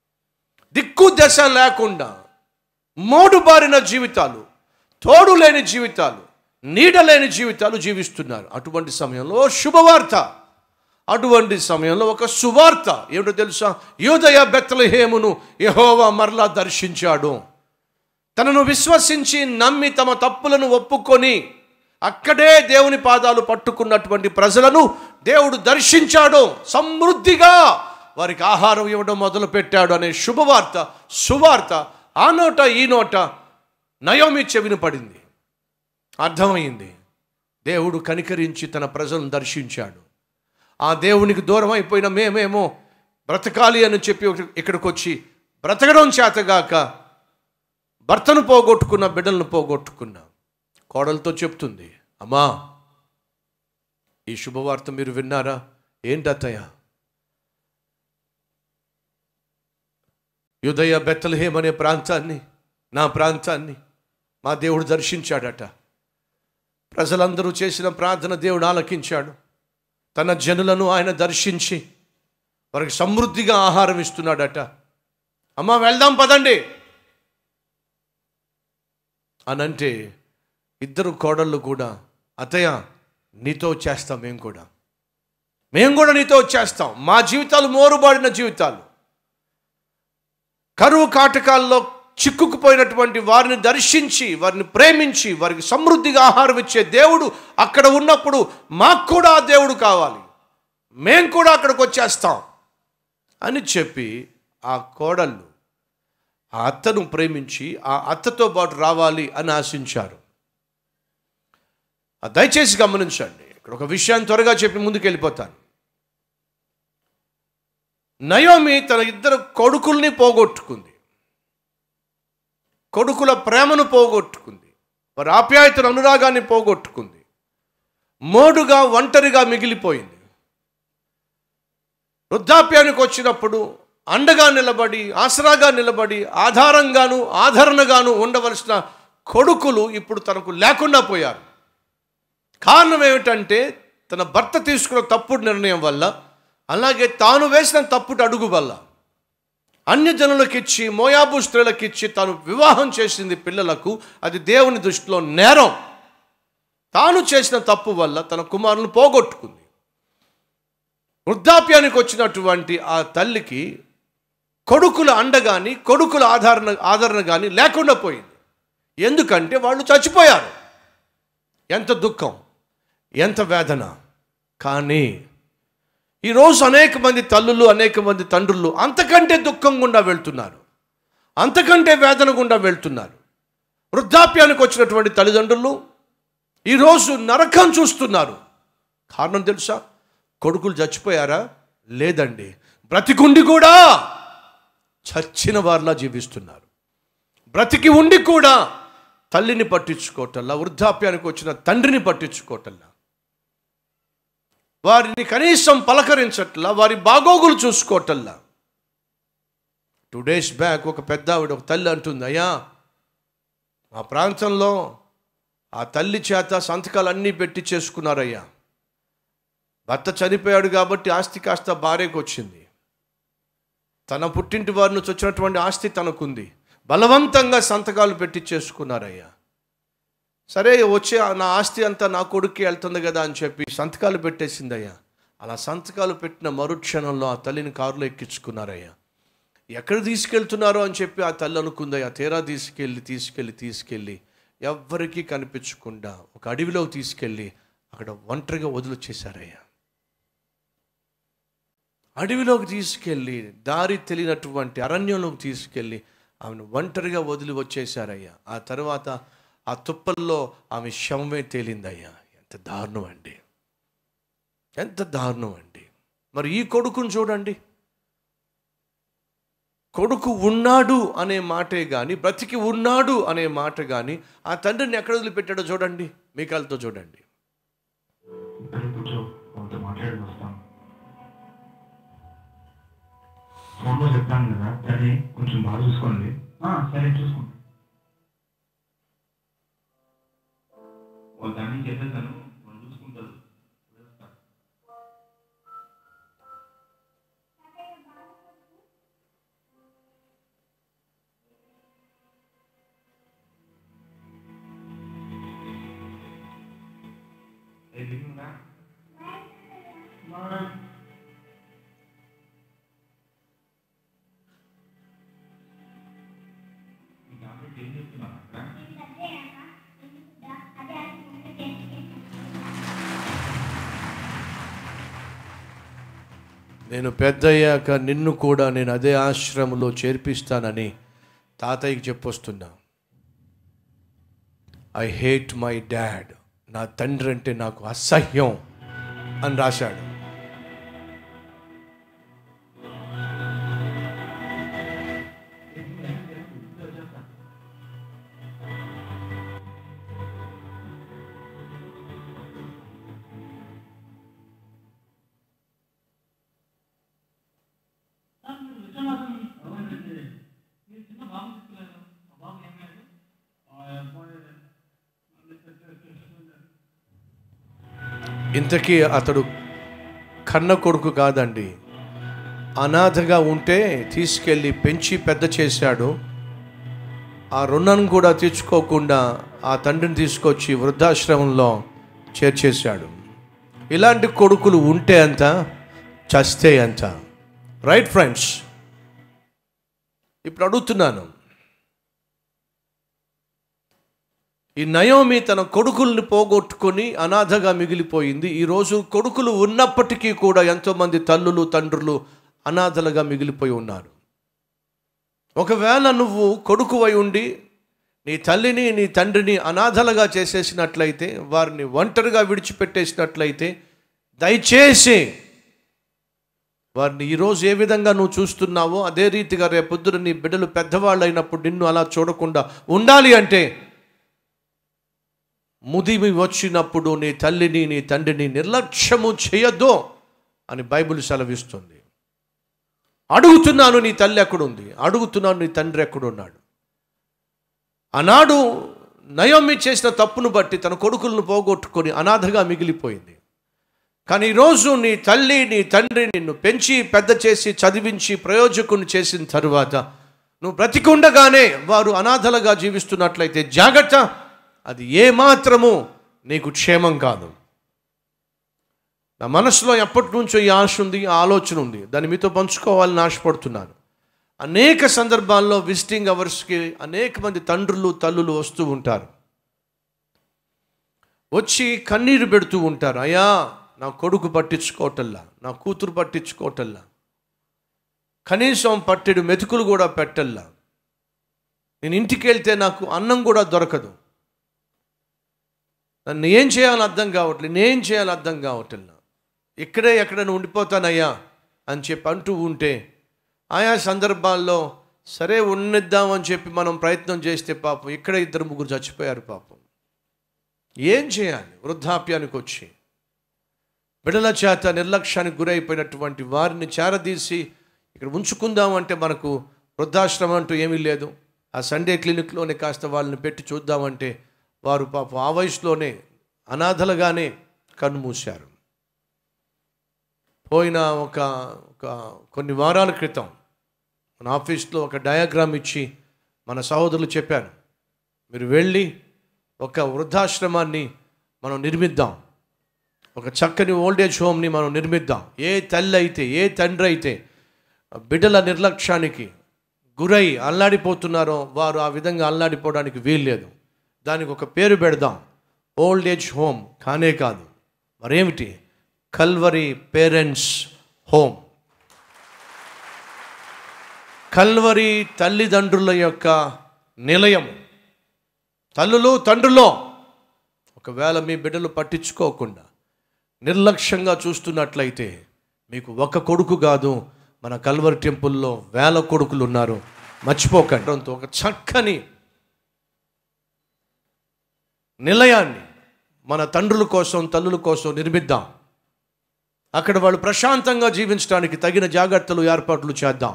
దిక్కు దశ లేకుండా మోడుబారిన జీవితాలు తోడు లేని జీవితాలు నీడ లేని జీవితాలు జీవిస్తున్నారు అటువంటి సమయంలో శుభవార్త అటువంటి సమయంలో ఒక సువార్త ఏమిటో తెలుసా యోదయ బెత్తలహేమును యహోవా మరలా దర్శించాడు తనను విశ్వసించి నమ్మి తమ తప్పులను ఒప్పుకొని అక్కడే దేవుని పాదాలు పట్టుకున్నటువంటి ప్రజలను దేవుడు దర్శించాడు సమృద్ధిగా వారికి ఆహారం ఇవ్వడం మొదలుపెట్టాడు అనే శుభవార్త సువార్త ఆ నోట ఈ నోట నయోమి చెవిన పడింది అర్థమైంది దేవుడు కనికరించి తన ప్రజలను దర్శించాడు ఆ దేవునికి దూరం అయిపోయిన మేమేమో బ్రతకాలి అని చెప్పి ఇక్కడికి వచ్చి బ్రతకడం చేతగాక భర్తను పోగొట్టుకున్న బిడ్డలను పోగొట్టుకున్న కోడలతో చెప్తుంది అమ్మా ఈ శుభవార్త మీరు విన్నారా ఏంటి అత్తయ్య యుదయ బెత్తలహేమ్ అనే ప్రాంతాన్ని నా ప్రాంతాన్ని మా దేవుడు దర్శించాడట ప్రజలందరూ చేసిన ప్రార్థన దేవుడు ఆలకించాడు తన జనులను ఆయన దర్శించి వారికి సమృద్ధిగా ఆహారం ఇస్తున్నాడట అమ్మ వెళ్దాం పదండి అనంటే ఇద్దరు కోడళ్ళు కూడా అత్తయ్య నీతో వచ్చేస్తాం మేము కూడా మేము కూడా నీతో వచ్చేస్తాం మా జీవితాలు మోరుబాడిన జీవితాలు కరువు కాటకాల్లో చిక్కుకుపోయినటువంటి వారిని దర్శించి వారిని ప్రేమించి వారికి సమృద్ధిగా ఆహారం ఇచ్చే దేవుడు అక్కడ ఉన్నప్పుడు మాకు కూడా ఆ దేవుడు కావాలి మేం కూడా అక్కడికి వచ్చేస్తాం అని చెప్పి ఆ కోడళ్ళు ఆ అత్తను ప్రేమించి ఆ అత్తతో పాటు రావాలి అని ఆశించారు ఆ దయచేసి గమనించండి ఇక్కడ ఒక విషయాన్ని త్వరగా చెప్పి ముందుకు వెళ్ళిపోతాను నయోమి తన ఇద్దరు కొడుకుల్ని పోగొట్టుకుంది కొడుకుల ప్రేమను పోగొట్టుకుంది వారి ఆప్యాయతను అనురాగాన్ని పోగొట్టుకుంది మోడుగా ఒంటరిగా మిగిలిపోయింది వృద్ధాప్యానికి వచ్చినప్పుడు అండగా నిలబడి ఆసరాగా నిలబడి ఆధారంగాను ఆదరణగాను ఉండవలసిన కొడుకులు ఇప్పుడు తనకు లేకుండా పోయారు కారణం ఏమిటంటే తన భర్త తీసుకున్న తప్పుడు నిర్ణయం వల్ల అలాగే తాను వేసిన తప్పుడు అడుగు వల్ల అన్యజనులకిచ్చి మోయాబు స్త్రీలకిచ్చి తాను వివాహం చేసింది పిల్లలకు అది దేవుని దృష్టిలో నేరం తాను చేసిన తప్పు వల్ల తన కుమారులను పోగొట్టుకుంది వృద్ధాప్యానికి వచ్చినటువంటి ఆ తల్లికి కొడుకుల అండ కానీ కొడుకుల ఆదరణ ఆదరణ కానీ లేకుండా పోయింది ఎందుకంటే వాళ్ళు చచ్చిపోయారు ఎంత దుఃఖం ఎంత వేదన కానీ ఈరోజు అనేక మంది తల్లులు అనేక మంది తండ్రులు అంతకంటే దుఃఖం గుండా వెళ్తున్నారు అంతకంటే వేదన గుండా వెళ్తున్నారు వృద్ధాప్యానికి వచ్చినటువంటి తల్లిదండ్రులు ఈరోజు నరకం చూస్తున్నారు కారణం తెలుసా కొడుకులు చచ్చిపోయారా లేదండి బ్రతికుండి కూడా చచ్చిన వారిలా జీవిస్తున్నారు బ్రతికి ఉండి కూడా తల్లిని పట్టించుకోవటల్లా వృద్ధాప్యానికి వచ్చిన తండ్రిని పట్టించుకోవటల్లా వారిని కనీసం పలకరించట్లా వారి బాగోగులు చూసుకోవటల్లా టూ డేస్ బ్యాక్ ఒక పెద్ద ఆవిడ ఒక తల్లి అంటుంది అయ్యా మా ప్రాంతంలో ఆ తల్లి చేత సంతకాలు అన్నీ పెట్టి చేసుకున్నారయ్యా భర్త చనిపోయాడు కాబట్టి ఆస్తి కాస్త భార్యకు వచ్చింది తన పుట్టింటి వారి నుంచి వచ్చినటువంటి ఆస్తి తనకుంది బలవంతంగా సంతకాలు పెట్టి చేసుకున్నారయ్యా సరే వచ్చే నా ఆస్తి అంతా నా కొడుక్కి వెళ్తుంది కదా అని చెప్పి సంతకాలు పెట్టేసిందయ్యా అలా సంతకాలు పెట్టిన మరుక్షణంలో ఆ తల్లిని కారులో ఎక్కించుకున్నారయ్యా ఎక్కడ తీసుకెళ్తున్నారో అని చెప్పి ఆ తల్లి అనుకుందయ్యా తీరా తీసుకెళ్ళి తీసుకెళ్ళి తీసుకెళ్ళి ఎవ్వరికీ కనిపించకుండా ఒక అడవిలోకి తీసుకెళ్ళి అక్కడ ఒంటరిగా వదిలొచ్చేశారయ్యా అడవిలోకి తీసుకెళ్ళి దారి తెలియనటువంటి అరణ్యంలోకి తీసుకెళ్ళి ఆమెను ఒంటరిగా వదిలి వచ్చేసారయ్యా ఆ తర్వాత ఆ తుప్పల్లో ఆమె శవమే తేలిందయ్యా ఎంత దారుణం అండి ఎంత దారుణం అండి మరి ఈ కొడుకును చూడండి కొడుకు ఉన్నాడు అనే మాటే కానీ బ్రతికి ఉన్నాడు అనే మాట కానీ ఆ తండ్రిని ఎక్కడ వదిలిపెట్టాడో చూడండి మీకాలతో చూడండి ఇక్కడ కూర్చో వాళ్ళతో మాట్లాడి వస్తాం ఫోన్లో చెప్తాను కదా సరే కొంచెం బాగా చూసుకోండి ఆ, సరే చూసుకోండి వాళ్ళ దాన్ని చెప్పేస్తాను వాళ్ళు చూసుకుంటారు వదిలేస్తారు. ఏ దిగుందా కాబట్టి ఏం చెప్తున్నారు అక్కడ నేను పెద్దయ్యాక నిన్ను కూడా నేను అదే ఆశ్రమంలో చేర్పిస్తానని తాతయ్యకి చెప్పొస్తున్నా ఐ హేట్ మై డాడ్ నా తండ్రి అంటే నాకు అసహ్యం అని రాశాడు ఇంతకీ అతడు కన్న కొడుకు కాదండి అనాథగా ఉంటే తీసుకెళ్ళి పెంచి పెద్ద చేశాడు ఆ రుణం కూడా తీర్చుకోకుండా ఆ తండ్రిని తీసుకొచ్చి వృద్ధాశ్రమంలో చేర్చేశాడు ఇలాంటి కొడుకులు ఉంటే అంత చస్తే అంత రైట్ ఫ్రెండ్స్ ఇప్పుడు అడుగుతున్నాను ఈ నయోమి తన కొడుకుల్ని పోగొట్టుకొని అనాథగా మిగిలిపోయింది ఈరోజు కొడుకులు ఉన్నప్పటికీ కూడా ఎంతోమంది తల్లులు తండ్రులు అనాథలుగా మిగిలిపోయి ఉన్నారు ఒకవేళ నువ్వు కొడుకువై ఉండి నీ తల్లిని నీ తండ్రిని అనాథలుగా చేసేసినట్లయితే వారిని ఒంటరిగా విడిచిపెట్టేసినట్లయితే దయచేసి వారిని ఈరోజు ఏ విధంగా నువ్వు చూస్తున్నావో అదే రీతిగా రేపొద్దున నీ బిడ్డలు పెద్దవాళ్ళు అయినప్పుడు నిన్ను అలా చూడకుండా ఉండాలి అంటే ముదిమి వచ్చినప్పుడు నీ తల్లిని నీ తండ్రిని నిర్లక్ష్యము చేయొద్దు అని బైబిల్ సెలవిస్తుంది అడుగుతున్నాను నీ తల్లి ఎక్కడుంది అడుగుతున్నాను నీ తండ్రి ఎక్కడున్నాడు ఆనాడు నయోమి చేసిన తప్పును బట్టి తన కొడుకులను పోగొట్టుకొని అనాథగా మిగిలిపోయింది కానీ ఈరోజు నీ తల్లి నీ తండ్రి నిన్ను పెంచి పెద్ద చేసి చదివించి ప్రయోజకుని చేసిన తరువాత నువ్వు బ్రతికుండగానే వారు అనాథలుగా జీవిస్తున్నట్లయితే జాగ్రత్త అది ఏమాత్రము నీకు క్షేమం కాదు నా మనసులో ఎప్పటి నుంచో ఈ ఆశ ఉంది ఆ ఆలోచన ఉంది దాన్ని మీతో పంచుకోవాలని ఆశపడుతున్నాను అనేక సందర్భాల్లో విజిటింగ్ అవర్స్కి అనేక మంది తండ్రులు తల్లులు వస్తూ ఉంటారు వచ్చి కన్నీరు పెడుతూ ఉంటారు అయ్యా నా కొడుకు పట్టించుకోవటల్లా నా కూతురు పట్టించుకోవటల్లా కనీసం పట్టెడు మెతుకులు కూడా పెట్టల్లా నేను ఇంటికి వెళ్తే నాకు అన్నం కూడా దొరకదు నన్ను ఏం చేయాలో అర్థం కావట్లేదు నేనేం చేయాలో అర్థం కావట్లేదు ఇక్కడే ఎక్కడ ఉండిపోతానయ్యా అని చెప్పి అంటూ ఉంటే ఆయా సందర్భాల్లో సరే ఉన్నిద్దామని చెప్పి మనం ప్రయత్నం చేస్తే పాపం ఇక్కడ ఇద్దరు ముగ్గురు చచ్చిపోయారు పాపం ఏం చేయాలి వృద్ధాప్యానికి వచ్చి బిడల చేత నిర్లక్ష్యానికి గురైపోయినటువంటి వారిని చేరదీసి ఇక్కడ ఉంచుకుందామంటే మనకు వృద్ధాశ్రమం అంటూ ఏమీ లేదు ఆ సండే క్లినిక్లోనే కాస్త వాళ్ళని పెట్టి చూద్దామంటే వారు పాపం ఆ వయసులోనే అనాథలుగానే కన్నుమూశారు పోయిన ఒక ఒక కొన్ని వారాల క్రితం మన ఆఫీస్లో ఒక డయాగ్రామ్ ఇచ్చి మన సహోదరులు చెప్పాను మీరు వెళ్ళి ఒక వృద్ధాశ్రమాన్ని మనం నిర్మిద్దాం ఒక చక్కని ఓల్డేజ్ హోమ్ని మనం నిర్మిద్దాం ఏ తల్లి అయితే ఏ తండ్రి అయితే బిడ్డల నిర్లక్ష్యానికి గురై అల్లాడిపోతున్నారో వారు ఆ విధంగా అల్లాడిపోవడానికి వీల్లేదు దానికి ఒక పేరు పెడదాం ఓల్డ్ ఏజ్ హోమ్ కానే కాదు మరేమిటి కల్వరి పేరెంట్స్ హోమ్ కల్వరి తల్లిదండ్రుల యొక్క నిలయం తల్లులు తండ్రులో ఒకవేళ మీ బిడ్డలు పట్టించుకోకుండా నిర్లక్ష్యంగా చూస్తున్నట్లయితే మీకు ఒక కొడుకు కాదు మన కల్వరి టెంపుల్లో వేల కొడుకులు ఉన్నారు మర్చిపోకండి ఒక చక్కని నిలయాన్ని మన తండ్రుల కోసం తల్లుల కోసం నిర్మిద్దాం అక్కడ వాళ్ళు ప్రశాంతంగా జీవించడానికి తగిన జాగ్రత్తలు ఏర్పాట్లు చేద్దాం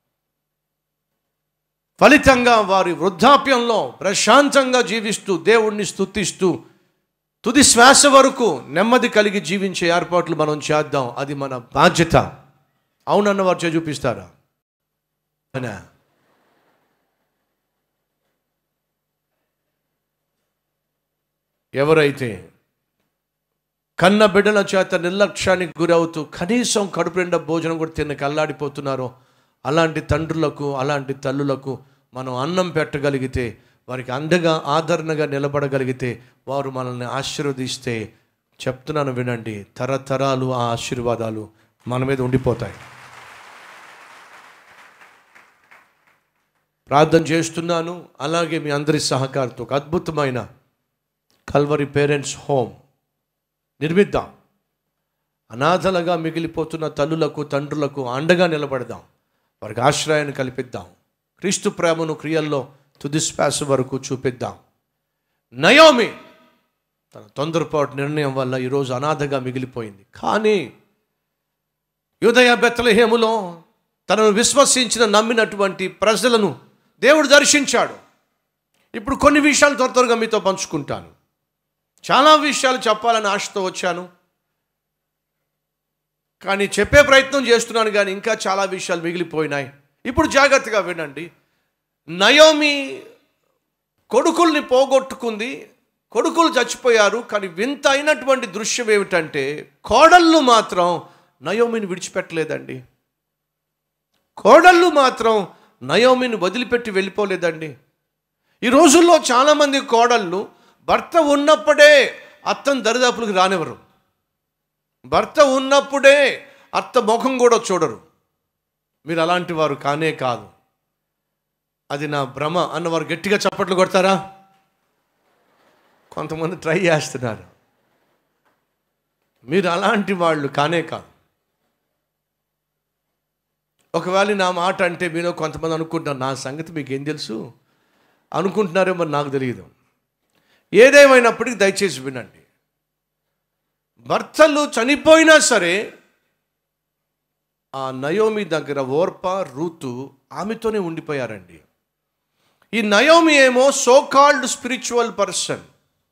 ఫలితంగా వారి వృద్ధాప్యంలో ప్రశాంతంగా జీవిస్తూ దేవుణ్ణి స్తుతిస్తూ తుది శ్వాస వరకు నెమ్మది కలిగి జీవించే ఏర్పాట్లు మనం చేద్దాం అది మన బాధ్యత అవునన్న వారు చేయి చూపిస్తారా అవునా? ఎవరైతే కన్న బిడ్డల చేత నిర్లక్ష్యానికి గురవుతూ కనీసం కడుపు నిండా భోజనం కూడా తిన్న కల్లాడిపోతున్నారో అలాంటి తండ్రులకు అలాంటి తల్లులకు మనం అన్నం పెట్టగలిగితే వారికి అండగా ఆదరణగా నిలబడగలిగితే వారు మనల్ని ఆశీర్వదిస్తే చెప్తున్నాను వినండి తరతరాలు ఆ ఆశీర్వాదాలు మన మీద ఉండిపోతాయి ప్రార్థన చేస్తున్నాను అలాగే మీ అందరి సహకారంతో ఒక అద్భుతమైన కల్వరి పేరెంట్స్ హోమ్ నిర్మిద్దాం అనాథలుగా మిగిలిపోతున్న తల్లులకు తండ్రులకు అండగా నిలబడదాం వారికి ఆశ్రయాన్ని కల్పిద్దాం క్రీస్తు ప్రేమను క్రియల్లో తుది శ్వాస వరకు చూపిద్దాం నయోమి తన తొందరపాటు నిర్ణయం వల్ల ఈరోజు అనాథగా మిగిలిపోయింది కానీ యుదయ బెత్తలహేములో తనను విశ్వసించిన నమ్మినటువంటి ప్రజలను దేవుడు దర్శించాడు ఇప్పుడు కొన్ని విషయాలు త్వర త్వరగా మీతో పంచుకుంటాను చాలా విషయాలు చెప్పాలని ఆశతో వచ్చాను కానీ చెప్పే ప్రయత్నం చేస్తున్నాను కానీ ఇంకా చాలా విషయాలు మిగిలిపోయినాయి ఇప్పుడు జాగ్రత్తగా వినండి నయోమి కొడుకుల్ని పోగొట్టుకుంది కొడుకులు చచ్చిపోయారు కానీ వింత అయినటువంటి దృశ్యం ఏమిటంటే కోడళ్ళు మాత్రం నయోమిని విడిచిపెట్టలేదండి కోడళ్ళు మాత్రం నయోమిని వదిలిపెట్టి వెళ్ళిపోలేదండి ఈ రోజుల్లో చాలామంది కోడళ్ళు భర్త ఉన్నప్పుడే అత్తను దరిదాపులకు రానివ్వరు భర్త ఉన్నప్పుడే అత్త ముఖం కూడా చూడరు మీరు అలాంటి వారు కానే కాదు అది నా భ్రమ అన్నవారు గట్టిగా చప్పట్లు కొడతారా కొంతమంది ట్రై చేస్తున్నారు మీరు అలాంటి వాళ్ళు కానే కాదు ఒకవేళ నా మాట అంటే మీలో కొంతమంది అనుకుంటున్నారు నా సంగతి మీకు ఏం తెలుసు అనుకుంటున్నారో మరి నాకు తెలియదు ఏదేమైనప్పటికీ దయచేసి వినండి భర్తలు చనిపోయినా సరే ఆ నయోమి దగ్గర ఓర్ప రూతు ఆమెతోనే ఉండిపోయారండి ఈ నయోమి ఏమో సో కాల్డ్ స్పిరిచువల్ పర్సన్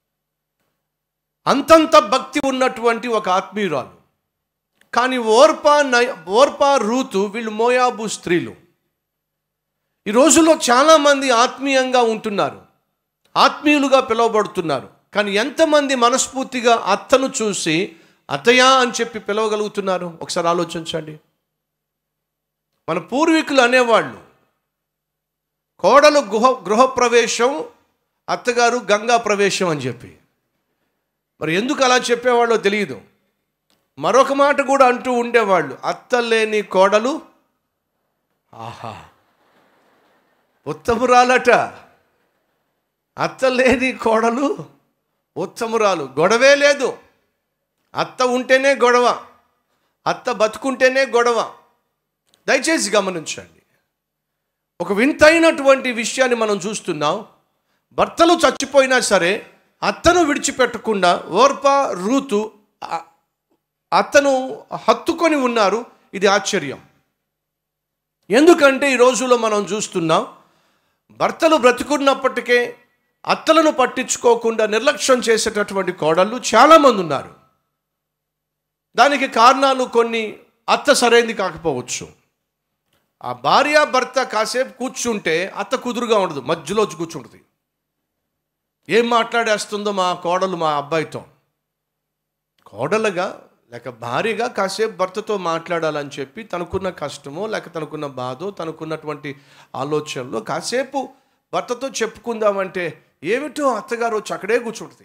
అంతంత భక్తి ఉన్నటువంటి ఒక ఆత్మీయురాలు కానీ ఓర్ప నయ ఓర్ప రూతు వీళ్ళు మోయాబు స్త్రీలు ఈ రోజుల్లో చాలామంది ఆత్మీయంగా ఉంటున్నారు ఆత్మీయులుగా పిలువబడుతున్నారు కానీ ఎంతమంది మనస్ఫూర్తిగా అత్తను చూసి అత్తయ్య అని చెప్పి పిలవగలుగుతున్నారు ఒకసారి ఆలోచించండి మన పూర్వీకులు అనేవాళ్ళు కోడలు గృహ గృహప్రవేశం అత్తగారు గంగా ప్రవేశం అని చెప్పి మరి ఎందుకు అలా చెప్పేవాళ్ళో తెలియదు మరొక మాట కూడా అంటూ ఉండేవాళ్ళు అత్త లేని కోడలు ఆహా ఉత్తమురాలట అత్త లేని కోడలు ఉత్తమురాలు గొడవే లేదు అత్త ఉంటేనే గొడవ అత్త బతుకుంటేనే గొడవ దయచేసి గమనించండి ఒక వింతైనటువంటి విషయాన్ని మనం చూస్తున్నాం భర్తలు చచ్చిపోయినా సరే అత్తను విడిచిపెట్టకుండా ఓర్ప రూతు ఆ- అత్తను హత్తుకొని ఉన్నారు ఇది ఆశ్చర్యం ఎందుకంటే ఈ రోజుల్లో మనం చూస్తున్నాం భర్తలు బ్రతికున్నప్పటికే అత్తలను పట్టించుకోకుండా నిర్లక్ష్యం చేసేటటువంటి కోడళ్ళు చాలామంది ఉన్నారు దానికి కారణాలు కొన్ని అత్త సరైనది కాకపోవచ్చు ఆ భార్య భర్త కాసేపు కూర్చుంటే అత్త కుదురుగా ఉండదు మధ్యలో వచ్చి కూర్చుంటుంది ఏం మాట్లాడేస్తుందో మా కోడలు మా అబ్బాయితో కోడలుగా లేక భార్యగా కాసేపు భర్తతో మాట్లాడాలని చెప్పి తనకున్న కష్టమో లేక తనకున్న బాధో తనకున్నటువంటి ఆలోచనలో కాసేపు భర్తతో చెప్పుకుందామంటే ఏమిటో అత్తగారు వచ్చి అక్కడే కూర్చుంటుంది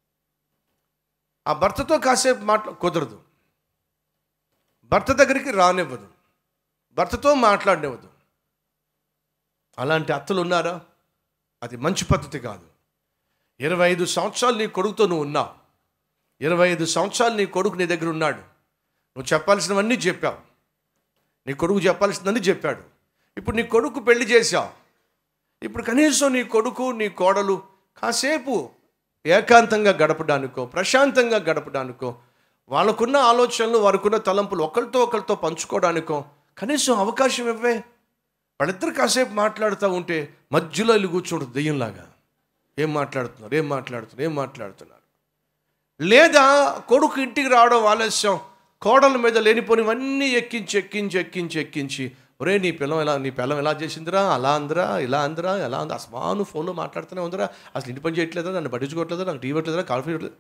ఆ భర్తతో కాసేపు మాట్లా కుదరదు భర్త దగ్గరికి రానివ్వదు భర్తతో మాట్లాడనివ్వదు అలాంటి అత్తలు ఉన్నారా అది మంచి పద్ధతి కాదు ఇరవై ఐదు సంవత్సరాలు నీ కొడుకుతో నువ్వు ఉన్నావు ఇరవై ఐదు సంవత్సరాలు నీ కొడుకు నీ దగ్గర ఉన్నాడు నువ్వు చెప్పాల్సినవన్నీ చెప్పావు నీ కొడుకు చెప్పాల్సిందని చెప్పాడు ఇప్పుడు నీ కొడుకు పెళ్లి చేశావు ఇప్పుడు కనీసం నీ కొడుకు నీ కోడలు కాసేపు ఏకాంతంగా గడపడానికో ప్రశాంతంగా గడపడానికో వాళ్ళకున్న ఆలోచనలు వారికున్న తలంపులు ఒకరితో ఒకరితో పంచుకోవడానికో కనీసం అవకాశం ఇవ్వే వాళ్ళిద్దరు కాసేపు మాట్లాడుతూ ఉంటే మధ్యలో వెళ్ళి కూర్చుంటుంది దెయ్యంలాగా ఏం మాట్లాడుతున్నారు ఏం మాట్లాడుతున్నారు ఏం మాట్లాడుతున్నారు లేదా కొడుకు ఇంటికి రావడం ఆలస్యం కోడల మీద లేనిపోనివన్నీ ఎక్కించి ఎక్కించి ఎక్కించి ఎక్కించి ఒరే నీ పిల్లం ఎలా నీ పిల్లం ఎలా చేసిందిరా అలా అందరా ఇలా అందరా ఎలా అంది అస్మాను ఫోన్లో మాట్లాడుతూనే ఉందిరా అసలు ఇంటి పని చేయట్లేదా నన్ను పట్టించుకోవట్లేదా నాకు టీ ఇవ్వట్లేదా కాఫీ ఇవ్వట్లేదు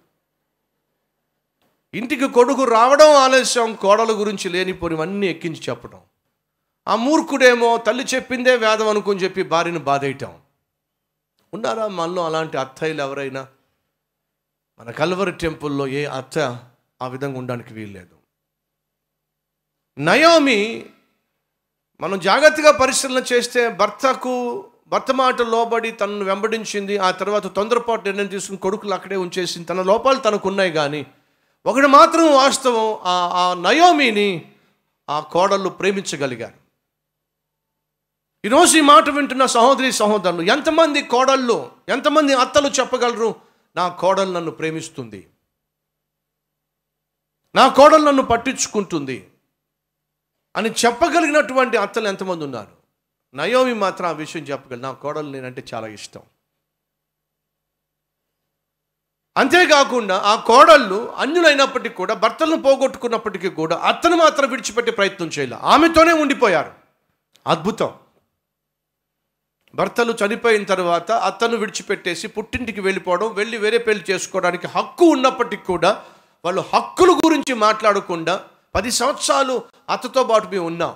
ఇంటికి కొడుకు రావడం ఆలస్యం కోడల గురించి లేనిపోనివన్నీ ఎక్కించి చెప్పడం ఆ మూర్ఖుడేమో తల్లి చెప్పిందే వేదం అనుకుని చెప్పి భార్యను బాధేయటం ఉన్నారా మనలో అలాంటి అత్తయ్యలు ఎవరైనా మన కల్వరి టెంపుల్లో ఏ అత్త ఆ విధంగా ఉండడానికి వీల్లేదు నయోమి మనం జాగ్రత్తగా పరిశీలన చేస్తే భర్తకు భర్త మాట లోబడి తనను వెంబడించింది ఆ తర్వాత తొందరపాటు నిర్ణయం తీసుకుని కొడుకులు అక్కడే ఉంచేసింది తన లోపాలు తనకు ఉన్నాయి కానీ ఒకటి మాత్రం వాస్తవం ఆ ఆ నయోమిని ఆ కోడళ్ళు ప్రేమించగలిగారు ఈరోజు ఈ మాట వింటున్న సహోదరి సహోదరులు ఎంతమంది కోడళ్ళు ఎంతమంది అత్తలు చెప్పగలరు నా కోడలు నన్ను ప్రేమిస్తుంది నా కోడలు నన్ను పట్టించుకుంటుంది అని చెప్పగలిగినటువంటి అత్తలు ఎంతమంది ఉన్నారు నయోమి మాత్రం ఆ విషయం చెప్పగలరు నా కోడలు నేనంటే చాలా ఇష్టం అంతేకాకుండా ఆ కోడళ్ళు అన్యులైనప్పటికీ కూడా భర్తలను పోగొట్టుకున్నప్పటికీ కూడా అత్తను మాత్రం విడిచిపెట్టే ప్రయత్నం చేయాలి ఆమెతోనే ఉండిపోయారు అద్భుతం భర్తలు చనిపోయిన తర్వాత అత్తను విడిచిపెట్టేసి పుట్టింటికి వెళ్ళిపోవడం వెళ్ళి వేరే పెళ్లి చేసుకోవడానికి హక్కు ఉన్నప్పటికీ కూడా వాళ్ళు హక్కుల గురించి మాట్లాడకుండా పది సంవత్సరాలు అత్తతో పాటు మేము ఉన్నాం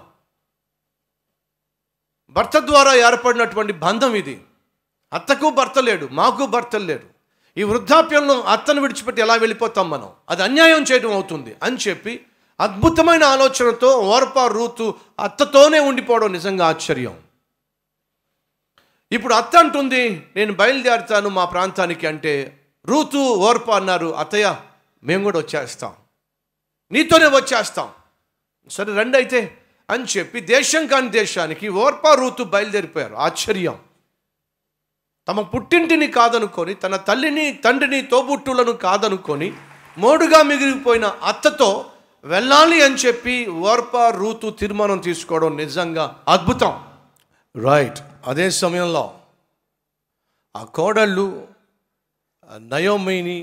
భర్త ద్వారా ఏర్పడినటువంటి బంధం ఇది అత్తకు భర్త లేడు మాకు భర్త లేడు ఈ వృద్ధాప్యంలో అత్తను విడిచిపెట్టి ఎలా వెళ్ళిపోతాం మనం అది అన్యాయం చేయడం అవుతుంది అని చెప్పి అద్భుతమైన ఆలోచనతో ఓర్ప రూతు అత్తతోనే ఉండిపోవడం నిజంగా ఆశ్చర్యం ఇప్పుడు అత్త అంటుంది నేను బయలుదేరుతాను మా ప్రాంతానికి అంటే రూతు ఓర్ప అన్నారు అత్తయ్య మేము కూడా వచ్చేస్తాం నీతోనే వచ్చేస్తాం సరే రండి అయితే అని చెప్పి దేశం కాని దేశానికి ఓర్ప రూతు బయలుదేరిపోయారు ఆశ్చర్యం తమ పుట్టింటిని కాదనుకొని తన తల్లిని తండ్రిని తోబుట్టులను కాదనుకొని మోడుగా మిగిలిపోయిన అత్తతో వెళ్ళాలి అని చెప్పి ఓర్ప రూతు తీర్మానం తీసుకోవడం నిజంగా అద్భుతం రైట్ అదే సమయంలో ఆ కోడళ్ళు ఆ నయోమిని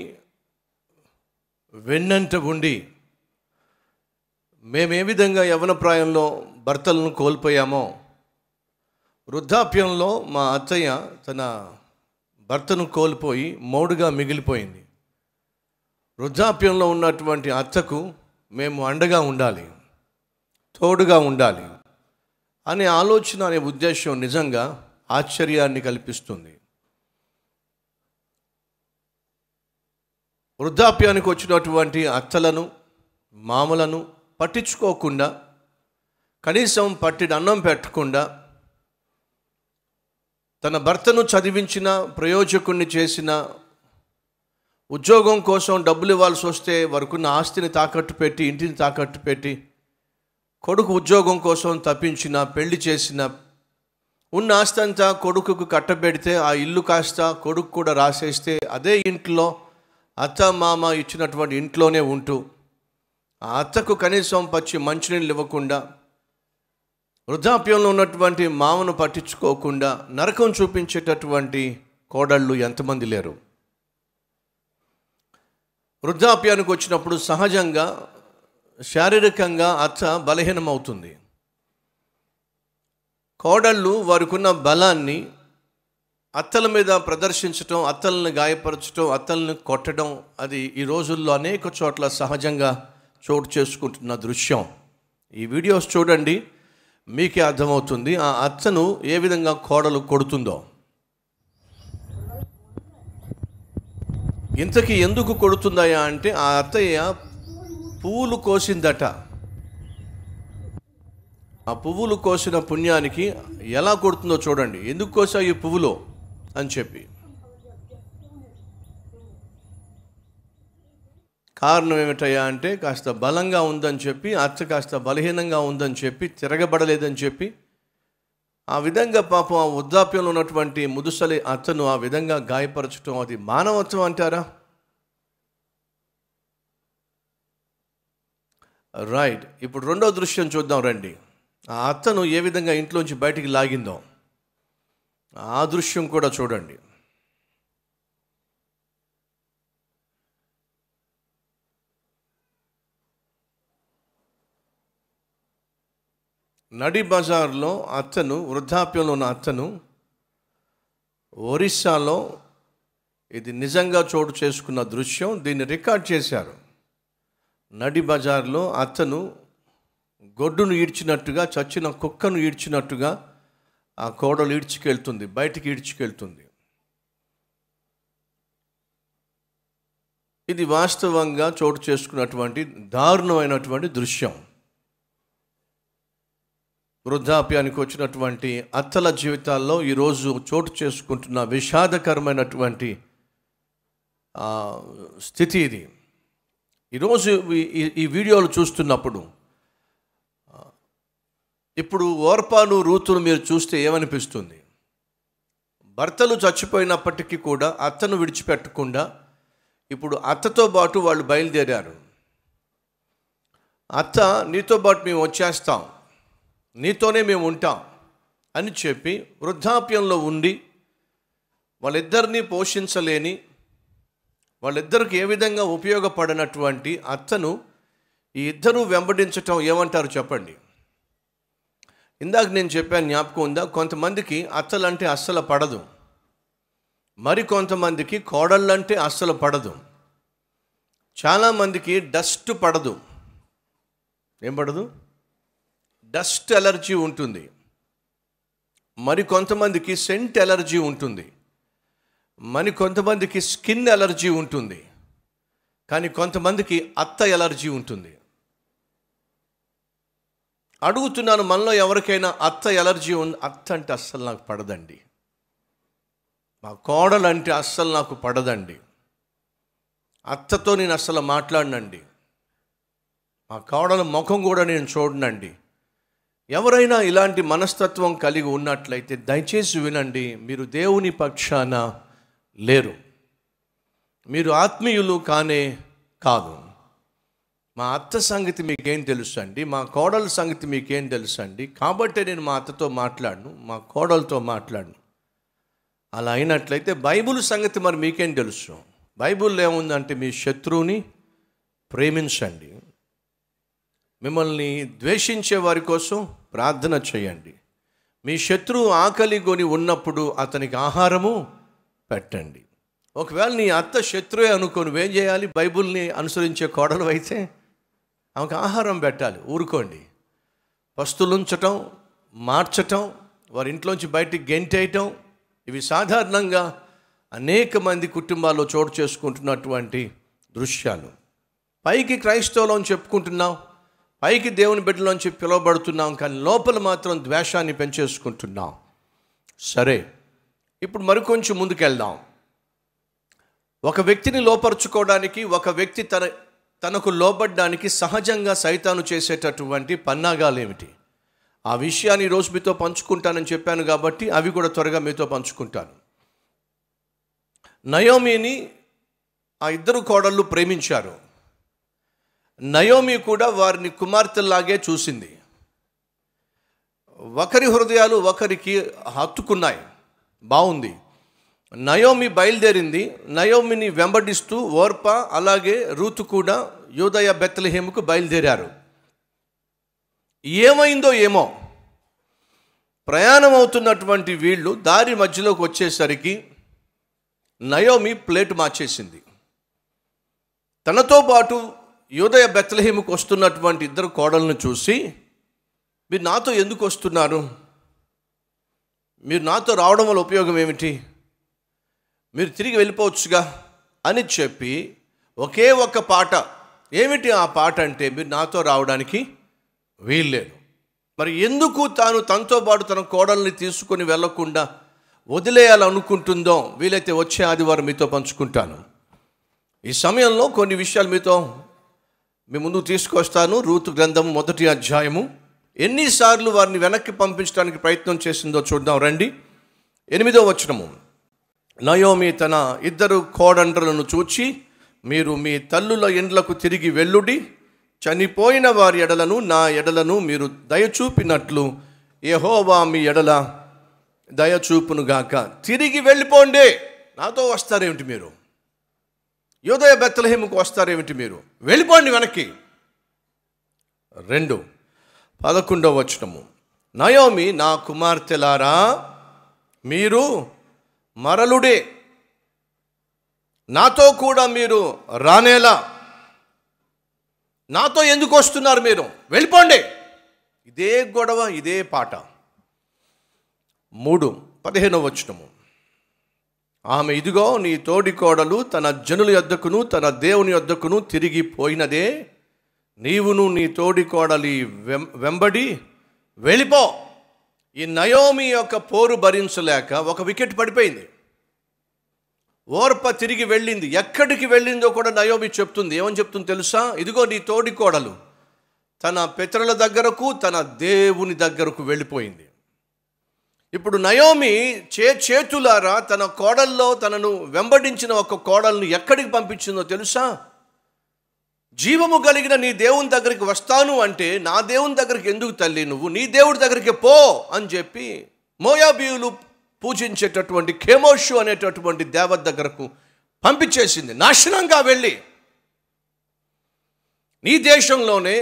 వెన్నంట ఉండి మేము ఏ విధంగా యవన ప్రాయంలో భర్తలను కోల్పోయామో వృద్ధాప్యంలో మా అత్తయ్య తన భర్తను కోల్పోయి మౌడుగా మిగిలిపోయింది వృద్ధాప్యంలో ఉన్నటువంటి అత్తకు మేము అండగా ఉండాలి తోడుగా ఉండాలి అనే ఆలోచన అనే ఉద్దేశం నిజంగా ఆశ్చర్యాన్ని కల్పిస్తుంది వృద్ధాప్యానికి వచ్చినటువంటి అత్తలను మామలను పట్టించుకోకుండా కనీసం పట్టిన అన్నం పెట్టకుండా తన భర్తను చదివించిన ప్రయోజకుణ్ణి చేసిన ఉద్యోగం కోసం డబ్బులు ఇవ్వాల్సి వస్తే వరకున్న ఆస్తిని తాకట్టు పెట్టి ఇంటిని తాకట్టు పెట్టి కొడుకు ఉద్యోగం కోసం తప్పించిన పెళ్లి చేసిన ఉన్న ఆస్తి అంతా కొడుకుకు కట్టబెడితే ఆ ఇల్లు కాస్త కొడుకు కూడా రాసేస్తే అదే ఇంట్లో అత్త మామ ఇచ్చినటువంటి ఇంట్లోనే ఉంటూ ఆ అత్తకు కనీసం పచ్చి మంచినీళ్ళు ఇవ్వకుండా వృద్ధాప్యంలో ఉన్నటువంటి మామను పట్టించుకోకుండా నరకం చూపించేటటువంటి కోడళ్ళు ఎంతమంది లేరు వృద్ధాప్యానికి వచ్చినప్పుడు సహజంగా శారీరకంగా అత్త బలహీనమవుతుంది కోడళ్ళు వారికున్న బలాన్ని అత్తల మీద ప్రదర్శించటం అత్తలను గాయపరచటం అత్తలను కొట్టడం అది ఈ రోజుల్లో అనేక చోట్ల సహజంగా చోటు చేసుకుంటున్న దృశ్యం ఈ వీడియోస్ చూడండి మీకే అర్థమవుతుంది ఆ అత్తను ఏ విధంగా కోడలు కొడుతుందో ఇంతకీ ఎందుకు కొడుతుందయా అంటే ఆ అత్తయ్య పువ్వులు కోసిందట ఆ పువ్వులు కోసిన పుణ్యానికి ఎలా కొడుతుందో చూడండి ఎందుకు కోసావు ఈ పువ్వులో అని చెప్పి కారణం ఏమిటయ్యా అంటే కాస్త బలంగా ఉందని చెప్పి అత్త కాస్త బలహీనంగా ఉందని చెప్పి తిరగబడలేదని చెప్పి ఆ విధంగా పాపం ఆ వృద్ధాప్యంలో ఉన్నటువంటి ముదుసలి అత్తను ఆ విధంగా గాయపరచడం అది మానవత్వం అంటారా రైట్ ఇప్పుడు రెండో దృశ్యం చూద్దాం రండి ఆ అత్తను ఏ విధంగా ఇంట్లోంచి బయటికి లాగిందో ఆ దృశ్యం కూడా చూడండి నడి బజార్లో అత్తను వృద్ధాప్యంలో ఉన్న అత్తను ఒరిస్సాలో ఇది నిజంగా చోటు చేసుకున్న దృశ్యం దీన్ని రికార్డ్ చేశారు నడి బజార్లో అత్తను గొడ్డును ఈడ్చినట్టుగా చచ్చిన కుక్కను ఈడ్చినట్టుగా ఆ కోడలు ఈడ్చుకెళ్తుంది బయటికి ఈడ్చుకెళ్తుంది ఇది వాస్తవంగా చోటు చేసుకున్నటువంటి దారుణమైనటువంటి దృశ్యం వృద్ధాప్యానికి వచ్చినటువంటి అత్తల జీవితాల్లో ఈరోజు చోటు చేసుకుంటున్న విషాదకరమైనటువంటి ఆ, స్థితి ఇది ఈరోజు ఈ- ఈ- ఈ వీడియోలు చూస్తున్నప్పుడు ఆ, ఇప్పుడు ఓర్పాను రూతును మీరు చూస్తే ఏమనిపిస్తుంది భర్తలు చచ్చిపోయినప్పటికీ కూడా అత్తను విడిచిపెట్టకుండా ఇప్పుడు అత్తతో పాటు వాళ్ళు బయలుదేరారు అత్త నీతో పాటు మేము వచ్చేస్తాం నీతోనే మేము ఉంటాం అని చెప్పి వృద్ధాప్యంలో ఉండి వాళ్ళిద్దరినీ పోషించలేని వాళ్ళిద్దరికి ఏ విధంగా ఉపయోగపడినటువంటి అత్తను ఈ ఇద్దరు వెంబడించటం ఏమంటారు చెప్పండి ఇందాక నేను చెప్పాను జ్ఞాపకం ఉందా కొంతమందికి అత్తలంటే అస్సలు పడదు మరి కొంతమందికి కోడళ్ళంటే అస్సలు పడదు చాలామందికి డస్ట్ పడదు ఏం పడదు డస్ట్ ఎలర్జీ ఉంటుంది మరి కొంతమందికి సెంట్ ఎలర్జీ ఉంటుంది మరి కొంతమందికి స్కిన్ ఎలర్జీ ఉంటుంది కానీ కొంతమందికి అత్త ఎలర్జీ ఉంటుంది అడుగుతున్నాను మనలో ఎవరికైనా అత్త ఎలర్జీ ఉంది అత్త అంటే అస్సలు నాకు పడదండి మా కోడలు అంటే అస్సలు నాకు పడదండి అత్తతో నేను అస్సలు మాట్లాడనండి మా కోడల ముఖం కూడా నేను చూడనండి ఎవరైనా ఇలాంటి మనస్తత్వం కలిగి ఉన్నట్లయితే దయచేసి వినండి మీరు దేవుని పక్షాన లేరు మీరు ఆత్మీయులు కానే కాదు మా అత్త సంగతి మీకేం తెలుసు అండి మా కోడల సంగతి మీకేం తెలుసు అండి కాబట్టే నేను మా అత్తతో మాట్లాడను మా కోడలతో మాట్లాడను అలా అయినట్లయితే బైబుల్ సంగతి మరి మీకేం తెలుసు బైబుల్లో ఏముందంటే మీ శత్రువుని ప్రేమించండి మిమ్మల్ని ద్వేషించే వారి కోసం ప్రార్థన చేయండి మీ శత్రువు ఆకలి కొని ఉన్నప్పుడు అతనికి ఆహారము పెట్టండి ఒకవేళ నీ అత్త శత్రువే అనుకో నువ్వేం చేయాలి బైబుల్ని అనుసరించే కోడలు అయితే ఆమెకు ఆహారం పెట్టాలి ఊరుకోండి పస్తులుంచటం మార్చటం వారి ఇంట్లోంచి బయటికి గెంటేయటం ఇవి సాధారణంగా అనేక మంది కుటుంబాల్లో చోటు చేసుకుంటున్నటువంటి దృశ్యాలు పైకి క్రైస్తవులం చెప్పుకుంటున్నాం పైకి దేవుని బిడ్డలోంచి పిలువబడుతున్నాం కానీ లోపల మాత్రం ద్వేషాన్ని పెంచేసుకుంటున్నాం సరే ఇప్పుడు మరికొంచెం ముందుకెళ్దాం ఒక వ్యక్తిని లోపరుచుకోవడానికి ఒక వ్యక్తి తన తనకు లోబడ్డానికి సహజంగా సైతాను చేసేటటువంటి పన్నాగాలు ఏమిటి ఆ విషయాన్ని ఈరోజు మీతో పంచుకుంటానని చెప్పాను కాబట్టి అవి కూడా త్వరగా మీతో పంచుకుంటాను నయోమిని ఆ ఇద్దరు కోడళ్ళు ప్రేమించారు నయోమి కూడా వారిని కుమార్తెలాగే చూసింది ఒకరి హృదయాలు ఒకరికి హత్తుకున్నాయి బాగుంది నయోమి బయలుదేరింది నయోమిని వెంబడిస్తూ ఓర్ప అలాగే రూతు కూడా యూదయ బెత్తలహేముకు బయలుదేరారు ఏమైందో ఏమో ప్రయాణం అవుతున్నటువంటి వీళ్ళు దారి మధ్యలోకి వచ్చేసరికి నయోమి ప్లేట్ మార్చేసింది తనతో పాటు యూదయ బెత్తలహేముకు వస్తున్నటువంటి ఇద్దరు కోడలను చూసి మీరు నాతో ఎందుకు వస్తున్నారు మీరు నాతో రావడం వల్ల ఉపయోగం ఏమిటి మీరు తిరిగి వెళ్ళిపోవచ్చుగా అని చెప్పి ఒకే ఒక్క పాట ఏమిటి ఆ పాట అంటే మీరు నాతో రావడానికి వీల్లేదు మరి ఎందుకు తాను తనతో పాటు తన కోడల్ని తీసుకొని వెళ్లకుండా వదిలేయాలనుకుంటుందో వీలైతే వచ్చే ఆదివారం మీతో పంచుకుంటాను ఈ సమయంలో కొన్ని విషయాలు మీతో మీ ముందుకు తీసుకొస్తాను రూతు గ్రంథం మొదటి అధ్యాయము ఎన్నిసార్లు వారిని వెనక్కి పంపించడానికి ప్రయత్నం చేసిందో చూద్దాం రండి ఎనిమిదో వచనము నయోమి తన ఇద్దరు కోడండ్రలను చూచి మీరు మీ తల్లుల ఇండ్లకు తిరిగి వెళ్ళుడి చనిపోయిన వారి ఎడలను నా ఎడలను మీరు దయచూపినట్లు యెహోవా మీ ఎడల దయచూపునుగాక తిరిగి వెళ్ళిపోండి నాతో వస్తారేమిటి మీరు యోదయ బెత్తలహేముకు వస్తారేమిటి మీరు వెళ్ళిపోండి వెనక్కి రెండు పదకొండవ వచనము నయోమి నా కుమార్తెలారా మీరు మరలుడే నాతో కూడా మీరు రానేలా నాతో ఎందుకు వస్తున్నారు మీరు వెళ్ళిపోండి ఇదే గొడవ ఇదే పాట మూడు పదిహేనవ వచనము ఆమె ఇదిగో నీ తోడి కోడలు తన జనుల యొద్దకును తన దేవుని యొద్దకును తిరిగి పోయినదే నీవును నీ తోడి కోడలి వెం వెంబడి వెళ్ళిపో ఈ నయోమి యొక్క పోరు భరించలేక ఒక వికెట్ పడిపోయింది ఓర్ప తిరిగి వెళ్ళింది ఎక్కడికి వెళ్ళిందో కూడా నయోమి చెప్తుంది ఏమని చెప్తుంది తెలుసా ఇదిగో నీ తోడి కోడలు తన పితరుల దగ్గరకు తన దేవుని దగ్గరకు వెళ్ళిపోయింది ఇప్పుడు నయోమి చే చేతులారా తన కోడల్లో తనను వెంబడించిన ఒక కోడల్ని ఎక్కడికి పంపించిందో తెలుసా జీవము కలిగిన నీ దేవుని దగ్గరికి వస్తాను అంటే నా దేవుని దగ్గరికి ఎందుకు తల్లి నువ్వు నీ దేవుడి దగ్గరికి పో అని చెప్పి మోయాబీయులు పూజించేటటువంటి ఖేమోషు అనేటటువంటి దేవత దగ్గరకు పంపించేసింది నాశనంగా వెళ్ళి నీ దేశంలోనే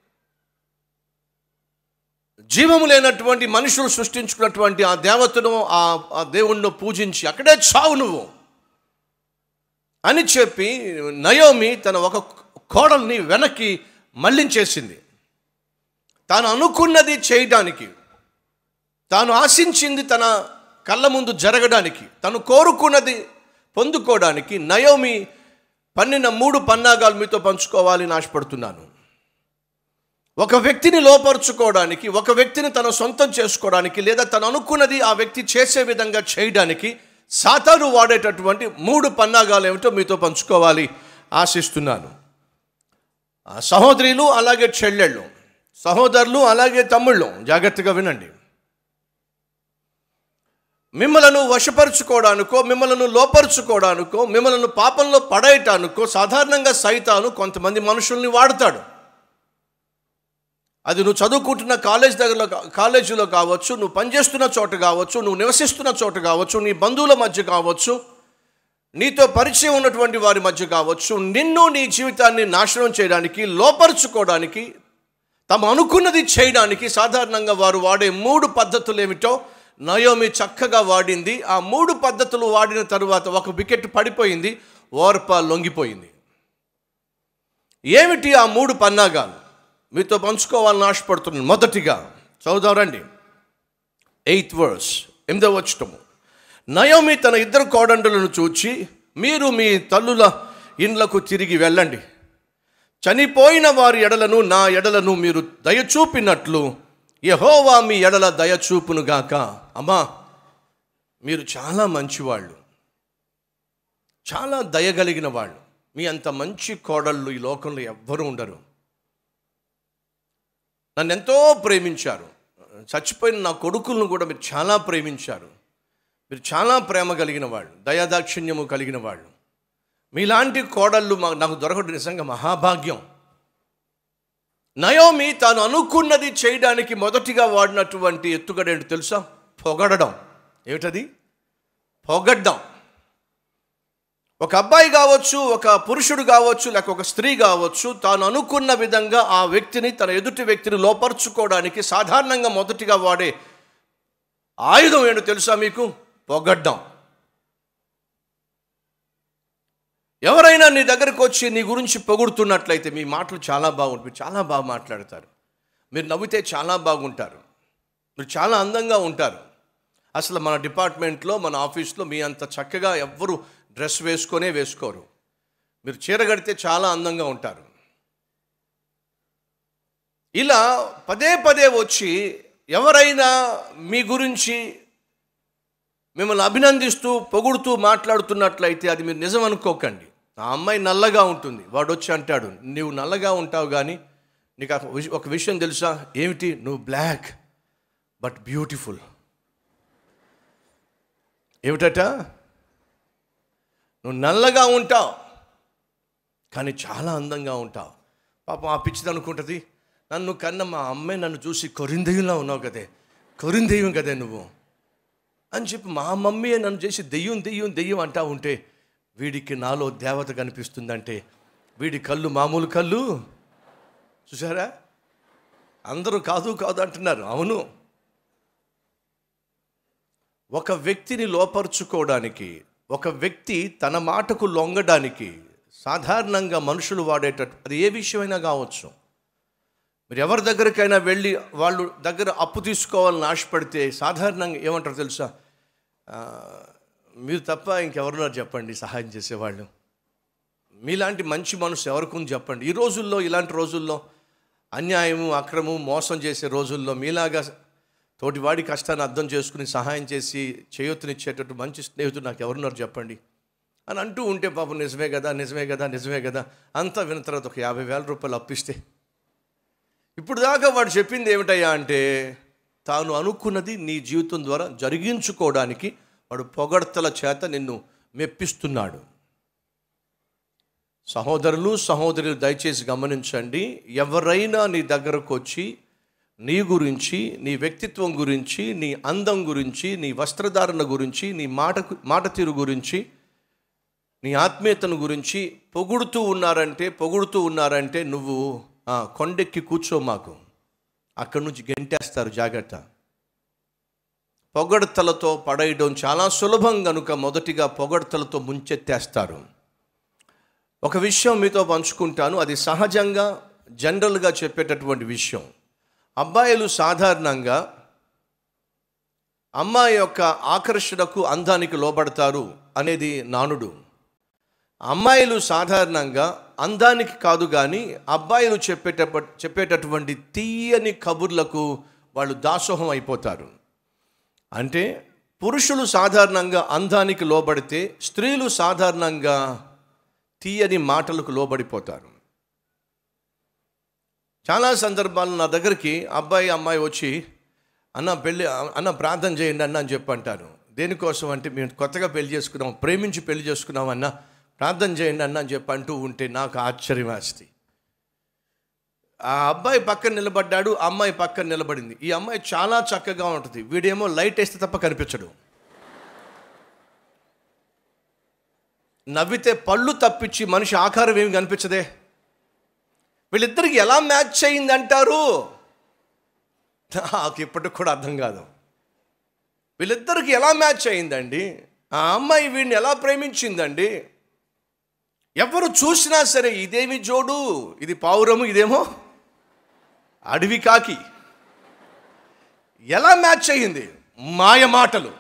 జీవము లేనటువంటి మనుషులు సృష్టించుకున్నటువంటి ఆ దేవతను ఆ ఆ దేవుణ్ణి పూజించి అక్కడే చావు నువ్వు అని చెప్పి నయోమి తన ఒక కోడల్ని వెనక్కి మళ్ళించేసింది తాను అనుకున్నది చేయడానికి తాను ఆశించింది తన కళ్ళ ముందు జరగడానికి తను కోరుకున్నది పొందుకోవడానికి నయోమి పన్నిన మూడు పన్నాగాలు మీతో పంచుకోవాలని ఆశపడుతున్నాను ఒక వ్యక్తిని లోపరుచుకోవడానికి ఒక వ్యక్తిని తన సొంతం చేసుకోవడానికి లేదా తను అనుకున్నది ఆ వ్యక్తి చేసే విధంగా చేయడానికి సాతాను వాడేటటువంటి మూడు పన్నాగాలు ఏమిటో మీతో పంచుకోవాలి ఆశిస్తున్నాను ఆ సహోదరులు అలాగే చెల్లెళ్ళు సహోదరులు అలాగే తమ్ముళ్ళు జాగ్రత్తగా వినండి మిమ్మలను వశపరుచుకోవడానికో మిమ్మలను లోపరుచుకోవడానికో మిమ్మలను పాపంలో పడేయటానికో సాధారణంగా సైతాను కొంతమంది మనుషుల్ని వాడతాడు అది నువ్వు చదువుకుంటున్న కాలేజ్ దగ్గరలో కా- కాలేజీలో కావచ్చు నువ్వు పనిచేస్తున్న చోట కావచ్చు నువ్వు నివసిస్తున్న చోట కావచ్చు నీ బంధువుల మధ్య కావచ్చు నీతో పరిచయం ఉన్నటువంటి వారి మధ్య కావచ్చు నిన్ను నీ జీవితాన్ని నాశనం చేయడానికి లోపరుచుకోవడానికి తమ అనుకున్నది చేయడానికి సాధారణంగా వారు వాడే మూడు పద్ధతులు ఏమిటో నయోమి చక్కగా వాడింది ఆ మూడు పద్ధతులు వాడిన తరువాత ఒక వికెట్ పడిపోయింది ఓర్ప లొంగిపోయింది ఏమిటి ఆ మూడు పన్నాగాలు మీతో పంచుకోవాలని ఆశపడుతున్నాను మొదటిగా చదువుదాం రండి ఎయిత్ వర్స్ ఎనిమిదవ వచ్చటము నయోమి తన ఇద్దరు కోడండులను చూచి మీరు మీ తల్లుల ఇండ్లకు తిరిగి వెళ్ళండి చనిపోయిన వారి ఎడలను నా ఎడలను మీరు దయచూపినట్లు యహోవా మీ ఎడల దయచూపునుగాక అమ్మా మీరు చాలా మంచివాళ్ళు చాలా దయగలిగిన వాళ్ళు మీ అంత మంచి కోడళ్ళు ఈ లోకంలో ఎవ్వరూ ఉండరు నన్ను ఎంతో ప్రేమించారు చచ్చిపోయిన నా కొడుకులను కూడా మీరు చాలా ప్రేమించారు మీరు చాలా ప్రేమ కలిగిన వాళ్ళు దయాదాక్షిణ్యము కలిగిన వాళ్ళు మీలాంటి కోడళ్ళు మా నాకు దొరకడం నిజంగా మహాభాగ్యం నయోమి తాను అనుకున్నది చేయడానికి మొదటిగా వాడినటువంటి ఎత్తుగడ ఏంటి తెలుసా పొగడడం ఏమిటది పొగడ్డం ఒక అబ్బాయి కావచ్చు ఒక పురుషుడు కావచ్చు లేక ఒక స్త్రీ కావచ్చు తాను అనుకున్న విధంగా ఆ వ్యక్తిని తన ఎదుటి వ్యక్తిని లోపరుచుకోవడానికి సాధారణంగా మొదటిగా వాడే ఆయుధం ఏంటో తెలుసా మీకు పొగడ్డం ఎవరైనా నీ దగ్గరకు వచ్చి నీ గురించి పొగుడుతున్నట్లయితే మీ మాటలు చాలా బాగుంటాయి మీరు చాలా బాగా మాట్లాడతారు మీరు నవ్వితే చాలా బాగుంటారు మీరు చాలా అందంగా ఉంటారు అసలు మన డిపార్ట్మెంట్లో మన ఆఫీస్లో మీ అంత చక్కగా ఎవ్వరు డ్రెస్ వేసుకొనే వేసుకోరు మీరు చీర కడితే చాలా అందంగా ఉంటారు ఇలా పదే పదే వచ్చి ఎవరైనా మీ గురించి మిమ్మల్ని అభినందిస్తూ పొగుడుతూ మాట్లాడుతున్నట్లయితే అది మీరు నిజం అనుకోకండి ఆ అమ్మాయి నల్లగా ఉంటుంది వాడు వచ్చి అంటాడు నీవు నల్లగా ఉంటావు కానీ నీకు ఒక విష- ఒక విషయం తెలుసా ఏమిటి నువ్వు బ్లాక్ బట్ బ్యూటిఫుల్ ఏమిటట నువ్వు నల్లగా ఉంటావు కానీ చాలా అందంగా ఉంటావు పాపం ఆ పిచ్చిది అనుకుంటుంది నన్ను కన్న మా అమ్మాయి నన్ను చూసి కొరిందెయ్యంలా ఉన్నావు కదే కొరిందెయ్యం కదే నువ్వు అని చెప్పి మా మమ్మీ నన్ను చేసి దెయ్యం దెయ్యం దెయ్యం అంటా ఉంటే వీడికి నాలో దేవత కనిపిస్తుందంటే వీడి కళ్ళు మామూలు కళ్ళు చూసారా అందరూ కాదు కాదు అంటున్నారు అవును ఒక వ్యక్తిని లోపరుచుకోవడానికి ఒక వ్యక్తి తన మాటకు లొంగడానికి సాధారణంగా మనుషులు వాడేటట్టు అది ఏ విషయమైనా కావచ్చు మీరు ఎవరి దగ్గరికైనా వెళ్ళి వాళ్ళు దగ్గర అప్పు తీసుకోవాలని ఆశపడితే సాధారణంగా ఏమంటారు తెలుసా ఆ, మీరు తప్ప ఇంకెవరున్నారు చెప్పండి సహాయం చేసేవాళ్ళు మీలాంటి మంచి మనసు ఎవరికి చెప్పండి ఈ రోజుల్లో ఇలాంటి రోజుల్లో అన్యాయము అక్రమము మోసం చేసే రోజుల్లో మీలాగా తోటివాడి కష్టాన్ని అర్థం చేసుకుని సహాయం చేసి చేయూతనిచ్చేటట్టు మంచి స్నేహితుడు నాకు ఎవరున్నారు చెప్పండి అని అంటూ ఉంటే పాపం నిజమే కదా నిజమే కదా నిజమే కదా అంతా విన్న తర్వాత ఒక యాభై వేల రూపాయలు అప్పిస్తే ఇప్పుడు దాకా వాడు చెప్పింది ఏమిటయ్యా అంటే తాను అనుకున్నది నీ జీవితం ద్వారా జరిగించుకోవడానికి వాడు పొగడ్తల చేత నిన్ను మెప్పిస్తున్నాడు సహోదరులు సహోదరులు దయచేసి గమనించండి ఎవరైనా నీ దగ్గరకు వచ్చి నీ గురించి నీ వ్యక్తిత్వం గురించి నీ అందం గురించి నీ వస్త్రధారణ గురించి నీ మాటకు మాట తీరు గురించి నీ ఆత్మీయతను గురించి పొగుడుతూ ఉన్నారంటే పొగుడుతూ ఉన్నారంటే నువ్వు ఆ, కొండెక్కి కూర్చో మాకు అక్కడి నుంచి గెంటేస్తారు జాగ్రత్త పొగడ్తలతో పడేయడం చాలా సులభం కనుక మొదటిగా పొగడ్తలతో ముంచెత్తేస్తారు ఒక విషయం మీతో పంచుకుంటాను అది సహజంగా జనరల్గా చెప్పేటటువంటి విషయం అబ్బాయిలు సాధారణంగా అమ్మాయి యొక్క ఆకర్షణకు అందానికి లోబడతారు అనేది నానుడు అమ్మాయిలు సాధారణంగా అందానికి కాదు కానీ అబ్బాయిలు చెప్పేట చెప్పేటటువంటి తీయని కబుర్లకు వాళ్ళు దాసోహం అయిపోతారు అంటే పురుషులు సాధారణంగా అందానికి లోబడితే స్త్రీలు సాధారణంగా తీయని మాటలకు లోబడిపోతారు చాలా సందర్భాలు నా దగ్గరికి అబ్బాయి అమ్మాయి వచ్చి అన్న పెళ్ళి అన్న ప్రార్థన చేయండి అన్న అని చెప్పి అంటారు దేనికోసం అంటే మేము కొత్తగా పెళ్లి చేసుకున్నాం ప్రేమించి పెళ్లి చేసుకున్నాం అన్న ప్రార్థన చేయండి అన్న అని చెప్పి అంటూ ఉంటే నాకు ఆశ్చర్యం వేస్తుంది ఆ అబ్బాయి పక్కన నిలబడ్డాడు ఆ అమ్మాయి పక్కన నిలబడింది ఈ అమ్మాయి చాలా చక్కగా ఉంటుంది వీడేమో లైట్ వేస్తే తప్ప కనిపించడు నవ్వితే పళ్ళు తప్పించి మనిషి ఆకారం ఏమి కనిపించదే వీళ్ళిద్దరికి ఎలా మ్యాచ్ అయింది అంటారు నాకు ఇప్పటికి కూడా అర్థం కాదు వీళ్ళిద్దరికి ఎలా మ్యాచ్ అయిందండి ఆ అమ్మాయి వీడిని ఎలా ప్రేమించిందండి ఎవరు చూసినా సరే ఇదేమి జోడు ఇది పావురము ఇదేమో అడవి కాకి ఎలా మ్యాచ్ అయ్యింది మాయ మాటలు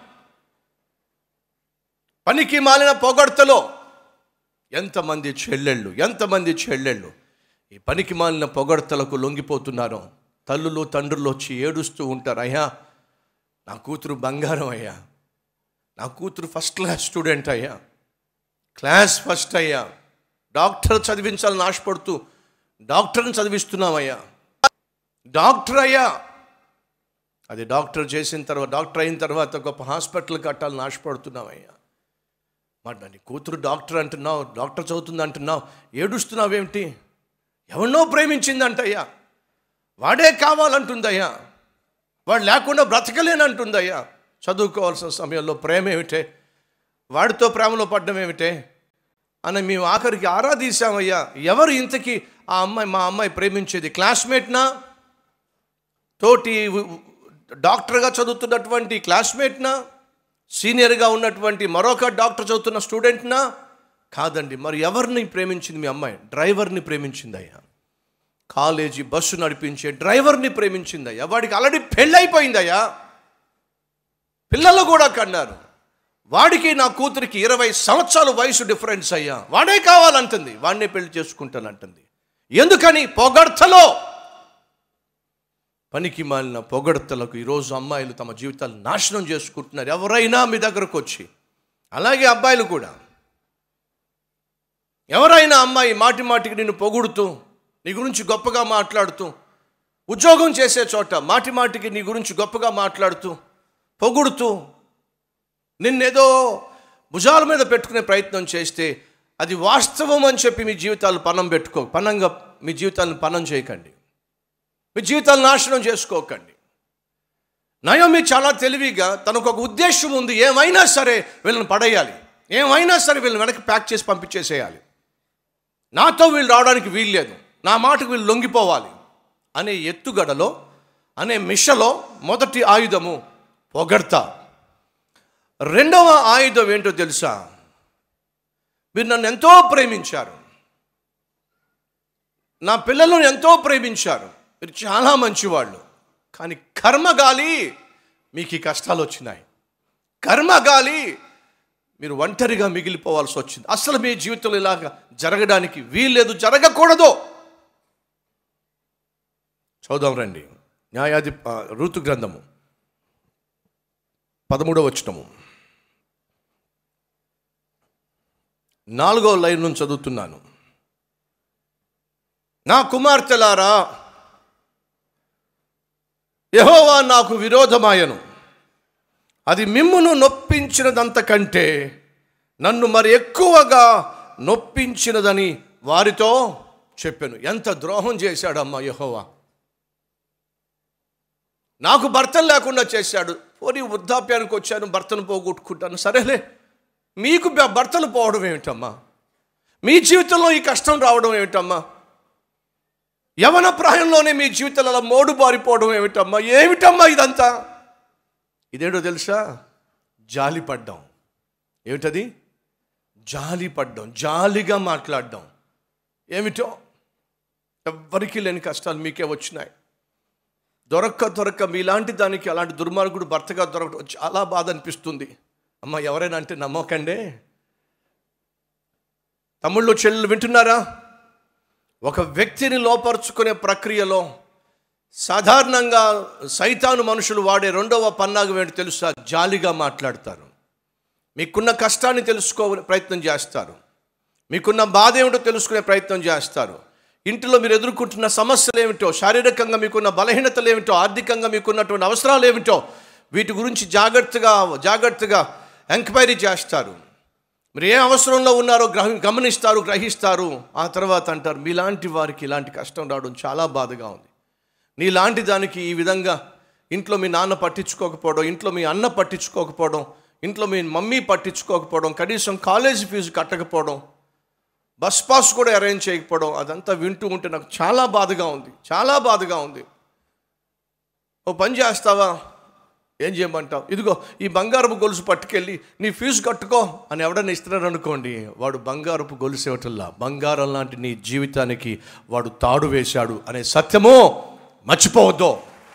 పనికి మాలిన పొగడ్తలో ఎంతమంది చెల్లెళ్ళు ఎంతమంది చెల్లెళ్ళు ఈ పనికి మాలిన పొగడ్తలకు లొంగిపోతున్నారో తల్లులు తండ్రులు వచ్చి ఏడుస్తూ ఉంటారు అయ్యా నా కూతురు బంగారం అయ్యా నా కూతురు ఫస్ట్ క్లాస్ స్టూడెంట్ అయ్యా క్లాస్ ఫస్ట్ అయ్యా డాక్టర్ చదివించాలని ఆశపడుతూ డాక్టర్ని చదివిస్తున్నామయ్యా డాక్టర్ అయ్యా అది డాక్టర్ చేసిన తర్వాత డాక్టర్ అయిన తర్వాత గొప్ప హాస్పిటల్ కట్టాలని ఆశపడుతున్నామయ్యా మరి నీ కూతురు డాక్టర్ అంటున్నావు డాక్టర్ చదువుతుంది అంటున్నావు ఏడుస్తున్నావేమిటి ఎవరినో ప్రేమించిందంటయ్యా వాడే కావాలంటుందయ్యా వాడు లేకుండా బ్రతకలేనంటుందయ్యా చదువుకోవాల్సిన సమయంలో ప్రేమ ఏమిటే వాడితో ప్రేమలో పడ్డం ఏమిటే అని మేము ఆఖరికి ఆరాధీశామయ్యా ఎవరు ఇంతకీ ఆ అమ్మాయి మా అమ్మాయి ప్రేమించేది క్లాస్మేట్నా తోటి ఉ- ఉ- డాక్టర్గా చదువుతున్నటువంటి క్లాస్మేట్నా సీనియర్గా ఉన్నటువంటి మరొక డాక్టర్ చదువుతున్న స్టూడెంట్నా కాదండి మరి ఎవరిని ప్రేమించింది మీ అమ్మాయి డ్రైవర్ని ప్రేమించిందయ్యా కాలేజీ బస్సు నడిపించే డ్రైవర్ని ప్రేమించిందయ్యా వాడికి ఆల్రెడీ పెళ్ళైపోయిందయ్యా పిల్లలు కూడా కన్నారు వాడికి నా కూతురికి ఇరవై సంవత్సరాల వయసు డిఫరెన్స్ అయ్యా వాడే కావాలంటుంది వాడినే పెళ్లి చేసుకుంటానంటుంది ఎందుకని పొగడ్తలో పనికి మాలిన పొగడ్తలకు ఈరోజు అమ్మాయిలు తమ జీవితాలు నాశనం చేసుకుంటున్నారు ఎవరైనా మీ దగ్గరకు వచ్చి అలాగే అబ్బాయిలు కూడా ఎవరైనా అమ్మాయి మాటి మాటికి నిన్ను పొగుడుతూ నీ గురించి గొప్పగా మాట్లాడుతూ ఉద్యోగం చేసే చోట మాటి మాటికి నీ గురించి గొప్పగా మాట్లాడుతూ పొగుడుతూ నిన్నేదో భుజాల మీద పెట్టుకునే ప్రయత్నం చేస్తే అది వాస్తవం అని చెప్పి మీ జీవితాలు పనం పెట్టుకో పనంగా మీ జీవితాలను పనం చేయకండి మీ జీవితాలు నాశనం చేసుకోకండి నయోమి చాలా తెలివిగా తనకు ఒక ఉద్దేశం ఉంది ఏమైనా సరే వీళ్ళని పడేయాలి ఏమైనా సరే వీళ్ళని వెనక్కి ప్యాక్ చేసి పంపించేసేయాలి నాతో వీళ్ళు రావడానికి వీల్లేదు నా మాటకు వీళ్ళు లొంగిపోవాలి అనే ఎత్తుగడలో అనే మిషలో మొదటి ఆయుధము పొగడ్తా రెండవ ఆయుధం ఏంటో తెలుసా మీరు నన్ను ఎంతో ప్రేమించారు నా పిల్లలను ఎంతో ప్రేమించారు మీరు చాలా మంచివాళ్ళు కానీ కర్మగాలి మీకు ఈ కష్టాలు వచ్చినాయి కర్మగాలి మీరు ఒంటరిగా మిగిలిపోవాల్సి వచ్చింది అసలు మీ జీవితంలో ఇలాగ జరగడానికి వీల్లేదు జరగకూడదు చదుదాం రండి న్యాయాధి ఆ, ఋతు గ్రంథము పదమూడవ వచనము నాలుగో లైన్ నుంచి చదువుతున్నాను నా కుమార్తెలారా యెహోవా నాకు విరోధమాయను అది మిమ్మును నొప్పించినదంత కంటే నన్ను మరి ఎక్కువగా నొప్పించినదని వారితో చెప్పాను ఎంత ద్రోహం చేశాడమ్మా యెహోవా నాకు భర్తను లేకుండా చేశాడు పోనీ వృద్ధాప్యానికి వచ్చాను భర్తను పోగొట్టుకుంటాను సరేలే మీకు బ- భర్తలు పోవడం ఏమిటమ్మా మీ జీవితంలో ఈ కష్టం రావడం ఏమిటమ్మా యవన ప్రాయంలోనే మీ జీవితంలో అలా మోడు బారిపోవడం ఏమిటమ్మా ఏమిటమ్మా ఇదంతా ఇదేంటో తెలుసా జాలి పడ్డాం ఏమిటది జాలి పడ్డాం జాలిగా మాట్లాడడం ఏమిటో ఎవ్వరికీ లేని కష్టాలు మీకే వచ్చినాయి దొరక్క దొరక్క మీలాంటి దానికి అలాంటి దుర్మార్గుడు భర్తగా దొరకడం చాలా బాధ అనిపిస్తుంది అమ్మ ఎవరైనా అంటే నమ్మకండే తమ్ముళ్ళు చెల్లెలు వింటున్నారా ఒక వ్యక్తిని లోపరుచుకునే ప్రక్రియలో సాధారణంగా సైతాను మనుషులు వాడే రెండవ పన్నాగం ఏంటి తెలుసా జాలిగా మాట్లాడతారు మీకున్న కష్టాన్ని తెలుసుకో ప్రయత్నం చేస్తారు మీకున్న బాధ ఏమిటో తెలుసుకునే ప్రయత్నం చేస్తారు ఇంటిలో మీరు ఎదుర్కొంటున్న సమస్యలు ఏమిటో శారీరకంగా మీకున్న బలహీనతలు ఏమిటో ఆర్థికంగా మీకున్నటువంటి అవసరాలు ఏమిటో వీటి గురించి జాగ్రత్తగా జాగ్రత్తగా ఎంక్వైరీ చేస్తారు మీరు ఏ అవసరంలో ఉన్నారో గ్రహ గమనిస్తారు గ్రహిస్తారు ఆ తర్వాత అంటారు మీలాంటి వారికి ఇలాంటి కష్టం రావడం చాలా బాధగా ఉంది నీలాంటి దానికి ఈ విధంగా ఇంట్లో మీ నాన్న పట్టించుకోకపోవడం ఇంట్లో మీ అన్న పట్టించుకోకపోవడం ఇంట్లో మీ మమ్మీ పట్టించుకోకపోవడం కనీసం కాలేజీ ఫీజు కట్టకపోవడం బస్ పాస్ కూడా అరేంజ్ చేయకపోవడం అదంతా వింటూ ఉంటే నాకు చాలా బాధగా ఉంది చాలా బాధగా ఉంది ఓ పని చేస్తావా ఏం చేయమంటావు ఇదిగో ఈ బంగారపు గొలుసు పట్టుకెళ్ళి నీ ఫీజు కట్టుకో అని ఎవడన్నా ఇస్తున్నాడు అనుకోండి వాడు బంగారపు గొలుసు ఇవ్వటంలా బంగారం లాంటి నీ జీవితానికి వాడు తాడు వేశాడు అనే సత్యము మర్చిపోవద్దు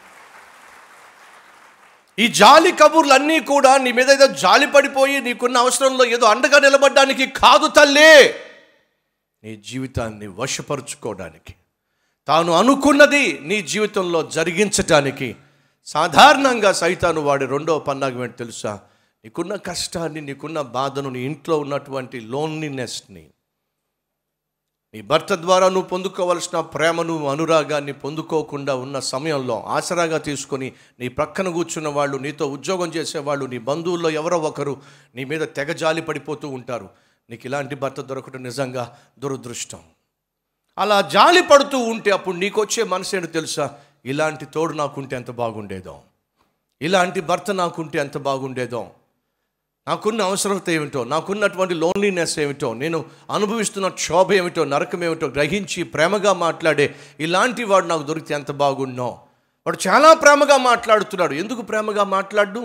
ఈ జాలి కబుర్లన్నీ కూడా నీ మీద ఏదో జాలి పడిపోయి నీకున్న అవసరంలో ఏదో అండగా నిలబడడానికి కాదు తల్లి నీ జీవితాన్ని వశపరుచుకోవడానికి తాను అనుకున్నది నీ జీవితంలో జరిగించటానికి సాధారణంగా సైతాను వాడి రెండవ పన్నాగం ఏంటి తెలుసా నీకున్న కష్టాన్ని నీకున్న బాధను నీ ఇంట్లో ఉన్నటువంటి లోన్లీనెస్ని నీ భర్త ద్వారా నువ్వు పొందుకోవలసిన ప్రేమను అనురాగాన్ని పొందుకోకుండా ఉన్న సమయంలో ఆసరాగా తీసుకొని నీ ప్రక్కన కూర్చున్న వాళ్ళు నీతో ఉద్యోగం చేసేవాళ్ళు నీ బంధువుల్లో ఎవరో ఒకరు నీ మీద తెగ జాలి పడిపోతూ ఉంటారు నీకు ఇలాంటి భర్త దొరకడం నిజంగా దురదృష్టం అలా జాలి పడుతూ ఉంటే అప్పుడు నీకు వచ్చే మనసు ఏంటో తెలుసా ఇలాంటి తోడు నాకుంటే ఎంత బాగుండేదో ఇలాంటి భర్త నాకుంటే ఎంత బాగుండేదో నాకున్న అవసరత ఏమిటో నాకున్నటువంటి లోన్లీనెస్ ఏమిటో నేను అనుభవిస్తున్న క్షోభ ఏమిటో నరకం ఏమిటో గ్రహించి ప్రేమగా మాట్లాడే ఇలాంటి వాడు నాకు దొరికితే ఎంత బాగున్నో వాడు చాలా ప్రేమగా మాట్లాడుతున్నాడు ఎందుకు ప్రేమగా మాట్లాడు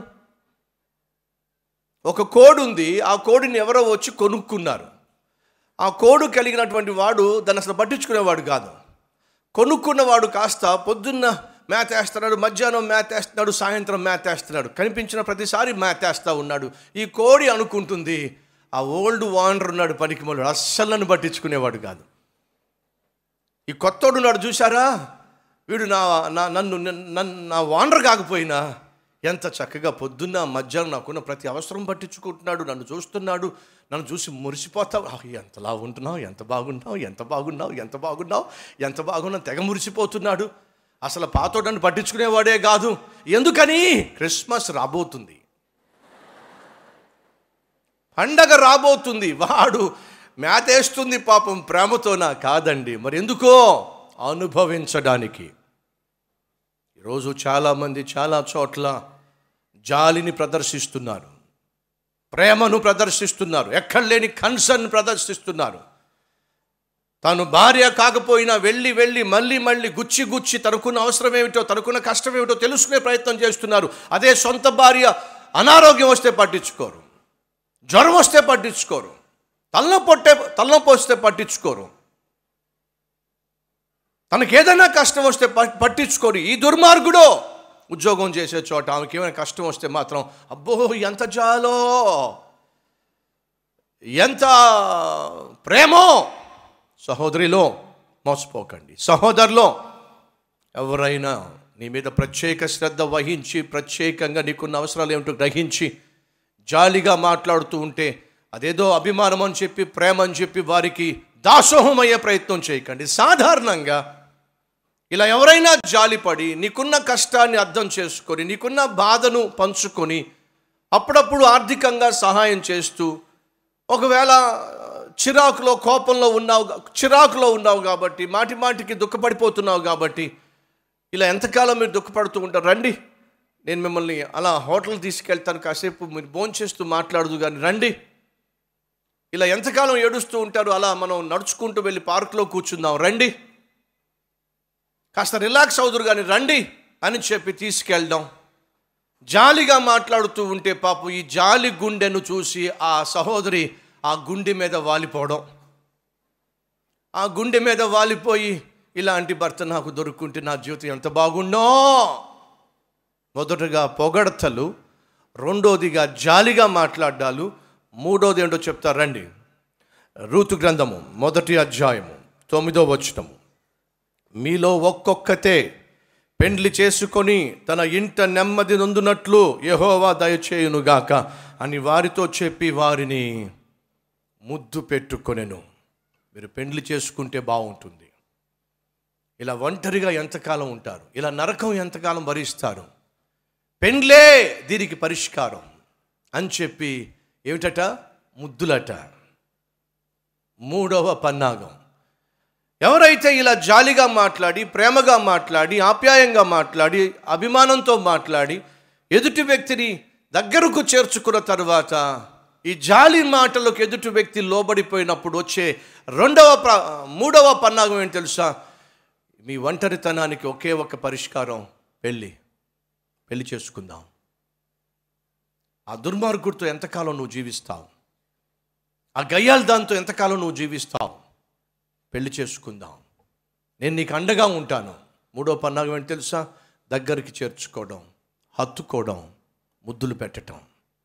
ఒక కోడి ఉంది ఆ కోడిని ఎవరో వచ్చి కొనుక్కున్నారు ఆ కోడు కలిగినటువంటి వాడు దాన్ని అసలు పట్టించుకునేవాడు కాదు కొనుక్కున్నవాడు కాస్త పొద్దున్న మ్యాథ్ వేస్తున్నాడు మధ్యాహ్నం మ్యాథ్ వేస్తున్నాడు సాయంత్రం మ్యాథ్ వేస్తున్నాడు కనిపించిన ప్రతిసారి మ్యాథ్ వేస్తూ ఉన్నాడు ఈ కోడి అనుకుంటుంది ఆ ఓల్డ్ వాండర్ ఉన్నాడు పనికి మొదలు అస్సలు నన్ను పట్టించుకునేవాడు కాదు ఈ కొత్తోడు ఉన్నాడు చూసారా వీడు నా నా నన్ను నన్ను నా వాండర్ కాకపోయినా ఎంత చక్కగా పొద్దున్న మధ్యాహ్నం నాకున్న ప్రతి అవసరం పట్టించుకుంటున్నాడు నన్ను చూస్తున్నాడు నన్ను చూసి మురిసిపోతావు "ఆహ్, ఎంతలా ఉంటున్నావు ఎంత బాగున్నావు ఎంత బాగున్నావు ఎంత బాగున్నావు ఎంత బాగున్నావు తెగ మురిసిపోతున్నాడు అసలు పాతోడని పట్టించుకునేవాడే కాదు ఎందుకని క్రిస్మస్ రాబోతుంది పండగ రాబోతుంది వాడు మేతేస్తుంది పాపం ప్రేమతోనా కాదండి మరి ఎందుకో అనుభవించడానికి ఈరోజు చాలామంది చాలా చోట్ల జాలిని ప్రదర్శిస్తున్నారు ప్రేమను ప్రదర్శిస్తున్నారు ఎక్కడ లేని కన్సర్న్ ప్రదర్శిస్తున్నారు తాను భార్య కాకపోయినా వెళ్ళి వెళ్ళి మళ్ళీ మళ్ళీ గుచ్చి గుచ్చి తనకున్న అవసరం ఏమిటో తనకున్న కష్టం ఏమిటో తెలుసుకునే ప్రయత్నం చేస్తున్నారు అదే సొంత భార్య అనారోగ్యం వస్తే పట్టించుకోరు జ్వరం వస్తే పట్టించుకోరు తలనొప్పి వస్తే తలనొప్పి వస్తే పట్టించుకోరు తనకి ఏదైనా కష్టం వస్తే ప- పట్టించుకోరు ఈ దుర్మార్గుడు ఉద్యోగం చేసే చోట ఆమెకి ఏమైనా కష్టం వస్తే మాత్రం అబ్బో ఎంత జాలో ఎంత ప్రేమో సహోదరిలో మోసపోకండి సహోదరులో ఎవరైనా నీ మీద ప్రత్యేక శ్రద్ధ వహించి ప్రత్యేకంగా నీకున్న అవసరాలు ఏమిటో గ్రహించి జాలిగా మాట్లాడుతూ ఉంటే అదేదో అభిమానం అని చెప్పి ప్రేమ అని చెప్పి వారికి దాసోహం అయ్యే ప్రయత్నం చేయకండి సాధారణంగా ఇలా ఎవరైనా జాలిపడి నీకున్న కష్టాన్ని అర్థం చేసుకొని నీకున్న బాధను పంచుకొని అప్పుడప్పుడు ఆర్థికంగా సహాయం చేస్తూ ఒకవేళ చిరాకులో కోపంలో ఉన్నావు చిరాకులో ఉన్నావు కాబట్టి మాటి మాటికి దుఃఖపడిపోతున్నావు కాబట్టి ఇలా ఎంతకాలం మీరు దుఃఖపడుతూ ఉంటారు రండి నేను మిమ్మల్ని అలా హోటల్ తీసుకెళ్తాను కాసేపు మీరు భోంచేస్తూ చేస్తూ మాట్లాడదు కానీ రండి ఇలా ఎంతకాలం ఏడుస్తూ ఉంటారు అలా మనం నడుచుకుంటూ వెళ్ళి పార్కులో కూర్చుందాం రండి కాస్త రిలాక్స్ అవుదురు కానీ రండి అని చెప్పి తీసుకెళ్దాం జాలిగా మాట్లాడుతూ ఉంటే పాపం ఈ జాలి గుండెను చూసి ఆ సహోదరి ఆ గుండె మీద వాలిపోవడం ఆ గుండె మీద వాలిపోయి ఇలాంటి భర్త నాకు దొరుకుంటే నా జీవితం ఎంత బాగుండో మొదటగా పొగడతలు రెండోదిగా జాలిగా మాట్లాడాలు మూడోది ఏంటో చెప్తారు రండి రూతు గ్రంథము మొదటి అధ్యాయము తొమ్మిదో వచనము మీలో ఒక్కొక్కతే పెండ్లి చేసుకొని తన ఇంట నెమ్మది నొందునట్లు యెహోవా దయచేయునుగాక అని వారితో చెప్పి వారిని ముద్దు పెట్టుకొనెను మీరు పెండ్లి చేసుకుంటే బాగుంటుంది ఇలా ఒంటరిగా ఎంతకాలం ఉంటారు ఇలా నరకం ఎంతకాలం భరిస్తారు పెండ్లే దీనికి పరిష్కారం అని చెప్పి ఏమిటట ముద్దులట మూడవ పన్నాగం ఎవరైతే ఇలా జాలిగా మాట్లాడి ప్రేమగా మాట్లాడి ఆప్యాయంగా మాట్లాడి అభిమానంతో మాట్లాడి ఎదుటి వ్యక్తిని దగ్గరకు చేర్చుకున్న తర్వాత ఈ జాలి మాటలకు ఎదుటి వ్యక్తి లోబడిపోయినప్పుడు వచ్చే రెండవ ప్ర మూడవ పన్నాగం ఏంటి తెలుసా మీ ఒంటరితనానికి ఒకే ఒక పరిష్కారం పెళ్ళి పెళ్లి చేసుకుందాం ఆ దుర్మార్గుడితో ఎంతకాలం నువ్వు జీవిస్తావు ఆ గయ్యాల దాంతో ఎంతకాలం నువ్వు జీవిస్తావు పెళ్లి చేసుకుందాం నేను నీకు అండగా ఉంటాను మూడో పన్నాగం ఏంటి తెలుసా దగ్గరికి చేర్చుకోవడం హత్తుకోవడం ముద్దులు పెట్టడం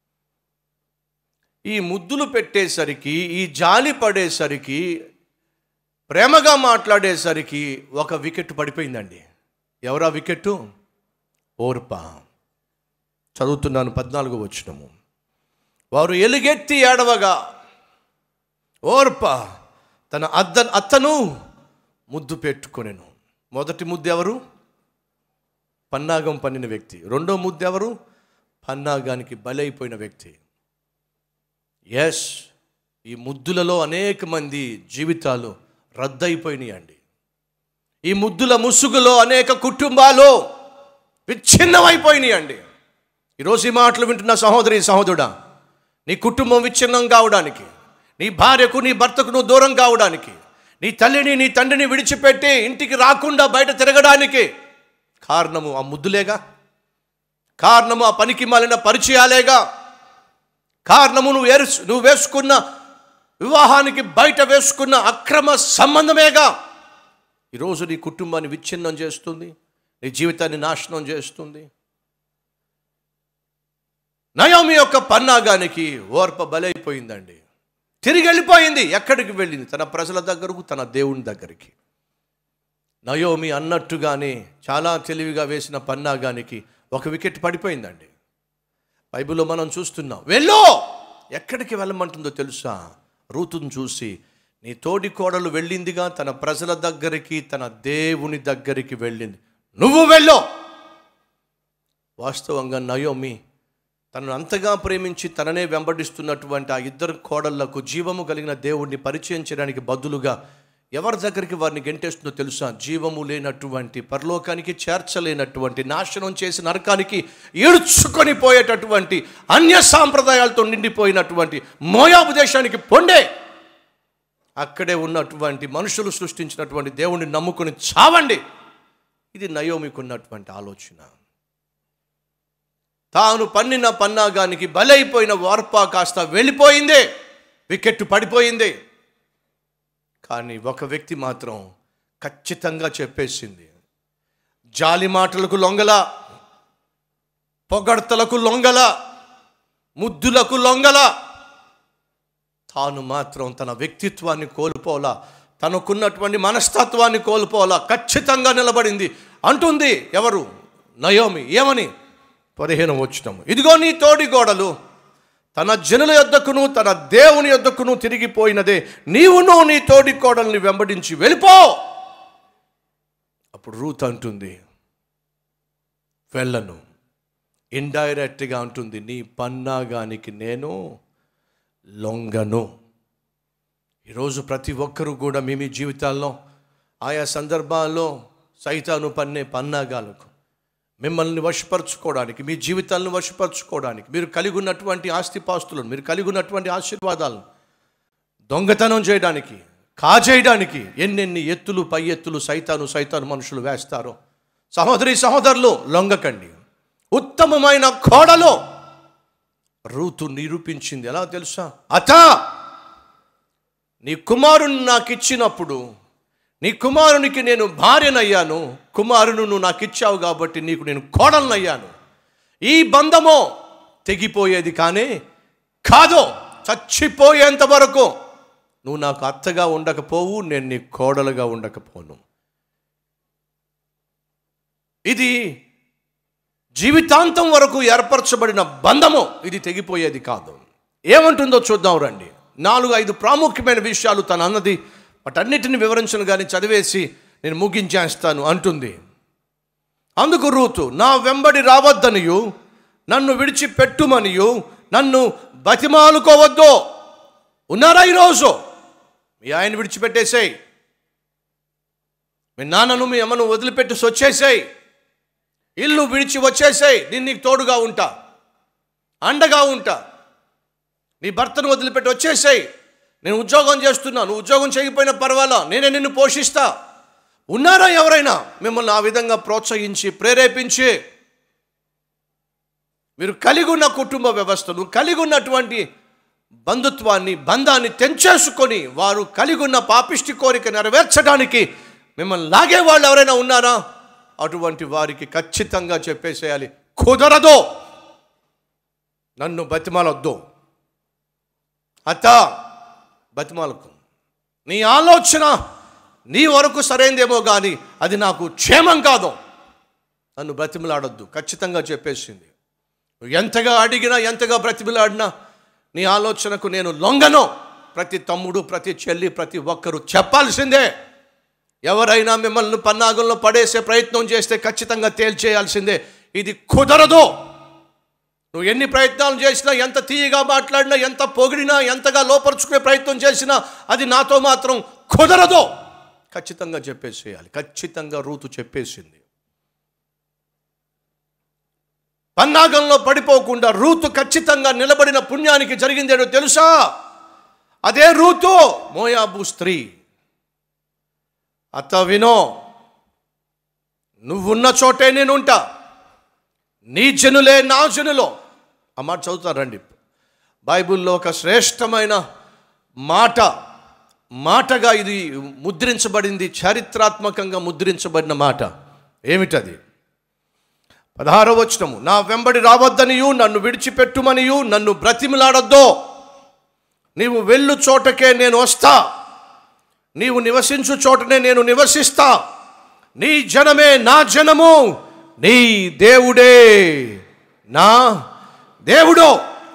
ఈ ముద్దులు పెట్టేసరికి ఈ జాలి పడేసరికి ప్రేమగా మాట్లాడేసరికి ఒక వికెట్ పడిపోయిందండి ఎవరా వికెట్ ఓర్ప చదువుతున్నాను పద్నాలుగు వచ్చినము వారు ఎలుగెత్తి ఏడవగా ఓర్ప తన అద్ద అత్తను ముద్దు పెట్టుకొనెను మొదటి ముద్దు ఎవరు పన్నాగం పన్నిన వ్యక్తి రెండో ముద్దు ఎవరు పన్నాగానికి బలైపోయిన వ్యక్తి ఎస్ ఈ ముద్దులలో అనేక మంది జీవితాలు రద్దయిపోయినాయండి ఈ ముద్దుల ముసుగులో అనేక కుటుంబాలు విచ్ఛిన్నమైపోయినాయండి ఈరోజు ఈ మాటలు వింటున్న సహోదరి సహోదరుడా నీ కుటుంబం విచ్ఛిన్నం కావడానికి నీ భార్యకు నీ భర్తకు నువ్వు దూరం కావడానికి నీ తల్లిని నీ తండ్రిని విడిచిపెట్టి ఇంటికి రాకుండా బయట తిరగడానికి కారణము ఆ ముద్దులేగా కారణము ఆ పనికి మాలిన పరిచయాలేగా కారణము నువ్వు ఏరు నువ్వు వేసుకున్న వివాహానికి బయట వేసుకున్న అక్రమ సంబంధమేగా ఈరోజు నీ కుటుంబాన్ని విచ్ఛిన్నం చేస్తుంది నీ జీవితాన్ని నాశనం చేస్తుంది నయోమి యొక్క పన్నాగానికి ఓర్ప బలైపోయిందండి తిరిగి వెళ్ళిపోయింది ఎక్కడికి వెళ్ళింది తన ప్రజల దగ్గరకు తన దేవుని దగ్గరికి నయోమి అన్నట్టుగానే చాలా తెలివిగా వేసిన పన్నాగానికి ఒక వికెట్ పడిపోయిందండి బైబిల్లో మనం చూస్తున్నాం వెళ్ళు ఎక్కడికి వెళ్ళమంటుందో తెలుసా రూతును చూసి నీ తోడి కోడలు వెళ్ళిందిగా తన ప్రజల దగ్గరికి తన దేవుని దగ్గరికి వెళ్ళింది నువ్వు వెళ్ళు వాస్తవంగా నయోమి తనను అంతగా ప్రేమించి తననే వెంబడిస్తున్నటువంటి ఆ ఇద్దరు కోడళ్లకు జీవము కలిగిన దేవుణ్ణి పరిచయం చేయడానికి బదులుగా ఎవరి దగ్గరికి వారిని గెంటేస్తుందో తెలుసా జీవము లేనటువంటి పరలోకానికి చేర్చలేనటువంటి నాశనం చేసి నరకానికి ఈడ్చుకొని పోయేటటువంటి అన్య సాంప్రదాయాలతో నిండిపోయినటువంటి మోయాబు దేశానికి పొండే అక్కడే ఉన్నటువంటి మనుషులు సృష్టించినటువంటి దేవుణ్ణి నమ్ముకొని చావండి ఇది నయోమికి ఉన్నటువంటి ఆలోచన తాను పన్నిన పన్నాగానికి బలైపోయిన వార్ప కాస్త వెళ్ళిపోయిందే వికెట్ పడిపోయింది కానీ ఒక వ్యక్తి మాత్రం ఖచ్చితంగా చెప్పేసింది జాలి మాటలకు లొంగల పొగడ్తలకు లొంగల ముద్దులకు లొంగల తాను మాత్రం తన వ్యక్తిత్వాన్ని కోల్పోలా తనకున్నటువంటి మనస్తత్వాన్ని కోల్పోలా ఖచ్చితంగా నిలబడింది అంటుంది ఎవరు నయోమి ఏమని పదిహేను వచ్చినాము ఇదిగో నీ తోడి గోడలు తన జనుల యొద్దకును తన దేవుని యొద్దకును తిరిగిపోయినదే నీవును నీ తోడి కోడల్ని వెంబడించి వెళ్ళిపో అప్పుడు రూత్ అంటుంది వెళ్ళను ఇండైరెక్ట్గా అంటుంది నీ పన్నాగానికి నేను లొంగను ఈరోజు ప్రతి ఒక్కరూ కూడా మీ మీ జీవితాల్లో ఆయా సందర్భాల్లో సైతాను పన్నే పన్నాగాలకు మిమ్మల్ని వశపరచుకోవడానికి మీ జీవితాలను వశపరచుకోవడానికి మీరు కలిగి ఉన్నటువంటి ఆస్తిపాస్తులను మీరు కలిగి ఉన్నటువంటి ఆశీర్వాదాలను దొంగతనం చేయడానికి కాజేయడానికి ఎన్నెన్ని ఎత్తులు పై ఎత్తులు సైతాను సైతాను మనుషులు వేస్తారో సహోదరి సహోదరులు లొంగకండి ఉత్తమమైన కోడలో రూతు నిరూపించింది ఎలా తెలుసా అత నీ కుమారుని నాకు ఇచ్చినప్పుడు నీ కుమారునికి నేను భార్యనయ్యాను కుమారును నువ్వు నాకు ఇచ్చావు కాబట్టి నీకు నేను కోడలనయ్యాను ఈ బంధమో తెగిపోయేది కానీ కాదు చచ్చిపోయేంత వరకు నువ్వు నాకు అత్తగా ఉండకపోవు నేను నీ కోడలుగా ఉండకపోను ఇది జీవితాంతం వరకు ఏర్పరచబడిన బంధము ఇది తెగిపోయేది కాదు ఏమంటుందో చూద్దాం రండి నాలుగు ఐదు ప్రాముఖ్యమైన విషయాలు తను అన్నది వాటన్నిటిని వివరించను కానీ చదివేసి నేను ముగించేస్తాను అంటుంది అందుకు రూతు నా వెంబడి రావద్దనియు నన్ను విడిచిపెట్టుమనియు నన్ను బతిమాలుకోవద్దు ఉన్నారా ఈరోజు మీ ఆయన విడిచిపెట్టేసేయ్ మీ నాన్నను మీ అమ్మను వదిలిపెట్టి వచ్చేసాయి ఇల్లు విడిచి వచ్చేసాయి నేను నీకు తోడుగా ఉంటా అండగా ఉంటా నీ భర్తను వదిలిపెట్టి వచ్చేసాయి నేను ఉద్యోగం చేస్తున్నాను ఉద్యోగం చేయకపోయినా పర్వాలా నేనే నిన్ను పోషిస్తా ఉన్నారా ఎవరైనా మిమ్మల్ని ఆ విధంగా ప్రోత్సహించి ప్రేరేపించి మీరు కలిగి ఉన్న కుటుంబ వ్యవస్థను కలిగి ఉన్నటువంటి బంధుత్వాన్ని బంధాన్ని తెంచేసుకొని వారు కలిగి ఉన్న పాపిష్టి కోరిక నెరవేర్చడానికి మిమ్మల్ని లాగే వాళ్ళు ఎవరైనా ఉన్నారా అటువంటి వారికి ఖచ్చితంగా చెప్పేసేయాలి కుదరదు నన్ను బతిమాలొద్దు అత్త బతిమాలకు నీ ఆలోచన నీ వరకు సరైందేమో కానీ అది నాకు క్షేమం కాదు నన్ను బ్రతిమలాడొద్దు ఖచ్చితంగా చెప్పేసింది నువ్వు ఎంతగా అడిగినా ఎంతగా బ్రతిమలాడినా నీ ఆలోచనకు నేను లొంగను ప్రతి తమ్ముడు ప్రతి చెల్లి ప్రతి ఒక్కరూ చెప్పాల్సిందే ఎవరైనా మిమ్మల్ని పన్నాగంలో పడేసే ప్రయత్నం చేస్తే ఖచ్చితంగా తేల్చేయాల్సిందే ఇది కుదరదు నువ్వు ఎన్ని ప్రయత్నాలు చేసినా ఎంత తీయగా మాట్లాడినా ఎంత పొగిడినా ఎంతగా లోపరుచుకునే ప్రయత్నం చేసినా అది నాతో మాత్రం కుదరదు ఖచ్చితంగా చెప్పేసేయాలి ఖచ్చితంగా రూతు చెప్పేసింది పన్నాగంలో పడిపోకుండా రూతు ఖచ్చితంగా నిలబడిన పుణ్యానికి జరిగిందేనో తెలుసా అదే రూతు మోయాబు స్త్రీ అత్త వినో నువ్వున్న చోటే నేను ఉంటా నీ జనులే నా జనులో ఆ మాట చదువుతారండి బైబిల్లో ఒక శ్రేష్టమైన మాట మాటగా ఇది ముద్రించబడింది చారిత్రాత్మకంగా ముద్రించబడిన మాట ఏమిటది పదహారో వచనము నా వెంబడి రావద్దనియు నన్ను విడిచిపెట్టుమనియు నన్ను బ్రతిమలాడొద్దు నీవు వెళ్ళు చోటకే నేను వస్తా నీవు నివసించు చోటనే నేను నివసిస్తా నీ జనమే నా జనము నీ దేవుడే నా దేవుడు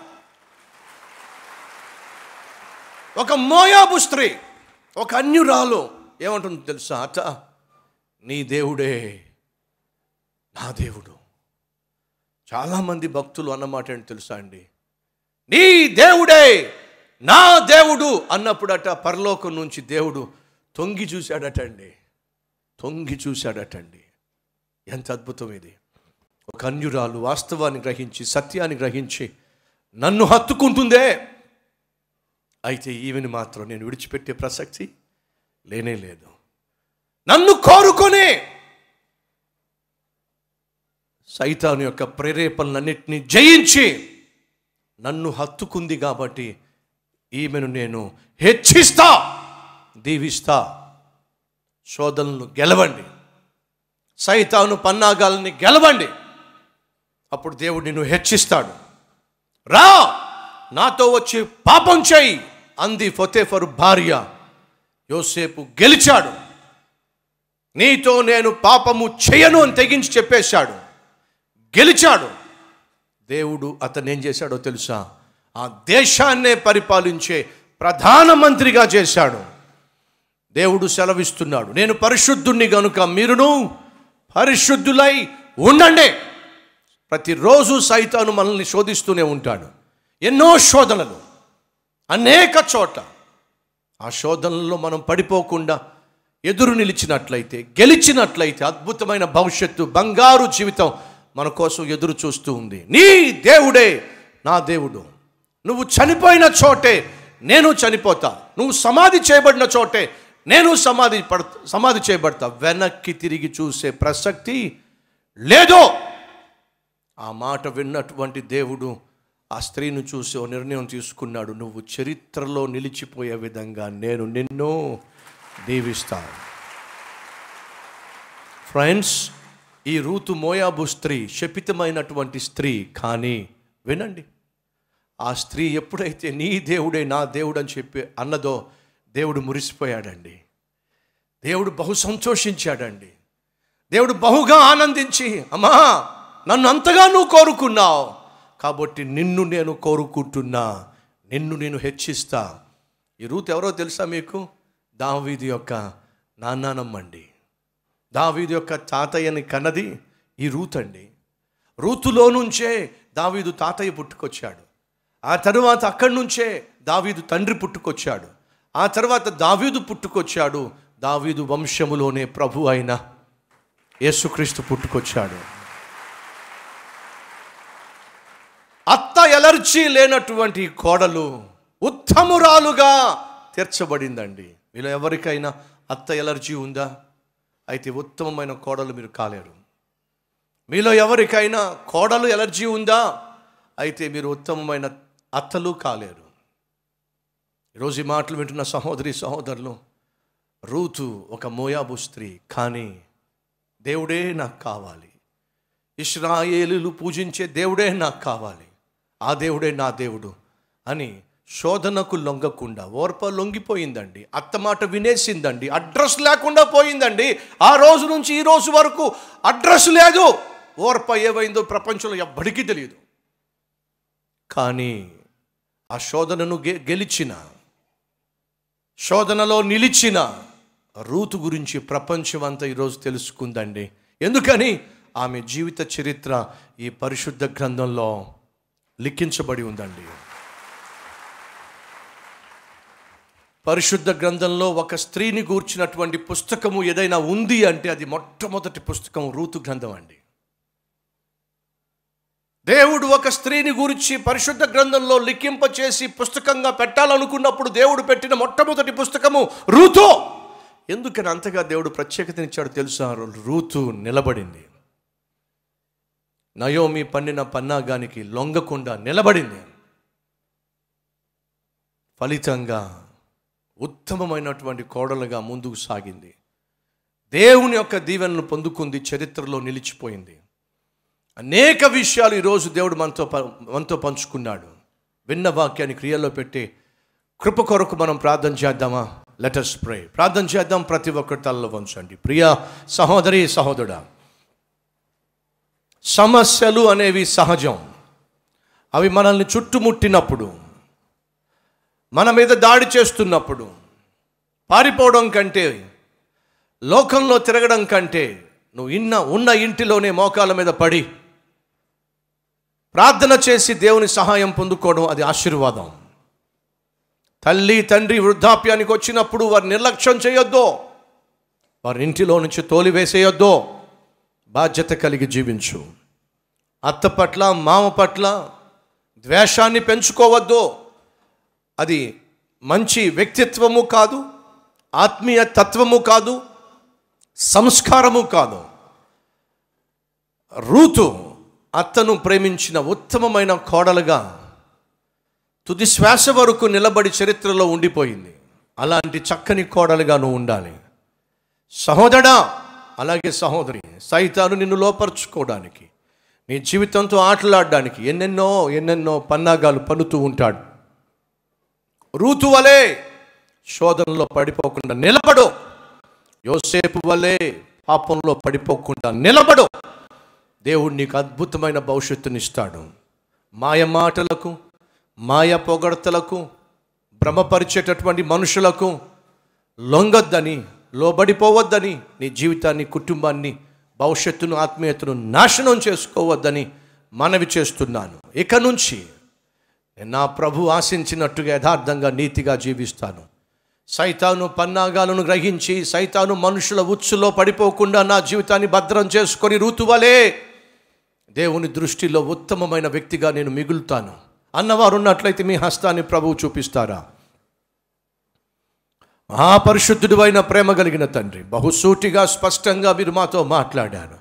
ఒక మోయాబు స్త్రీ ఒక అన్యురాలు ఏమంటుంది తెలుసా అట నీ దేవుడే నా దేవుడు చాలామంది భక్తులు అన్నమాట ఏంటి తెలుసా అండి నీ దేవుడే నా దేవుడు అన్నప్పుడట పరలోకం నుంచి దేవుడు తొంగి చూశాడట అండి తొంగి చూశాడటండి ఎంత అద్భుతం ఇది ఒక అన్యురాలు వాస్తవాన్ని గ్రహించి సత్యాన్ని గ్రహించి నన్ను హత్తుకుంటుందే అయితే ఈమెను మాత్రం నేను విడిచిపెట్టే ప్రసక్తి లేనే లేదు నన్ను కోరుకొని సైతాను యొక్క ప్రేరేపణలన్నింటినీ జయించి నన్ను హత్తుకుంది కాబట్టి ఈమెను నేను హెచ్చిస్తా దీవిస్తా శోధనలు గెలవండి సైతాను పన్నాగాలని గెలవండి అప్పుడు దేవుడు నిన్ను హెచ్చిస్తాడు రా నాతో వచ్చి పాపం చేయి అంది ఫొతేఫరు భార్య యోసేపు గెలిచాడు నీతో నేను పాపము చేయను అని తెగించి చెప్పేశాడు గెలిచాడు దేవుడు అతను ఏం చేశాడో తెలుసా ఆ దేశాన్నే పరిపాలించే ప్రధానమంత్రిగా చేశాడు దేవుడు సెలవిస్తున్నాడు నేను పరిశుద్ధుణ్ణి గనుక మీరును పరిశుద్ధులై ఉండండి ప్రతిరోజు సైతాను మనల్ని శోధిస్తూనే ఉంటాడు ఎన్నో శోధనలు అనేక చోట్ల ఆ శోధనల్లో మనం పడిపోకుండా ఎదురు నిలిచినట్లయితే గెలిచినట్లయితే అద్భుతమైన భవిష్యత్తు బంగారు జీవితం మన కోసం ఎదురు చూస్తూ ఉంది నీ దేవుడే నా దేవుడు నువ్వు చనిపోయిన చోటే నేను చనిపోతా నువ్వు సమాధి చేయబడిన చోటే నేను సమాధి పడ సమాధి చేయబడతా వెనక్కి తిరిగి చూసే ప్రసక్తి లేదు ఆ మాట విన్నటువంటి దేవుడు ఆ స్త్రీని చూసి ఓ నిర్ణయం తీసుకున్నాడు నువ్వు చరిత్రలో నిలిచిపోయే విధంగా నేను నిన్ను దీవిస్తాను ఫ్రెండ్స్ ఈ రూతు మోయాబు స్త్రీ శపితమైనటువంటి స్త్రీ కానీ వినండి ఆ స్త్రీ ఎప్పుడైతే నీ దేవుడే నా దేవుడు అని చెప్పి అన్నదో దేవుడు మురిసిపోయాడండి దేవుడు బహు సంతోషించాడండి దేవుడు బహుగా ఆనందించి అమ్మా నన్ను అంతగా నువ్వు కోరుకున్నావు కాబట్టి నిన్ను నేను కోరుకుంటున్నా నిన్ను నేను హెచ్చిస్తా ఈ రూత్ ఎవరో తెలుసా మీకు దావీది యొక్క నాన్నానమ్మండి దావీదు యొక్క తాతయ్యని కన్నది ఈ రూత్ అండి రూతులో నుంచే దావీదు తాతయ్య పుట్టుకొచ్చాడు ఆ తరువాత అక్కడి నుంచే దావీదు తండ్రి పుట్టుకొచ్చాడు ఆ తర్వాత దావీదు పుట్టుకొచ్చాడు దావీదు వంశములోనే ప్రభు అయిన యేసుక్రీస్తు పుట్టుకొచ్చాడు అత్త ఎలర్జీ లేనటువంటి కోడలు ఉత్తమురాలుగా తీర్చబడిందండి మీలో ఎవరికైనా అత్త ఎలర్జీ ఉందా అయితే ఉత్తమమైన కోడలు మీరు కాలేరు మీలో ఎవరికైనా కోడలు ఎలర్జీ ఉందా అయితే మీరు ఉత్తమమైన అత్తలు కాలేరు ఈరోజు ఈ మాటలు వింటున్న సహోదరి సహోదరులు రూతు ఒక మోయాబు స్త్రీ కానీ దేవుడే నాకు కావాలి ఇస్రాయేలులు పూజించే దేవుడే నాకు కావాలి ఆ దేవుడే నా దేవుడు అని శోధనకు లొంగకుండా ఓర్ప లొంగిపోయిందండి అత్త మాట వినేసిందండి అడ్రస్ లేకుండా పోయిందండి ఆ రోజు నుంచి ఈ రోజు వరకు అడ్రస్ లేదు ఓర్ప ఏమైందో ప్రపంచంలో ఎవ్వడికి తెలియదు కానీ ఆ శోధనను గె గెలిచిన శోధనలో నిలిచిన రూతు గురించి ప్రపంచం అంతా ఈరోజు తెలుసుకుందండి ఎందుకని ఆమె జీవిత చరిత్ర ఈ పరిశుద్ధ గ్రంథంలో లిఖించబడి ఉందండి పరిశుద్ధ గ్రంథంలో ఒక స్త్రీని గూర్చినటువంటి పుస్తకము ఏదైనా ఉంది అంటే అది మొట్టమొదటి పుస్తకం రూతు గ్రంథం అండి దేవుడు ఒక స్త్రీని గురించి పరిశుద్ధ గ్రంథంలో లిఖింప చేసి పుస్తకంగా పెట్టాలనుకున్నప్పుడు దేవుడు పెట్టిన మొట్టమొదటి పుస్తకము రూతు ఎందుకని అంతగా దేవుడు ప్రత్యేకతనిచ్చాడు తెలుసా రూతు నిలబడింది నయోమి పండిన పన్నాగానికి లొంగకుండా నిలబడింది ఫలితంగా ఉత్తమమైనటువంటి కోడలుగా ముందుకు సాగింది దేవుని యొక్క దీవెనను పొందుకుంది చరిత్రలో నిలిచిపోయింది అనేక విషయాలు ఈరోజు దేవుడు మనతో ప- మనతో పంచుకున్నాడు విన్న వాక్యాన్ని క్రియల్లో పెట్టి కృప కొరకు మనం ప్రార్థన చేద్దామా లెటస్ ప్రే ప్రార్థన చేద్దాం ప్రతి ఒక్కరి తలలో వంచండి ప్రియ సహోదరి సహోదరుడా సమస్యలు అనేవి సహజం అవి మనల్ని చుట్టుముట్టినప్పుడు మన మీద దాడి చేస్తున్నప్పుడు పారిపోవడం కంటే లోకంలో తిరగడం కంటే నువ్వు ఇన్న ఉన్న ఇంటిలోనే మోకాల మీద పడి ప్రార్థన చేసి దేవుని సహాయం పొందుకోవడం అది ఆశీర్వాదం తల్లి తండ్రి వృద్ధాప్యానికి వచ్చినప్పుడు వారి నిర్లక్ష్యం చేయొద్దు వారి ఇంటిలో నుంచి తోలివేసేయొద్దు బాధ్యత కలిగి జీవించు అత్త పట్ల మామ పట్ల ద్వేషాన్ని పెంచుకోవద్దు అది మంచి వ్యక్తిత్వము కాదు ఆత్మీయ తత్వము కాదు సంస్కారము కాదు రూతు అత్తను ప్రేమించిన ఉత్తమమైన కోడలుగా తుది శ్వాస వరకు నిలబడి చరిత్రలో ఉండిపోయింది అలాంటి చక్కని కోడలుగా నువ్వు ఉండాలి సహోదరా అలాగే సహోదరి సైతాను నిన్ను లోపరుచుకోవడానికి నీ జీవితంతో ఆటలాడడానికి ఎన్నెన్నో ఎన్నెన్నో పన్నాగాలు పన్నుతూ ఉంటాడు రూతు వలె శోధనలో పడిపోకుండా నిలబడు యోసేపు వలె పాపంలో పడిపోకుండా నిలబడు దేవుడు నీకు అద్భుతమైన భవిష్యత్తునిస్తాడు మాయ మాటలకు మాయ పొగడతలకు భ్రమపరిచేటటువంటి మనుషులకు లొంగొద్దని లోబడిపోవద్దని నీ జీవితాన్ని కుటుంబాన్ని భవిష్యత్తును ఆత్మీయతను నాశనం చేసుకోవద్దని మనవి చేస్తున్నాను ఇక నుంచి నేను నా ప్రభు ఆశించినట్టుగా యథార్థంగా నీతిగా జీవిస్తాను సైతాను పన్నాగాలను గ్రహించి సైతాను మనుషుల ఉచ్చులో పడిపోకుండా నా జీవితాన్ని భద్రం చేసుకొని ఋతువలే దేవుని దృష్టిలో ఉత్తమమైన వ్యక్తిగా నేను మిగులుతాను అన్నవారు ఉన్నట్లయితే మీ హస్తాన్ని ప్రభువు చూపిస్తారా ఆ పరిశుద్ధుడు అయిన ప్రేమ కలిగిన తండ్రి బహుసూటిగా స్పష్టంగా మీరు మాతో మాట్లాడారు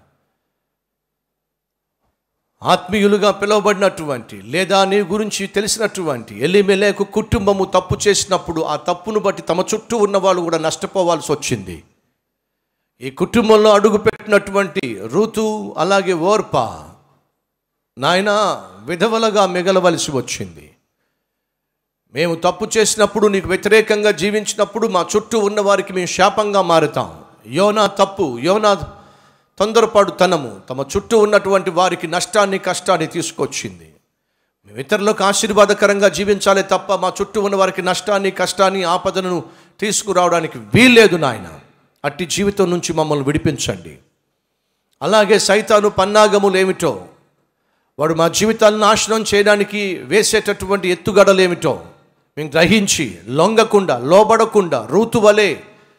ఆత్మీయులుగా పిలువబడినటువంటి లేదా నీ గురించి తెలిసినటువంటి ఎలిమెలేకు కుటుంబము తప్పు చేసినప్పుడు ఆ తప్పును బట్టి తమ చుట్టూ ఉన్న వాళ్ళు కూడా నష్టపోవాల్సి వచ్చింది ఈ కుటుంబంలో అడుగుపెట్టిన పెట్టినటువంటి ఋతు అలాగే ఓర్ప నాయన విధవలుగా మిగలవలసి వచ్చింది మేము తప్పు చేసినప్పుడు నీకు వ్యతిరేకంగా జీవించినప్పుడు మా చుట్టూ ఉన్న వారికి మేము శాపంగా మారుతాం యోనా తప్పు యోనా తొందరపాటుతనము తమ చుట్టూ ఉన్నటువంటి వారికి నష్టాన్ని కష్టాన్ని తీసుకొచ్చింది మేము ఇతరులకు ఆశీర్వాదకరంగా జీవించాలి తప్ప మా చుట్టూ ఉన్న వారికి నష్టాన్ని కష్టాన్ని ఆపదను తీసుకురావడానికి వీల్లేదు నాయన అట్టి జీవితం నుంచి మమ్మల్ని విడిపించండి అలాగే సైతాను పన్నాగములు ఏమిటో వాడు మా జీవితాలను నాశనం చేయడానికి వేసేటటువంటి ఎత్తుగడలేమిటో మేము గ్రహించి లొంగకుండా లోబడకుండా రూతువలే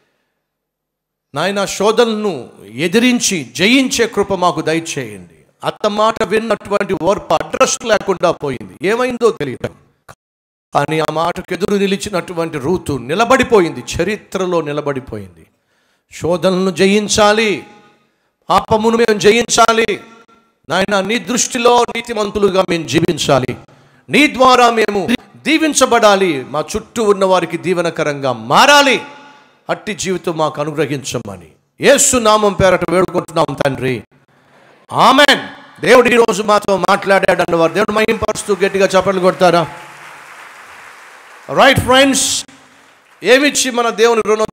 నాయన శోధనను ఎదిరించి జయించే కృప మాకు దయచేయండి అత్త మాట విన్నటువంటి ఓర్పు అడ్రస్ లేకుండా పోయింది ఏమైందో తెలియదు కానీ ఆ మాటకు ఎదురు నిలిచినటువంటి రూతు నిలబడిపోయింది చరిత్రలో నిలబడిపోయింది శోధనలను జయించాలి పాపమును మేము జయించాలి నాయన నీ దృష్టిలో నీతిమంతులుగా మేము జీవించాలి నీ ద్వారా మేము దీవించబడాలి మా చుట్టూ ఉన్న వారికి దీవెనకరంగా మారాలి అట్టి జీవితం మాకు అనుగ్రహించమని యేసు నామం పేరట వేడుకుంటున్నాం తండ్రి ఆమెన్ దేవుడు ఈరోజు మాతో మాట్లాడాడు అన్నవారు దేవుడు మహింపరుస్తూ గట్టిగా చప్పట్లు కొడతారా రైట్ ఫ్రెండ్స్ ఏమిచ్చి మన దేవుని రుణం